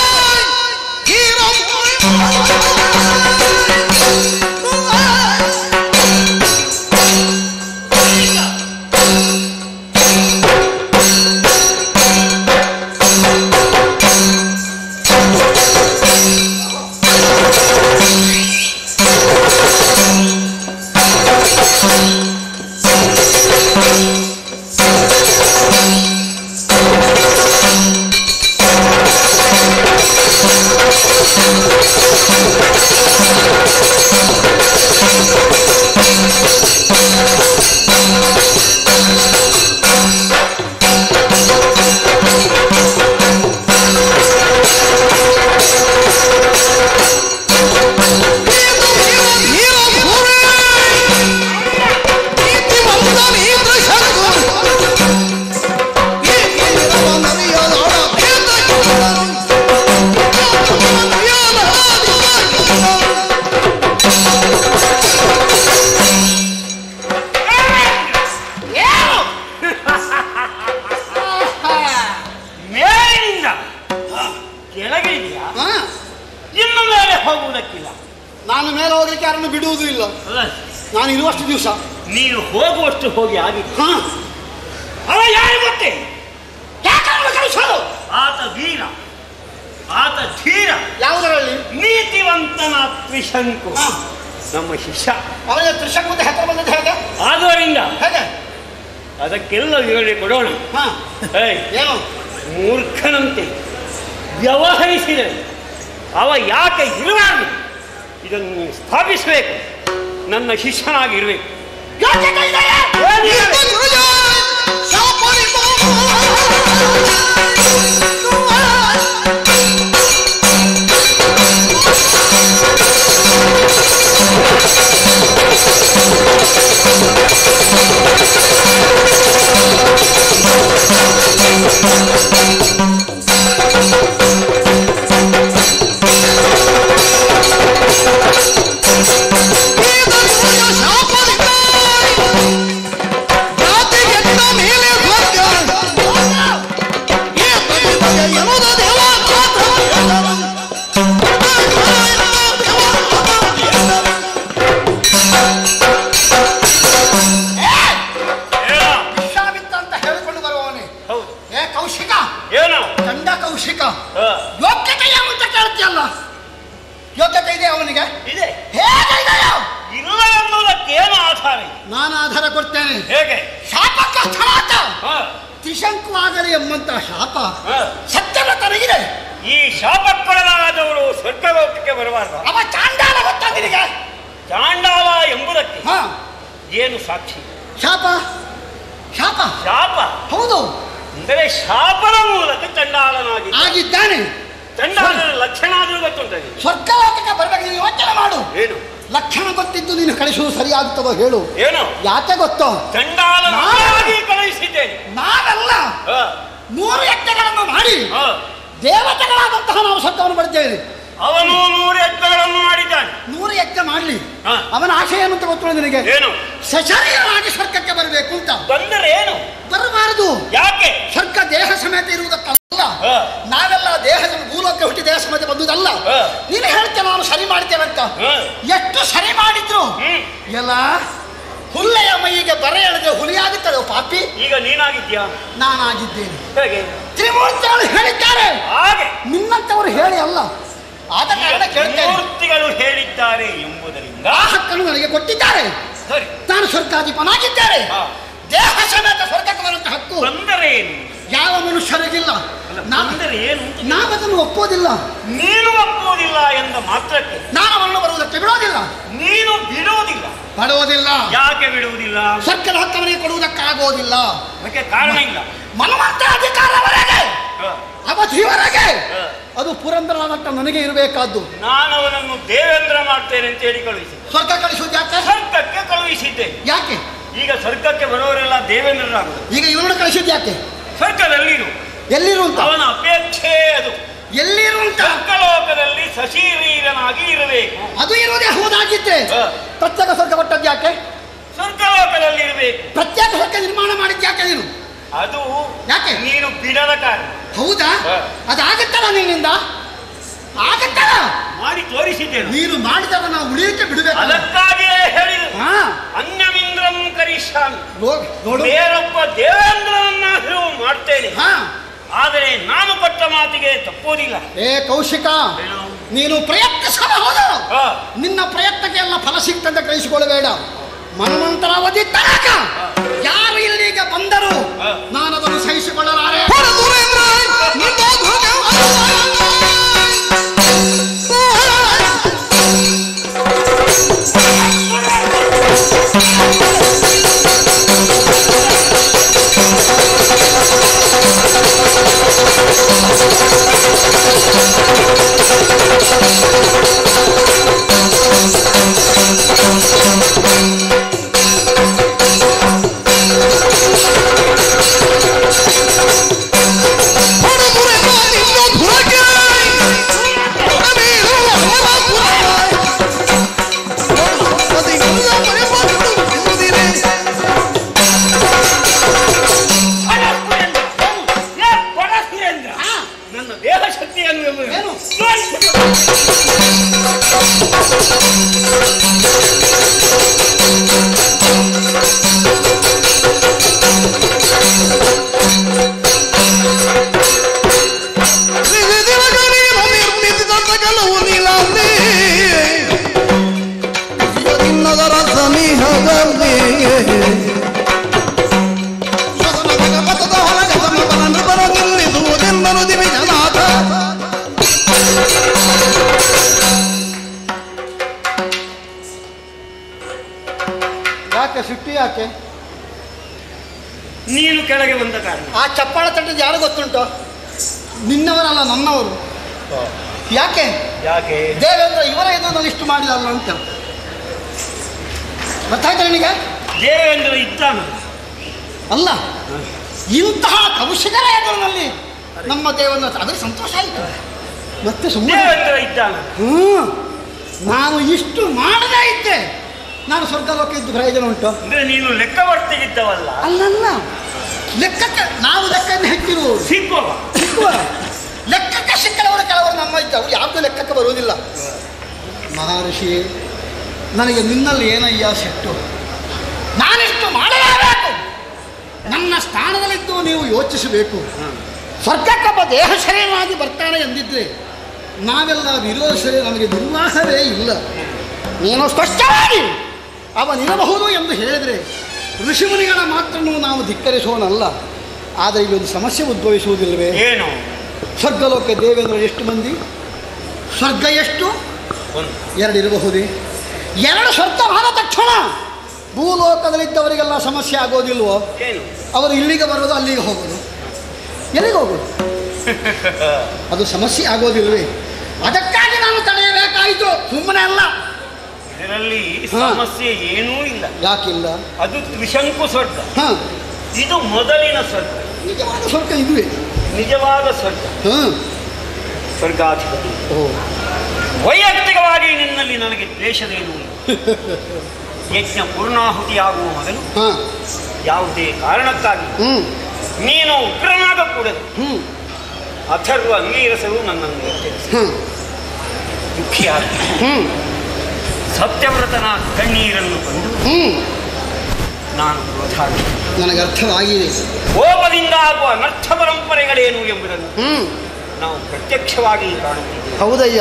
ಮೇಲಿನಿಂದ ಕೆಳಗೆ ಇದೆಯಾ ಹಾ, ಇನ್ನು ಮೇಲೆ ಹೋಗುವುದಕ್ಕಿಲ್ಲ ನಾನು ಮೇಲೆ ಹೋಗ್ಲಿಕ್ಕೆ ಯಾರನ್ನು ಬಿಡುವುದೂ ಇಲ್ಲ ಅಲ್ಲ ನಾನು ಇರುವಷ್ಟು ದಿವಸ ನೀನು ಹೋಗುವಷ್ಟು ಹೋಗಿ ಆಗಿದೆ ಹಾ ಅವ ಯಾರು ಗೊತ್ತೇ ಯಾಕಂದ್ರೆ ಕಳಿಸೋದು ಆತ ವೀರ ಆತ ಧೀರ ಯಾವುದರಲ್ಲಿ ನೀತಿವಂತನ ತ್ರಿಶಂಕು ಹಾ. ನಮ್ಮ ಶಿಷ್ಯ ಅವನಿಗೆ ತ್ರಿಶಂಕುದ ಹತ್ರ ಬಂದದ್ದು ಹೇಗೆ ಆದ್ದರಿಂದ ಹೇಗೆ ಅದಕ್ಕೆಲ್ಲ ವಿವರಣೆ ಕೊಡೋಣ ಹಾ ಏಯ್ ಏನು ಮೂರ್ಖನಂತೆ ವ್ಯವಹರಿಸಿದರೆ ಅವ ಯಾಕೆ ಇರಬಾರ್ದು ಇದನ್ನು ನೀನು ಸ್ಥಾಪಿಸಬೇಕು ನನ್ನ ಶಿಷ್ಯನಾಗಿರ್ಬೇಕು ಯೋಗ್ಯತೆ ಇದೆಯಾ? ಏನೋ ವಿಶ್ವಾಮಿತ್ರ ಅಂತ ಹೇಳಿಕೊಂಡು ಬರುವವನೇ ಹೌದು ಏ ಕೌಶಿಕ ಏನೋ ಗಂಡ ಕೌಶಿಕ ಹ, ಯೋಗ್ಯತೆ ಏನು ಅಂತ ಕೇಳ್ತೀಯಲ್ಲ ಯೋಗ್ಯತೆ ಇದೆ ಅವನಿಗೆ ಇದೆ ಹೇಗೆ ಇದೆಯೋ ಇಲ್ಲ ಅನ್ನೋದಕ್ಕೆ ಏನು ಆಧಾರ ಇದೆ? ನಾನು ಆಧಾರ ಕೊಡ್ತೇನೆ ಹೇಗೆ ಶಾಪಕ್ಕೆ ಸ್ಥಳಾತ ಹ, ತ್ರಿಶಂಕು ಆಗಲಿ ಎಂಬಂತ ಶಾಪ ಹ. ಸತ್ಯದ ತನಗಿದೆ ಈ ಶಾಪಕ್ಕೊಳಗಾದವರು ಸ್ವರ್ಗಲೋಕಕ್ಕೆ ಬರಬಾರ್ದು ಅವ ಚಾಂಡಾಲ ಗೊತ್ತ ನಿನಗೆ ಚಾಂಡಾಲ ಎಂಬುದಕ್ಕೆ ಹಾ ಏನು ಸಾಕ್ಷಿ ಶಾಪ ಶಾಪ ಶಾಪ ಹೌದು ಅಂದರೆ ಶಾಪದ ಮೂಲಕ ಚಂಡಾಲನಾಗಿ ಆಗಿದ್ದಾನೆ ಚಂಡಾಲನ ಲಕ್ಷಣ ಆದ್ರೂ ಗೊತ್ತುಂಟದೆ ಸ್ವರ್ಗಲೋಕಕ್ಕೆ ಬರ್ಬೇಕು ನೀನು ಯೋಚನೆ ಮಾಡು ಏನು ಲಕ್ಷಣ ಗೊತ್ತಿದ್ದು ನೀನು ಕಳಿಸುವುದು ಸರಿಯಾಗುತ್ತದೋ ಹೇಳು ಏನು ಯಾಕೆ ಗೊತ್ತೋ ಚಂಡಾಲನಾಗಿ ಕಳುಹಿಸಿದ್ದೇನೆ ನಾವೆಲ್ಲ ಹ, ನೂರು ಯಜ್ಞಗಳನ್ನು ಮಾಡಿ ಹ. ದೇವತೆಗಳಾದಂತಹ ನಾವು ಸ್ವರ್ಗವನ್ನು ಪಡೆದ್ದೇವೆ ಅವನು ನೂರು ಯಜ್ಞಗಳನ್ನು ಮಾಡಿದ್ದಾನೆ ನೂರು ಯಜ್ಞ ಮಾಡಲಿ ಹಾ. ಅವನ ಆಶೆ ಏನು ಅಂತ ಗೊತ್ತು ನಿನಗೆ ಏನು ಸಶರೀರವಾಗಿ ಸ್ವರ್ಗಕ್ಕೆ ಬರಬೇಕು ಅಂತ ಬಂದರೆ ಏನು ಬರಬಾರದು ಯಾಕೆ ಸ್ವರ್ಗ ದೇಹ ಸಮೇತ ಇರುವುದಕ್ಕಲ್ಲ ಹಾ. ನಾವೆಲ್ಲ ದೇಹದ ಭೂಲೋಕ ಹುಟ್ಟಿ ದೇಹ ಸಮೇತ ಬಂದುದಲ್ಲ ಹಾ. ನೀನು ಹೇಳ್ತೇನೆ ನಾವು ಸರಿ ಮಾಡ್ತೇವೆ ಅಂತ ಹ, ಎಷ್ಟು ಸರಿ ಮಾಡಿದ್ರು ಹ್ಮ್ ಎಲ್ಲ ಹುಲ್ಲೆಯ ಮೈಗೆ ಬರೆ ಎಳೆದ್ರೆ ಹುಲಿಯಾಗುತ್ತದೆ ಪಾಪಿ ಈಗ ನೀನಾಗಿದ್ಯಾ ನಾನಾಗಿದ್ದೇನೆ ಹೇಗೆ ತ್ರಿಮೂರ್ತಿಗಳು ಹೇಳಿದ್ದಾರೆ ಹಾಗೆ ನಿನ್ನಂತವರು ಹೇಳಿ ಅಲ್ಲ ಆದ ಕಾರಣ ಕೇಳ್ತೇನೆ ಮೂರ್ತಿಗಳು ಹೇಳಿದ್ದಾರೆ ಎಂಬುದರಿಂದ ಆ ಹಕ್ಕನ್ನು ನನಗೆ ಕೊಟ್ಟಿದ್ದಾರೆ ಸರಿ ನಾನು ಸ್ವರ್ಗಾಧಿಪನಾಗಿದ್ದೇನೆ ಹಾ. ದೇಹ ಸಮೇತ ಸ್ವರ್ಗಕ್ಕೆ ಬರುವಂತ ಹಕ್ಕು ಬಂದರೆ ಏನು ಯಾವ ಮನುಷ್ಯರಿಗಿಲ್ಲ ನಾ- ಬಂದರೆ ಏನು ನಾವದನ್ನು ಒಪ್ಪೋದಿಲ್ಲ ನೀನು ಒಪ್ಪುವುದಿಲ್ಲ ಎಂದ ಮಾತ್ರಕ್ಕೆ ನಾನು ಅವನು ಬರುವುದಕ್ಕೆ ಬಿಡೋದಿಲ್ಲ ನೀನು ಬಿಡುವುದಿಲ್ಲ ಪಡುವುದಿಲ್ಲ ಯಾಕೆ ಬಿಡುವುದಿಲ್ಲ ಸ್ವರ್ಗದ ಹಕ್ಕವನಿಗೆ ಕೊಡುವುದಕ್ಕಾಗೋದಿಲ್ಲ ಅದಕ್ಕೆ ಕಾರಣ ಇಲ್ಲ ಮನುವಂತ ಅಧಿಕಾರವರೆಗೆ ಹ, ಅವಧಿವರೆಗೆ ಹ. ಅದು ಪುರಂದರನಾದಟ್ಟ ನನಗೆ ಇರಬೇಕಾದ್ದು ನಾನು ಅವನನ್ನು ದೇವೇಂದ್ರ ಮಾಡ್ತೇನೆ ಅಂತ ಹೇಳಿ ಕಳುಹಿಸಿದ್ದೆ ಸ್ವರ್ಗ ಕಳಿಸುವುದು ಯಾಕೆ ಸ್ವರ್ಗಕ್ಕೆ ಕಳುಹಿಸಿದ್ದೆ ಯಾಕೆ ಈಗ ಸ್ವರ್ಗಕ್ಕೆ ಬರೋರೆಲ್ಲ ದೇವೇಂದ್ರರಾಗುದು ಈಗ ಇವನನ್ನು ಕಳಿಸುವುದು ಯಾಕೆ ಸ್ವರ್ಗದಲ್ಲಿರು ಎಲ್ಲಿರುವಂತ ಅವನ ಅಪೇಕ್ಷೆ ಅದು ಎಲ್ಲಿರುವಂತ ಸ್ವರ್ಗಲೋಕದಲ್ಲಿ ಸಶೀರೀರನಾಗಿ ಇರಬೇಕು ಅದು ಇರುವುದೇ ಹೌದಾಗಿದ್ರೆ ಹ. ಪ್ರತ್ಯೇಕ ಸ್ವರ್ಗ ಕೊಟ್ಟದ್ದು ಯಾಕೆ ಸ್ವರ್ಗಲೋಕದಲ್ಲಿ ಇರಬೇಕು ಪ್ರತ್ಯೇಕ ಸ್ವರ್ಗ ನಿರ್ಮಾಣ ಮಾಡಿದ್ದು ಯಾಕೆ ನೀನು ಅದು ಯಾಕೆ? ನೀನು ಬಿಡದ ಕಾರಣ ಹೌದಾ ಹ. ಅದಾಗತ್ತಲ್ಲ ನಿನ್ನಿಂದ ಆಗತ್ತಲ್ಲ ಮಾಡಿ ತೋರಿಸಿದ್ದೇನೆ ನೀನು ಮಾಡಿದಾಗ ನಾವು ಉಳಿಯಕ್ಕೆ ಬಿಡಬೇಕು ಅದಕ್ಕಾಗಿಯೇ ಹೇಳಿದರು ಹಾ ಅನ್ಯಮಿಂದ್ರಂ ಕರಿಷ್ಯಾಮಿ ನೋಡ್- ನೋಡು ಬೇರೊಬ್ಬ ದೇವೇಂದ್ರನನ್ನಾದರೂ ಮಾಡ್ತೇನೆ ಹಾ ಆದರೆ ನಾನು ಕೊಟ್ಟ ಮಾತಿಗೆ ತಪ್ಪುವುದಿಲ್ಲ ಏ ಕೌಶಿಕ ನೀನು ಪ್ರಯತ್ನಿಸಬಹುದು ಹಾ. ನಿನ್ನ ಪ್ರಯತ್ನಕ್ಕೆ ಎಲ್ಲ ಫಲ ಸಿಕ್ತಂತ ಗ್ರಹಿಸಿಕೊಳ್ಳಬೇಡ ಮನ್ವಂತರಾವಧಿ ತನಕ ಯಾರು ಇಲ್ಲಿಗೆ ಬಂದರು ಹಾ. ನಾನು ಅದನ್ನು ಸಹಿಸಿಕೊಳ್ಳಲಾರೆ ಪರದುರೇಂದ್ರ ನಿನ್ನ ಧ್ವಜ ಪರದುರೇಂದ್ರ ನಿನ್ನ ಧ್ವಜ ಅಮೀರು ಅಮರಪುರ ಅದೆಲ್ಲ ಪರಿಪಾಲನೆ ಎಂಬುದಿರೆ ನನ್ನ ದೇಹ ಶಕ್ತಿಯನ್ನು ಏನು? ನಿಜದಿನಗರಿ ನಿರ್ಮಿಸಿದಂತ ಕೆಲವು ನೀಲಾಂಬಿ ನಿನ್ನದರ ಸಮೀಹದಲ್ಲಿ ಸದನ ಭಗವತದ ಹೊರಗದ ಮಗನ ನೃಪರ ನಿಲ್ಲಿಸುವುದೆಂದನು ದಿವಿಜನಾಥ ಯಾಕೆ ಸಿಟ್ಟಿ ಯಾಕೆ ನೀನು ಕೆಳಗೆ ಬಂದ ಕಾರಣ ಆ ಚಪ್ಪಾಳ ತಟ್ಟಿದ್ದು ಯಾರು ಗೊತ್ತುಂಟು ನಿನ್ನವರಲ್ಲ ನನ್ನವರು ಯಾಕೆ ಯಾಕೆ ದೇವೇಂದ್ರ ಇವರ ಎದುರಲ್ಲಿ ಇಷ್ಟು ಮಾಡಿದಲ್ಲ ಅಂತ ಗೊತ್ತಾಯ್ತಾ ನಿನಗೆ ದೇವೇಂದ್ರ ಇದ್ದಾನ ಅಲ್ಲ ಇಂತಹ ಕೌಶಿಕರ ಎದುರಿನಲ್ಲಿ ನಮ್ಮ ದೇವನ ಅದ್ರ ಸಂತೋಷ ಆಯಿತು ಮತ್ತೆ ಸುಮ್ಮನೆ ದೇವೇಂದ್ರ ಇದ್ದಾನ ಹ್ಞೂ ನಾನು ಇಷ್ಟು ಮಾಡದೇ ಇದ್ದೆ ನಾನು ಸ್ವರ್ಗಲೋಕ ಇದ್ದು ಪ್ರಯೋಜನ ಉಂಟು ಅಂದ್ರೆ ನೀನು ಲೆಕ್ಕವರ್ತಿಗಿದ್ದವಲ್ಲ ಅಲ್ಲಲ್ಲ ಲೆಕ್ಕಕ್ಕೆ ನಾವು ಲೆಕ್ಕವನ್ನು ಹೆಚ್ಚಿರುವುದು ಸಿಕ್ಕುವ ಸಿಕ್ಕುವ ಲೆಕ್ಕಕ್ಕೆ ಸಿಕ್ಕದವರು ಕೆಲವರು ನಮ್ಮ ಇದ್ದವು ಯಾವುದೂ ಲೆಕ್ಕಕ್ಕೆ ಬರುವುದಿಲ್ಲ ಮಹರ್ಷಿ ನನಗೆ ನಿನ್ನಲ್ಲಿ ಏನಯ್ಯ ಸಿಟ್ಟು ನಾನಿಷ್ಟು ಮಾಡಲೇಬೇಕು ನನ್ನ ಸ್ಥಾನದಲ್ಲಿದ್ದು ನೀವು ಯೋಚಿಸಬೇಕು ಸ್ವರ್ಗಕ್ಕೊಬ್ಬ ದೇಹ ಶರೀರವಾಗಿ ಬರ್ತಾನೆ ಎಂದಿದ್ರೆ ನಾವೆಲ್ಲ ವಿರೋಧ ಶರೀರ ನಮಗೆ ನಿರ್ವಾಹವೇ ಇಲ್ಲ ನೀನು ಸ್ಪಷ್ಟವಾಗಿ ಅವನಿರಬಹುದು ಎಂದು ಹೇಳಿದರೆ ಋಷಿಮುನಿಗಳ ಮಾತ್ರನ್ನು ನಾವು ಧಿಕ್ಕರಿಸೋಣಲ್ಲ ಆದರೆ ಇಲ್ಲೊಂದು ಸಮಸ್ಯೆ ಉದ್ಭವಿಸುವುದಿಲ್ಲವೇ ಏನು ಸ್ವರ್ಗಲೋಕ ದೇವೇಂದ್ರ ಎಷ್ಟು ಮಂದಿ ಸ್ವರ್ಗ ಎಷ್ಟು ಒಂದು ಎರಡು ಇರಬಹುದೇ ಎರಡು ಸ್ವರ್ಗವಾದ ತಕ್ಷಣ ಭೂಲೋಕದಲ್ಲಿದ್ದವರಿಗೆಲ್ಲ ಸಮಸ್ಯೆ ಆಗೋದಿಲ್ವೋ ಏನು ಅವರು ಇಲ್ಲಿಗೆ ಬರೋದು ಅಲ್ಲಿಗೆ ಹೋಗೋದು ಎಲ್ಲಿಗೆ ಹೋಗೋದು ಅದು ಸಮಸ್ಯೆ ಆಗೋದಿಲ್ವೇ ಅದಕ್ಕಾಗಿ ನಾನು ತಡೆಯಬೇಕಾಯಿತು ಸುಮ್ಮನೆ ಅಲ್ಲ ಇದರಲ್ಲಿ ಹಾ. ಸಮಸ್ಯೆ ಏನೂ ಇಲ್ಲ ಯಾಕಿಲ್ಲ ಅದು ತ್ರಿಶಂಕು ಸ್ವರ್ಗ ಹಾಂ ಇದು ಮೊದಲಿನ ಸ್ವರ್ಗ ನಿಜವಾದ ಸ್ವರ್ಗ ಇದುವೆ ನಿಜವಾದ ಸ್ವರ್ಗ ಹಾಂ ಸ್ವರ್ಗಾಧಿಪತಿ ಓ ವೈಯಕ್ತಿಕವಾಗಿ ನಿನ್ನಲ್ಲಿ ನನಗೆ ದ್ವೇಷವೇನೂ ಇಲ್ಲ ಯಜ್ಞ ಪೂರ್ಣಾಹುತಿಯಾಗುವ ಮೊದಲು ಹಾಂ ಯಾವುದೇ ಕಾರಣಕ್ಕಾಗಿ ಹ್ಞೂ ನೀನು ಉಗ್ರನಾಗ ಕೂಡದು ಹ್ಞೂ ಅಥರ್ವ ಅಂಗೀರಸರು ನನ್ನನ್ನು ಎಚ್ಚರಿಸಿ ಹ್ಞೂ ದುಃಖಿಯಾದ ಹ್ಞೂ ಸತ್ಯವ್ರತನ ಕಣ್ಣೀರನ್ನು ಕಂಡು ಹ್ಞೂ ನಾನು ಕ್ರೋಧಾಗಿ ನನಗೆ ಅರ್ಥವಾಗಿದೆ ಕೋಪದಿಂದ ಆಗುವ ಅನರ್ಥ ಪರಂಪರೆಗಳೇನು ಎಂಬುದನ್ನು ಹ್ಞೂ ನಾವು ಪ್ರತ್ಯಕ್ಷವಾಗಿ ಕಾಣುತ್ತಿದ್ದೇವೆ ಹೌದಯ್ಯ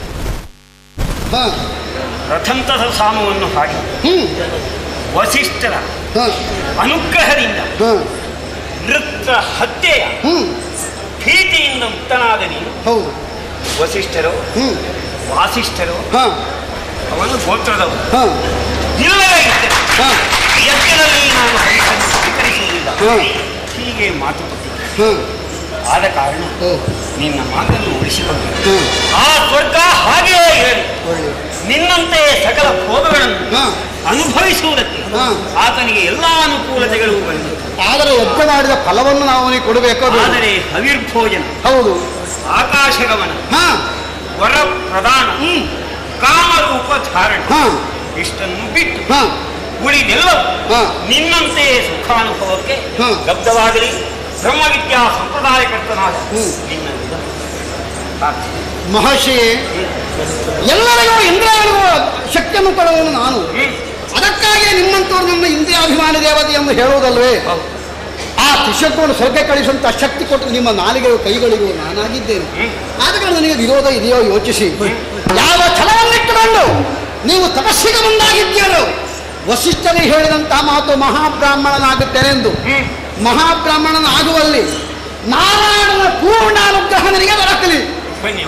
ಹಾಂ ರಥಂತದ ಸಾಮವನ್ನು ಹಾಡಿ ಹ್ಞೂ ವಸಿಷ್ಠರ ಹಾಂ ಅನುಗ್ರಹದಿಂದ ಹಾಂ ನೃತ್ಯ ಹತ್ಯೆಯ ಹ್ಞೂ ಭೀತಿಯಿಂದ ಮುಕ್ತನಾದ ನೀನು ಹೌದು ವಸಿಷ್ಠರು ಹ್ಞೂ ವಾಸಿಷ್ಠರು ಹಾಂ ಅವನು ಗೋತ್ರದವರು ಹಾಂ ಇಲ್ಲವೇ ಇದ್ದರು ಹಾಂ ಯಜ್ಞದಲ್ಲಿ ನಾನು ಹರಿಸನ್ನು ಸ್ವೀಕರಿಸುವುದಿಲ್ಲ ಹಾಂ ಹೀಗೆ ಮಾತು ಕೊಟ್ಟಿದ್ದೆ ಹಾಂ ಆದ ಕಾರಣ ಓ ನಿನ್ನ ಮಾತನ್ನು ಉಳಿಸಿಕೊಂಡು ಹಾಂ ಆ ಸ್ವರ್ಗ ಹಾಗೆಯೇ ಇರಲಿ ಒಳ್ಳೆ ನಿನ್ನಂತೆ ಸಕಲ ಭೋಗಗಳನ್ನು ಹಾಂ ಅನುಭವಿಸುವುದಕ್ಕೆ ಹಾ. ಆತನಿಗೆ ಎಲ್ಲಾ ಅನುಕೂಲತೆಗಳು ಬಂದಿವೆ ಆದರೆ ಯಜ್ಞ ಮಾಡಿದ ಫಲವನ್ನು ನಾವು ಅವನಿಗೆ ಕೊಡಬೇಕು ಅದು ಆದರೆ ಹವಿರ್ಭೋಜನ ಹೌದು ಆಕಾಶಗಮನ ಹಾಂ ವರ ಪ್ರದಾನ ಕಾಮರೂಪ ಧಾರಣ ಹಾಂ ಇಷ್ಟನ್ನು ಬಿಟ್ಟು ಹಾಂ ಉಳಿದೆಲ್ಲವೂ ಹಾ. ನಿನ್ನಂತೆಯೇ ಸುಖಾನುಭವಕ್ಕೆ ಹಾ. ಲಬ್ಧವಾಗಲಿ ಬ್ರಹ್ಮವಿದ್ಯಾ ಸಂಪ್ರದಾಯಕರ್ತನಾದ ಹ್ಮ್. ನಿನ್ನಿಂದ ಮಹರ್ಷಿ ಎಲ್ಲರಿಗೂ ಇಂದ್ರಿಯಗಳಿಗೂ ಶಕ್ತಿಯನ್ನು ಕೊಡುವವನು ನಾನು ಅದಕ್ಕಾಗಿ ನಿಮ್ಮಂತವ್ರು ನಮ್ಮ ಇಂದ್ರಿಯಾಭಿಮಾನಿ ದೇವತೆ ಎಂದು ಹೇಳುವುದಲ್ವೇ ಆ ತ್ರಿಶಕ್ತಿಯನ್ನು ಸ್ವರ್ಗ ಕಳಿಸುವಂತ ಶಕ್ತಿ ಕೊಟ್ಟು ನಿಮ್ಮ ನಾಲಿಗೆಯು ಕೈಗಳಿಗೂ ನಾನಾಗಿದ್ದೇನೆ ಆದ ಕಾರಣ ನನಗೆ ವಿರೋಧ ಇದೆಯೋ ಯೋಚಿಸಿ ಯಾವ ಛಲವನ್ನಿಟ್ಟುಕೊಂಡು ನೀವು ತಪಸ್ಸಿಗೆ ಮುಂದಾಗಿದ್ದೀರೋ ವಸಿಷ್ಠನಿಗೆ ಹೇಳಿದಂತಹ ಮಾತು ಮಹಾಬ್ರಾಹ್ಮಣನಾಗುತ್ತೇನೆಂದು ಮಹಾಬ್ರಾಹ್ಮಣನಾಗುವಲ್ಲಿ ನಾರಾಯಣನ ಪೂರ್ಣ ಅನುಗ್ರಹ ನನಗೆ ದೊರಕಲಿ ಬನ್ನಿ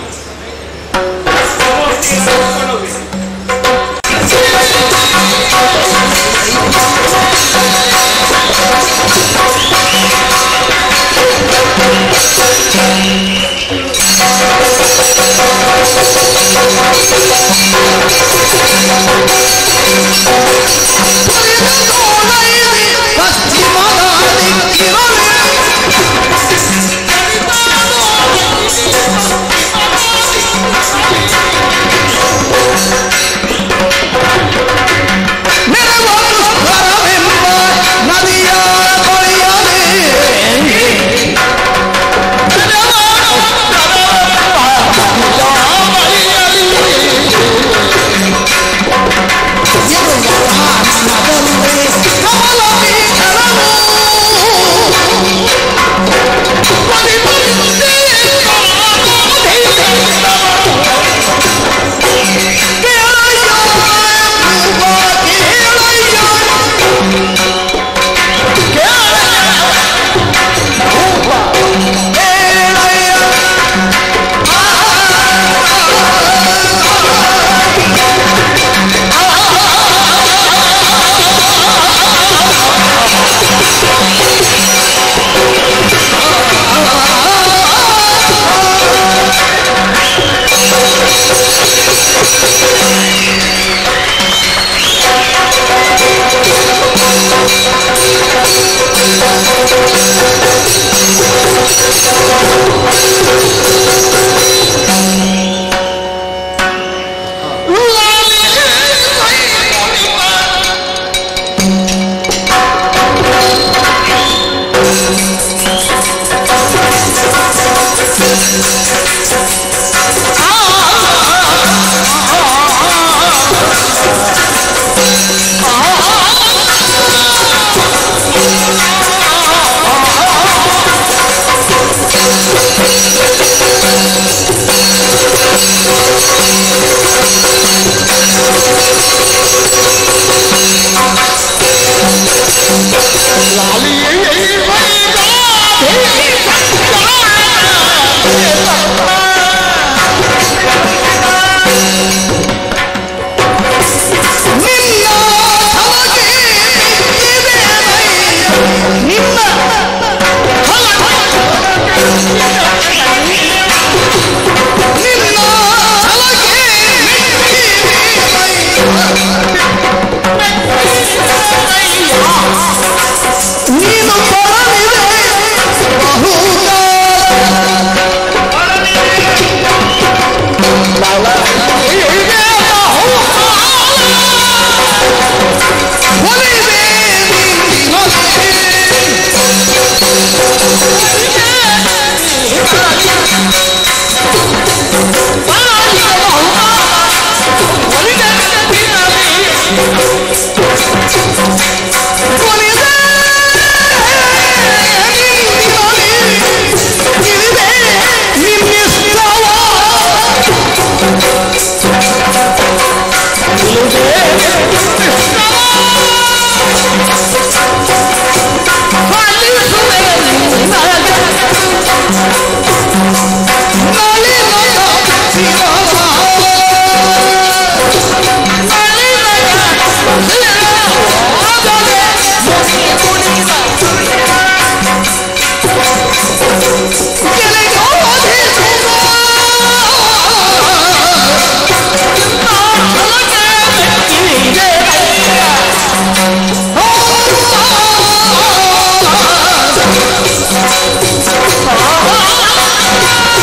Oh,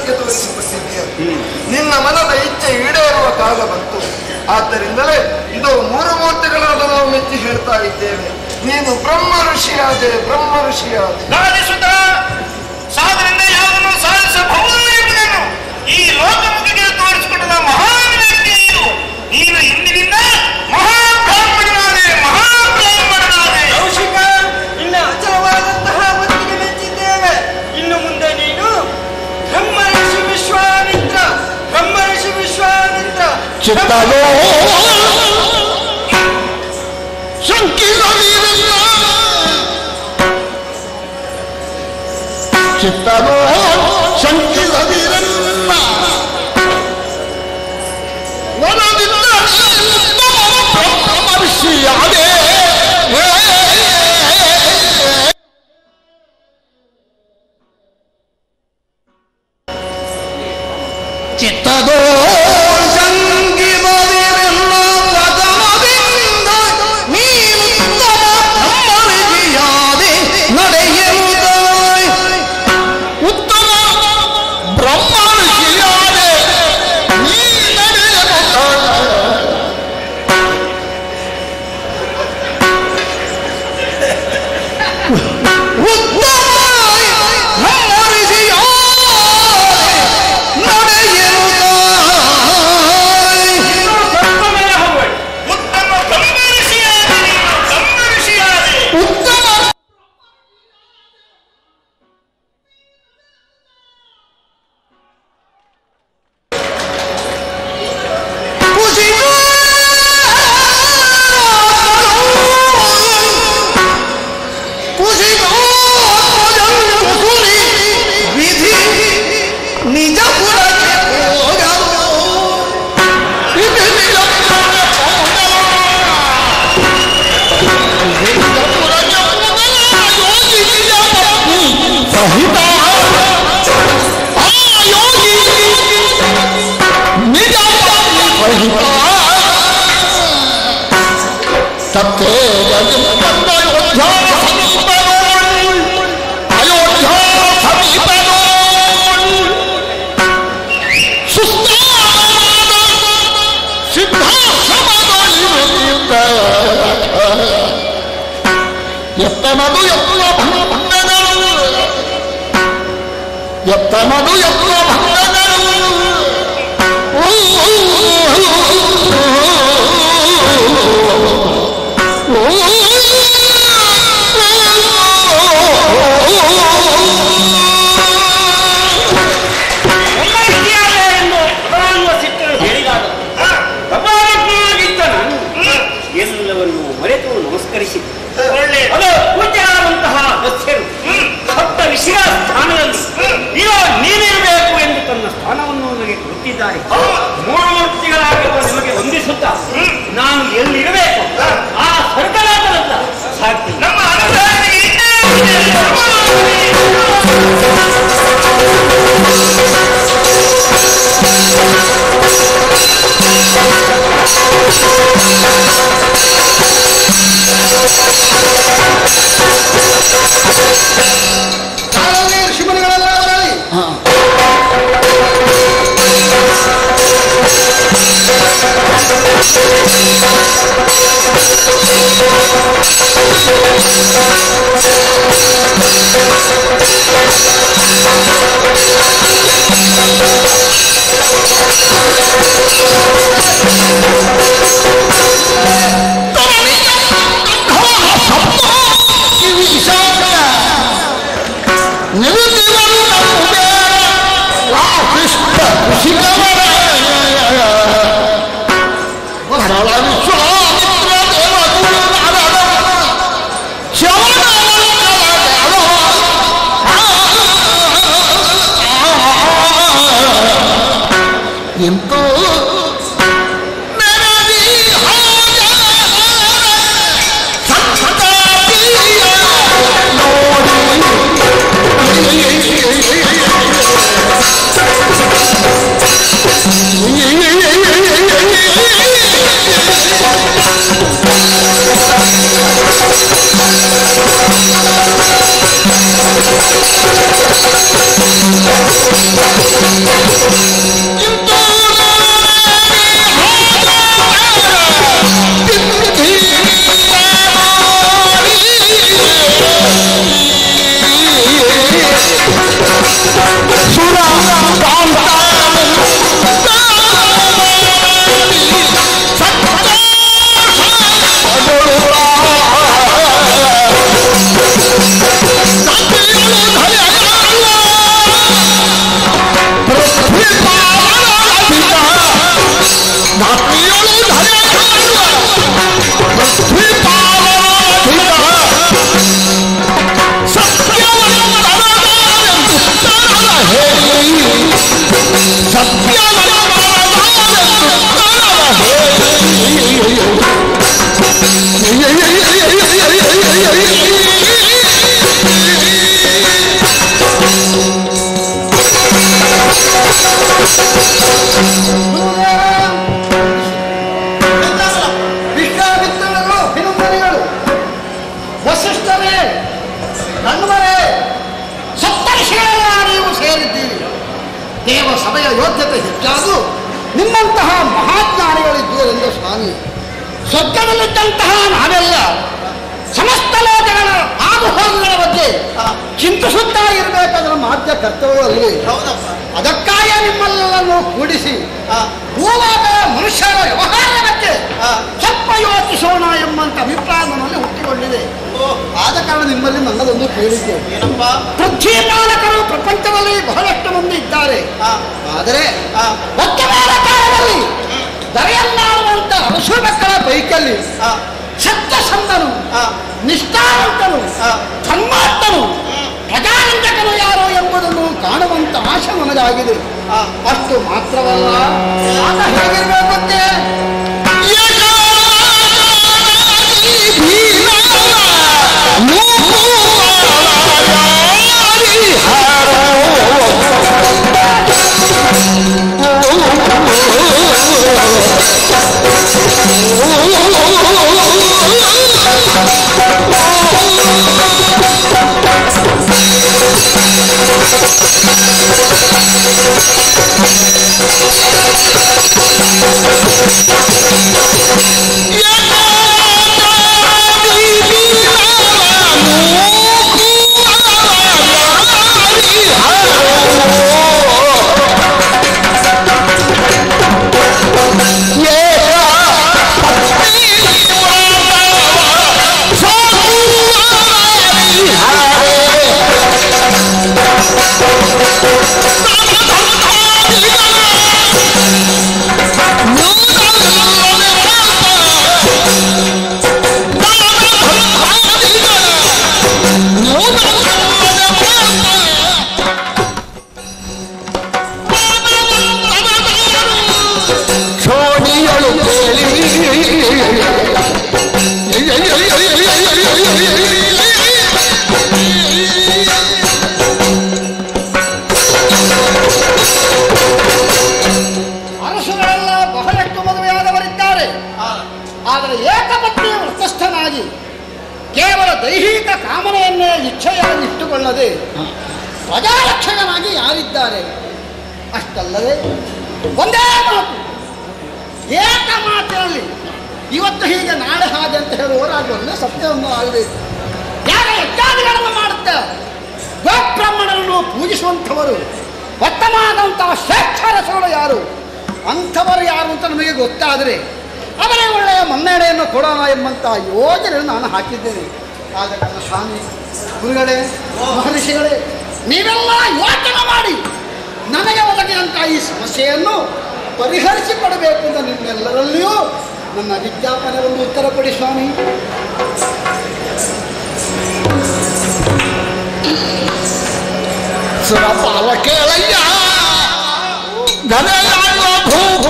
ನನಗೆ ತೋರಿಸಿಕೊಟ್ಟಿದ್ದೀಯ ನಿನ್ನ ಮನದ ಇಚ್ಛೆ ಈಡೇರುವ ಕಾಲ ಬಂತು ಆದ್ದರಿಂದಲೇ ಇದು ಮೂರು ಮೂರ್ತಿಗಳಾದ ನಾವು ಮೆಚ್ಚಿ ಹೇಳ್ತಾ ಇದ್ದೇವೆ ನೀನು ಬ್ರಹ್ಮ ಋಷಿಯಾದೆ ಬ್ರಹ್ಮ ಋಷಿಯಾದೆ ಸಾಧಿಸುತ್ತ ಸಾಧನೆಯಿಂದ ಯಾವುದನ್ನು ಸಾಧಿಸಬಹುದು ಎಂಬುದನ್ನು ಈ ಲೋಕಮುಖಿಗೆ ತೋರಿಸಿಕೊಟ್ಟದ ಮಹಾನ್ ವ್ಯಕ್ತಿ ನೀನು ನೀನು ಇಂದಿನಿಂದ ಮಹಾಬ್ರಾಹ್ಮಣನಾದೆ ಮಹಾಬ್ರಾಹ್ಮಣನಾದೆ ಕೌಶಿಕ ನಿನ್ನ ಅಚಲವಾದಂತಹ ಬದುಕಿಗೆ ಮೆಚ್ಚಿದ್ದೇವೆ ಇನ್ನು ಮುಂದೆ ನೀನು ಬ್ರಹ್ಮ ಋಷಿ ವಿಶ್ವಾಮಿತ್ರ ಬ್ರಹ್ಮ ಋಷಿ ವಿಶ್ವಾಮಿತ್ರ ಚಿತ್ತಲೋ ಶಂಕಿತ ವೀರನ್ನ ಚಿತ್ತಲೋ ಶಂಕಿತ ವೀರನ್ನ ವನದಿಂದ ಬ್ರಹ್ಮರ್ಷಿಯಾದೆ ಚಿತ್ತದೋ ಸಂಗೀತವಿರಲ್ಲ ವದನದಿಂದ ನೀನು ಬ್ರಹ್ಮನಿಧಿಯಾದೆ ನಡೆಯುವುದ ಉತ್ತಮ ಬ್ರಹ್ಮನಿಧಿಯಾದೆ ನೀ ನಡೆಯುವುದ ಸತ್ತಮೇಲೆ ಹೋಗಬೇಡ. ಉತ್ತಮ ಬ್ರಹ್ಮ ಋಷಿಯಾದೆ ನೀನು, ಬ್ರಹ್ಮ ಋಷಿಯಾದೆ ನಿಜ ಪುರಕ್ಕೆ ಹೋಗಲು ಇದು ನಿಜ ಪುರಕ್ಕೆ ಸಹಿತ ಆ ಯೋಗಿ ನಿಜ ಸಹಿತ ತಪ್ಪೇ ಅಯೋಧ್ಯ ಅಯೋಧ್ಯ ಸಮೀಪನೋ ಸುಸ್ತಾದ ಸಿದ್ಧಾಶ್ರಮದಲ್ಲಿರುತ್ತ ಎತ್ತನದು ಎಲ್ಲ ಭಂಗಗಳು ಎತ್ತನದು ಎಲ್ಲ ಭಂಗಗಳು ಬ್ರಹ್ಮ ಋಷಿಯಾದೆ ಎಂದು ಪ್ರಧಾನ ಸಿಟ್ಟರು ಹೇಳಿದಾಗ ಪ್ರಭಾವಜ್ಞನಾಗಿದ್ದ ನಾನು ಎಲ್ಲವನ್ನು ಮರೆತು ನಮಸ್ಕರಿಸಿದ್ದೆ ಅದು ಪೂಜ್ಯರಾದಂತಹ ದಸ್ಯರು ಸಪ್ತ ಋಷಿಗಳ ಸ್ಥಾನದಲ್ಲಿ ಇವ ನೀನಿರಬೇಕು ಎಂದು ತನ್ನ ಸ್ಥಾನವನ್ನು ನನಗೆ ಕೊಡುತ್ತಿದ್ದಾರೆ ಮೂರು ಮೂರ್ತಿಗಳಾಗಿರುವ ನಿಮಗೆ ವಂದಿಸುತ್ತಾ ನಾನು ಎಲ್ಲಿರಬೇಕು ಆ ಸ್ವರ್ಗಲಾತನತ್ತ ಸಾಕ್ತೀನಿ ನಮ್ಮ ಅನುಸರಣೆಗೆ ಇದ್ದೇ ಋಷಿಮುನಿಗಳೆಲ್ಲ ಬರಲಿ ಎಂತೋ ಮೆರವಿ ಹೋದ ಸಂತತಿಯ ನೋಡಿ ವಿಶ್ವಾಮಿತ್ರರು ಅಭಿನಂದನೆಗಳು ವಸಿಷ್ಠರೇ ಕಣ್ವರೇ ಸಪ್ತರ್ಷಿಗಳೆಲ್ಲ ನೀವು ಸೇರಿದ್ದೀರಿ ದೇವ ಸಭೆಯ ಯೋಗ್ಯತೆ ಹೆಚ್ಚಾದು ನಿಮ್ಮಂತಹ ಮಹಾಜ್ಞಾನಿಗಳಿದ್ದೀರೆಂದು ಸ್ವಾಮಿ ಸ್ವರ್ಗದಲ್ಲಿದ್ದಂತಹ ನಾವೆಲ್ಲ ಸಮಸ್ತ ಲೋಕಗಳ ಆಗು ಹೋಗುಗಳ ಬಗ್ಗೆ ಚಿಂತಿಸುತ್ತಾ ಇರಬೇಕಾದ್ರೆ ಮಾಧ್ಯ ಕರ್ತವ್ಯವಲ್ಲಿ ಅದಕ್ಕಾಗಿ ನಿಮ್ಮಲ್ಲೆಲ್ಲನ್ನು ಕೂಡಿಸಿ ಭೂಲೋಕ ಮನುಷ್ಯರ ವ್ಯವಹಾರ ಬಗ್ಗೆ ಸ್ವಲ್ಪ ಯೋಚಿಸೋಣ ಎಂಬಂತ ಅಭಿಪ್ರಾಯ ನನ್ನಲ್ಲಿ ಹುಟ್ಟಿಕೊಂಡಿದೆ ಆದ ಕಾರಣ ನಿಮ್ಮಲ್ಲಿ ನನ್ನದೊಂದು ಕೇಳಿದ್ದೆ ಪೃಥ್ವಿಪಾಲಕರು ಪ್ರಪಂಚದಲ್ಲಿ ಬಹಳಷ್ಟು ಮಂದಿ ಇದ್ದಾರೆ ಆದರೆ ಒತ್ತಡದ ಕಾಲದಲ್ಲಿ ದರೆಯಲ್ಲಾಡುವಂತ ಅರಸು ಮಕ್ಕಳ ಪೈಕಲ್ಲಿ ಸತ್ಯಸಂಧನು ನಿಷ್ಠಾವಂತನು ಧರ್ಮಾತ್ಮನು ಪ್ರಜಾನಂದಕನು ಯಾರು ಎಂಬುದನ್ನು ಕಾಣುವಂತ ಆಶೆ ನನಗಾಗಿದೆ ಅಷ್ಟು ಮಾತ್ರವಲ್ಲ ಆಗ ಹೇಗಿರ್ಬೇಕಂತೆ ಅರಸುಗಳೆಲ್ಲ ಬಹಳಷ್ಟು ಮದುವೆಯಾದವರಿದ್ದಾರೆ ಆದರೆ ಏಕಪತ್ನಿಯ ವೃತಸ್ಥನಾಗಿ ಕೇವಲ ದೈಹಿಕ ಕಾಮನೆಯನ್ನೇ ಇಚ್ಛೆಯಾಗಿ ಇಟ್ಟುಕೊಳ್ಳದೆ ಪ್ರಜಾರಕ್ಷಕನಾಗಿ ಯಾರಿದ್ದಾರೆ ಅಷ್ಟಲ್ಲದೆ ಒಂದೇ ಮಾತು ಏಕ ಮಾತಿನಲ್ಲಿ ಇವತ್ತು ಹೀಗೆ ನಾಳೆ ಹಾಗೆ ಅಂತ ಹೇಳುವವರಾಗಿ ಒಂದೇ ಸತ್ಯವನ್ನು ಆಗಬೇಕು ಯಾರ ಯಜ್ಞಾದಿಗಳನ್ನು ಮಾಡುತ್ತಾರೆ ಗೋಬ್ರಾಹ್ಮಣರನ್ನು ಪೂಜಿಸುವಂಥವರು ಉತ್ತಮವಾದಂತಹ ಶ್ರೇಷ್ಠ ರಸಗಳು ಯಾರು ಅಂಥವರು ಯಾರು ಅಂತ ನಮಗೆ ಗೊತ್ತಾದರೆ ಅವರೇ ಒಳ್ಳೆಯ ಮನ್ನಣೆಯನ್ನು ಕೊಡೋಣ ಎಂಬಂಥ ಯೋಜನೆಯನ್ನು ನಾನು ಹಾಕಿದ್ದೇನೆ ಆಗ ನನ್ನ ಸ್ವಾಮಿ ಗುರುಗಳೇ ಮಹರ್ಷಿಗಳೇ ನೀವೆಲ್ಲ ಯೋಚನೆ ಮಾಡಿ ನನಗೆ ಒದಗಿದಂಥ ಈ ಸಮಸ್ಯೆಯನ್ನು ಪರಿಹರಿಸಿಕೊಡಬೇಕು ಅಂತ ನಿಮ್ಮೆಲ್ಲರಲ್ಲಿಯೂ ನನ್ನ ವಿಜ್ಞಾಪನೆ ಒಂದು ಉತ್ತರ ಕೊಡಿ ಸ್ವಾಮಿ ಸುರಪಾಲ ಕೇಳಯ್ಯ ಧನಯಾಳ ಭೂಪ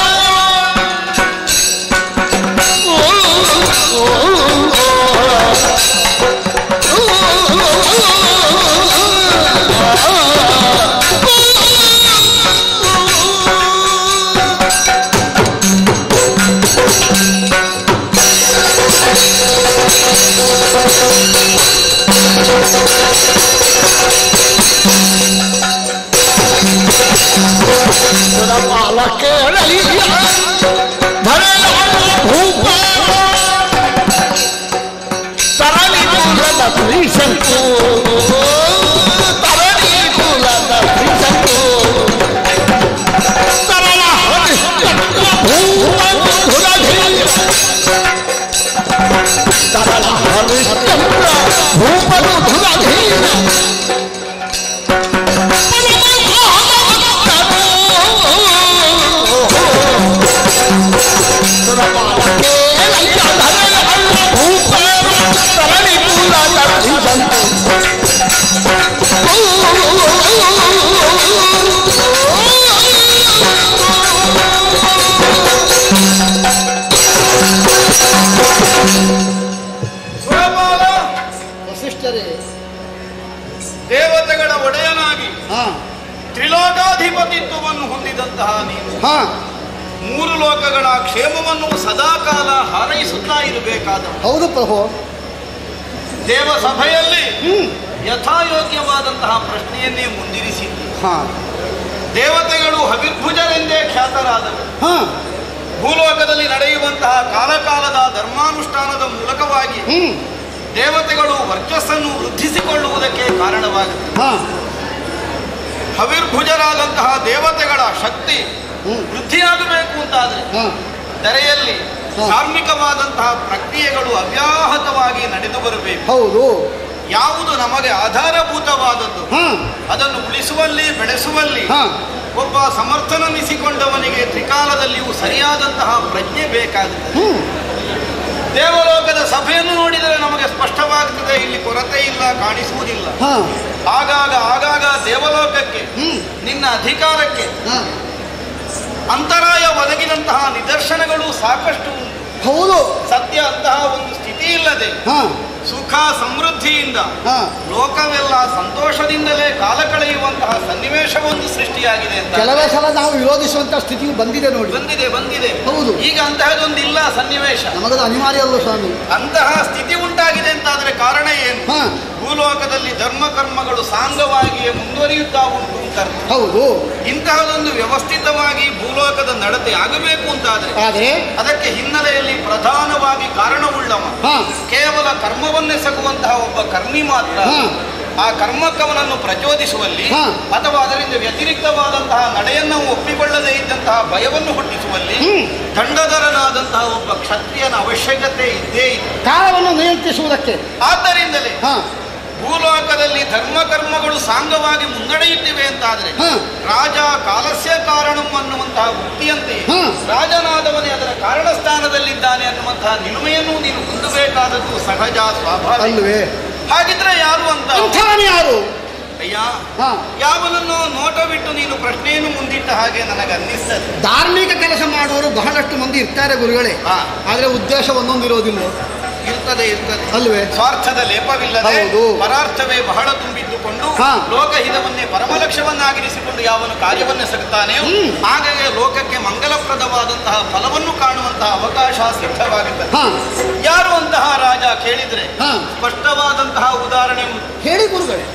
ಸುರಪಾಲ ಕೇಳಯ್ಯ ಧನಯಾಳ ಭೂಪ ತರಣಿ ಕುಲದ ಶ್ರೀಶಂಕು ತರಣಿ ಕುಲದ ಶ್ರೀಶಂಕು ತರಳ ಹರಿಶ್ಚಂದ್ರ ಭೂಪ ಧುರಧೀರ ತರಳ ಹರಿಶ್ಚಂದ್ರ ಭೂಪನು ಧುರಧೀರ ವಸಿಷ್ಠರೇ ದೇವತೆಗಳ ಒಡೆಯನಾಗಿ ಹಾ ತ್ರಿಲೋಕಾಧಿಪತಿತ್ವವನ್ನು ಹೊಂದಿದಂತಹ ನೀನು ಹಾ ಮೂರು ಲೋಕಗಳ ಕ್ಷೇಮವನ್ನು ಸದಾಕಾಲ ಹಾರೈಸುತ್ತಾ ಇರಬೇಕಾದ ಹೌದು ಪ್ರಭು ದೇವ ಸಭೆಯಲ್ಲಿ ಹ್ಮ್ ಯಥಾಯೋಗ್ಯವಾದಂತಹ ಪ್ರಶ್ನೆಯನ್ನೇ ಮುಂದಿರಿಸಿದ್ದು ಹಾ ದೇವತೆಗಳು ಹವಿರ್ಭುಜರೆಂದೇ ಖ್ಯಾತರಾದರು ಹಾ ಭೂಲೋಕದಲ್ಲಿ ನಡೆಯುವಂತಹ ಕಾಲಕಾಲದ ಧರ್ಮಾನುಷ್ಠಾನದ ಮೂಲಕವಾಗಿ ಹ್ಮ್ ದೇವತೆಗಳು ವರ್ಚಸ್ಸನ್ನು ವೃದ್ಧಿಸಿಕೊಳ್ಳುವುದಕ್ಕೆ ಕಾರಣವಾಗಿದೆ ಹಾ ಹವಿರ್ಭುಜರಾದಂತಹ ದೇವತೆಗಳ ಶಕ್ತಿ ಹ್ಮ್ ವೃದ್ಧಿಯಾಗಬೇಕು ಅಂತಾದ್ರೆ ಹಾ ಧರೆಯಲ್ಲಿ ಹಾ. ಧಾರ್ಮಿಕವಾದಂತಹ ಪ್ರಕ್ರಿಯೆಗಳು ಅವ್ಯಾಹತವಾಗಿ ನಡೆದು ಬರಬೇಕು ಹೌದು ಯಾವುದು ನಮಗೆ ಆಧಾರಭೂತವಾದದ್ದು ಹಾ ಅದನ್ನು ಉಳಿಸುವಲ್ಲಿ ಬೆಳೆಸುವಲ್ಲಿ ಹಾ ಒಬ್ಬ ಸಮರ್ಥನನಿಸಿಕೊಂಡವನಿಗೆ ತ್ರಿಕಾಲದಲ್ಲಿಯೂ ಸರಿಯಾದಂತಹ ಪ್ರಜ್ಞೆ ಬೇಕಾಗುತ್ತದೆ ಹ್ಮ್ ದೇವಲೋಕದ ಸಭೆಯನ್ನು ನೋಡಿದರೆ ನಮಗೆ ಸ್ಪಷ್ಟವಾಗುತ್ತದೆ ಇಲ್ಲಿ ಕೊರತೆ ಇಲ್ಲ ಕಾಣಿಸುವುದಿಲ್ಲ ಹಾ ಆಗಾಗ ಆಗಾಗ ದೇವಲೋಕಕ್ಕೆ ಹ್ಮ್ ನಿನ್ನ ಅಧಿಕಾರಕ್ಕೆ ಹಾ ಅಂತರಾಯ ಒದಗಿದಂತಹ ನಿದರ್ಶನಗಳು ಸಾಕಷ್ಟು ಉಂಟು. ಹೌದು ಸದ್ಯ ಅಂತಹ ಒಂದು ಸ್ಥಿತಿ ಇಲ್ಲದೆ ಹಾ ಸುಖ ಸಮೃದ್ಧಿಯಿಂದ ಹಾ ಲೋಕವೆಲ್ಲ ಸಂತೋಷದಿಂದಲೇ ಕಾಲ ಕಳೆಯುವಂತಹ ಸನ್ನಿವೇಶವೊಂದು ಸೃಷ್ಟಿಯಾಗಿದೆ ಅಂತ ಕೆಲವೇ ಸಲ ನಾವು ವಿರೋಧಿಸುವಂತ ಸ್ಥಿತಿಯು ಬಂದಿದೆ ನೋಡಿ ಬಂದಿದೆ ಬಂದಿದೆ ಹೌದು. ಈಗ ಅಂತಹದೊಂದಿಲ್ಲ ಸನ್ನಿವೇಶ ನಮಗದು ಅನಿವಾರ್ಯ ಅಲ್ಲ ಸ್ವಾಮಿ ಅಂತಹ ಸ್ಥಿತಿ ಉಂಟಾಗಿದೆ ಅಂತಾದ್ರೆ ಕಾರಣ ಏನು ಹಾ ಭೂಲೋಕದಲ್ಲಿ ಧರ್ಮ ಕರ್ಮಗಳು ಸಾಂಗವಾಗಿಯೇ ಮುಂದುವರಿಯುತ್ತಾ ಉಂಟು ಅಂತ ಅರ್ಥ. ಹೌದು ಇಂತಹದೊಂದು ವ್ಯವಸ್ಥಿತವಾಗಿ ಭೂಲೋಕದ ನಡತೆ ಆಗಬೇಕು ಅಂತಾದ್ರೆ ಆದ್ರೆ ಅದಕ್ಕೆ ಹಿನ್ನೆಲೆಯಲ್ಲಿ ಪ್ರಧಾನವಾಗಿ ಕಾರಣವುಳ್ಳವ ಹಾ ಕೇವಲ ಕರ್ಮವನ್ನೆಸಗುವಂತಹ ಒಬ್ಬ ಕರ್ಮಿ ಮಾತ್ರ ಹಾ. ಆ ಕರ್ಮಕ್ಕವನನ್ನು ಪ್ರಚೋದಿಸುವಲ್ಲಿ ಹಾ. ಅಥವಾ ಅದರಿಂದ ವ್ಯತಿರಿಕ್ತವಾದಂತಹ ನಡೆಯನ್ನು ಒಪ್ಪಿಕೊಳ್ಳದೇ ಇದ್ದಂತಹ ಭಯವನ್ನು ಹುಟ್ಟಿಸುವಲ್ಲಿ ಹ್ಮ್. ದಂಡಧರನಾದಂತಹ ಒಬ್ಬ ಕ್ಷತ್ರಿಯನ ಅವಶ್ಯಕತೆ ಇದ್ದೇ ಇದೆ ಕಾಲವನ್ನು ನಿಯಂತ್ರಿಸುವುದಕ್ಕೆ ಆದ್ದರಿಂದಲೇ ಹಾ ಭೂಲೋಕದಲ್ಲಿ ಧರ್ಮ ಕರ್ಮಗಳು ಸಾಂಗವಾಗಿ ಮುನ್ನಡೆಯುತ್ತಿವೆ ಅಂತಾದ್ರೆ ಹಾ. ರಾಜ ಕಾಲಸ್ಯ ಕಾರಣಂ ಅನ್ನುವಂತಹ ವೃತ್ತಿಯಂತೆ ಹಾ. ರಾಜನಾದವನೇ ಅದರ ಕಾರಣ ಸ್ಥಾನದಲ್ಲಿದ್ದಾನೆ ಅನ್ನುವಂತಹ ನಿಲುಮೆಯನ್ನು ನೀನು ಹೊಂದಬೇಕಾದದ್ದು ಸಹಜ ಸ್ವಾಭಾವಿಕ ಅಲ್ವೇ ಹಾಗಿದ್ರೆ ಯಾರು ಅಂತ ಅಂಥವನು ಯಾರು ಅಯ್ಯ ಹಾ ಯಾವನನ್ನು ನೋಟ ಬಿಟ್ಟು ನೀನು ಪ್ರಶ್ನೆಯನ್ನು ಮುಂದಿಟ್ಟ ಹಾಗೆ ನನಗೆ ಅನ್ನಿಸ್ತದೆ ಧಾರ್ಮಿಕ ಕೆಲಸ ಮಾಡುವವರು ಬಹಳಷ್ಟು ಮಂದಿ ಇರ್ತಾರೆ ಗುರುಗಳೇ ಹಾ. ಆದ್ರೆ ಉದ್ದೇಶ ಒಂದೊಂದು ಇರೋದಿಲ್ಲ ಇರ್ತದೆ ಇರ್ತದೆ ಅಲ್ವೇ ಸ್ವಾರ್ಥದ ಲೇಪವಿಲ್ಲದೆ ಹೌದು. ಪರಾರ್ಥವೇ ಬಹಳ ತುಂಬಿದ್ದುಕೊಂಡು ಹಾ. ಲೋಕಹಿತವನ್ನೇ ಪರಮಲಕ್ಷ್ಯವನ್ನಾಗಿರಿಸಿಕೊಂಡು ಯಾವನು ಕಾರ್ಯವನ್ನೆಸಗುತ್ತಾನೆಯೋ ಹ್ಮ್. ಹಾಗಾಗಿ ಲೋಕಕ್ಕೆ ಮಂಗಲಪ್ರದವಾದಂತಹ ಫಲವನ್ನು ಕಾಣುವಂತಹ ಅವಕಾಶ ಸಿದ್ಧವಾಗುತ್ತದೆ ಹಾ ಯಾರು ಅಂತಹ ರಾಜ ಕೇಳಿದ್ರೆ ಹಾ. ಸ್ಪಷ್ಟವಾದಂತಹ ಉದಾಹರಣೆ ಉಂಟು. ಹೇಳಿ ಗುರುಗಳೇ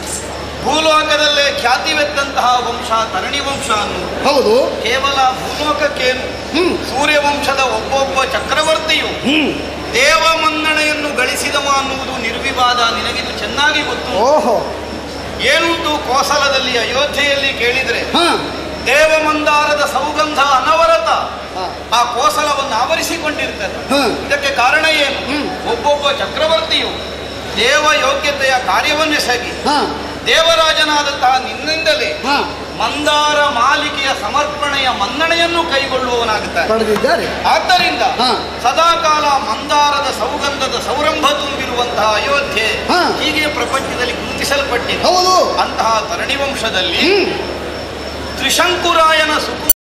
ಭೂಲೋಕದಲ್ಲೇ ಖ್ಯಾತಿವೆತ್ತಂತಹ ವಂಶ ತರಣಿ ವಂಶ ಅನ್ನುವುದು ಹೌದು ಕೇವಲ ಭೂಲೋಕಕ್ಕೇನು ಹ್ಮ್ ಸೂರ್ಯವಂಶದ ಒಬ್ಬೊಬ್ಬ ಚಕ್ರವರ್ತಿಯು ಹ್ಮ್ ದೇವ ಮನ್ನಣೆಯನ್ನು ಗಳಿಸಿದವ ಅನ್ನುವುದು ನಿರ್ವಿವಾದ ನಿನಗಿದು ಚೆನ್ನಾಗಿ ಗೊತ್ತು ಓಹೋ ಏನುಂಟು ಕೋಸಲದಲ್ಲಿ ಅಯೋಧ್ಯೆಯಲ್ಲಿ ಕೇಳಿದ್ರೆ ಹಾ ದೇವ ಮಂದಾರದ ಸೌಗಂಧ ಅನವರತ ಹಾ. ಆ ಕೋಸಲವನ್ನು ಆವರಿಸಿಕೊಂಡಿರ್ತದೆ ಹಾ. ಇದಕ್ಕೆ ಕಾರಣ ಏನು ಹ್ಮ್. ಒಬ್ಬೊಬ್ಬ ಚಕ್ರವರ್ತಿಯು ದೇವ ಯೋಗ್ಯತೆಯ ಕಾರ್ಯವನ್ನೆಸಗಿ ಹಾ ದೇವರಾಜನಾದಂತಹ ನಿನ್ನಿಂದಲೇ ಹಾ ಮಂದಾರ ಮಾಲಿಕೆಯ ಸಮರ್ಪಣೆಯ ಮನ್ನಣೆಯನ್ನು ಕೈಗೊಳ್ಳುವವನಾಗುತ್ತಾನೆ ಪಡೆದಿದ್ದಾರೆ ಆದ್ದರಿಂದ ಹಾ. ಸದಾಕಾಲ ಮಂದಾರದ ಸೌಗಂಧದ ಸೌರಂಭ ತುಂಬಿರುವಂತಹ ಅಯೋಧ್ಯೆ ಹಾ. ಹೀಗೆ ಪ್ರಪಂಚದಲ್ಲಿ ಗುರುತಿಸಲ್ಪಟ್ಟಿದೆ ಹೌದು ಅಂತಹ ತರಣಿ ವಂಶದಲ್ಲಿ ಹ್ಮ್ ತ್ರಿಶಂಕುರಾಯನ ಸುಕು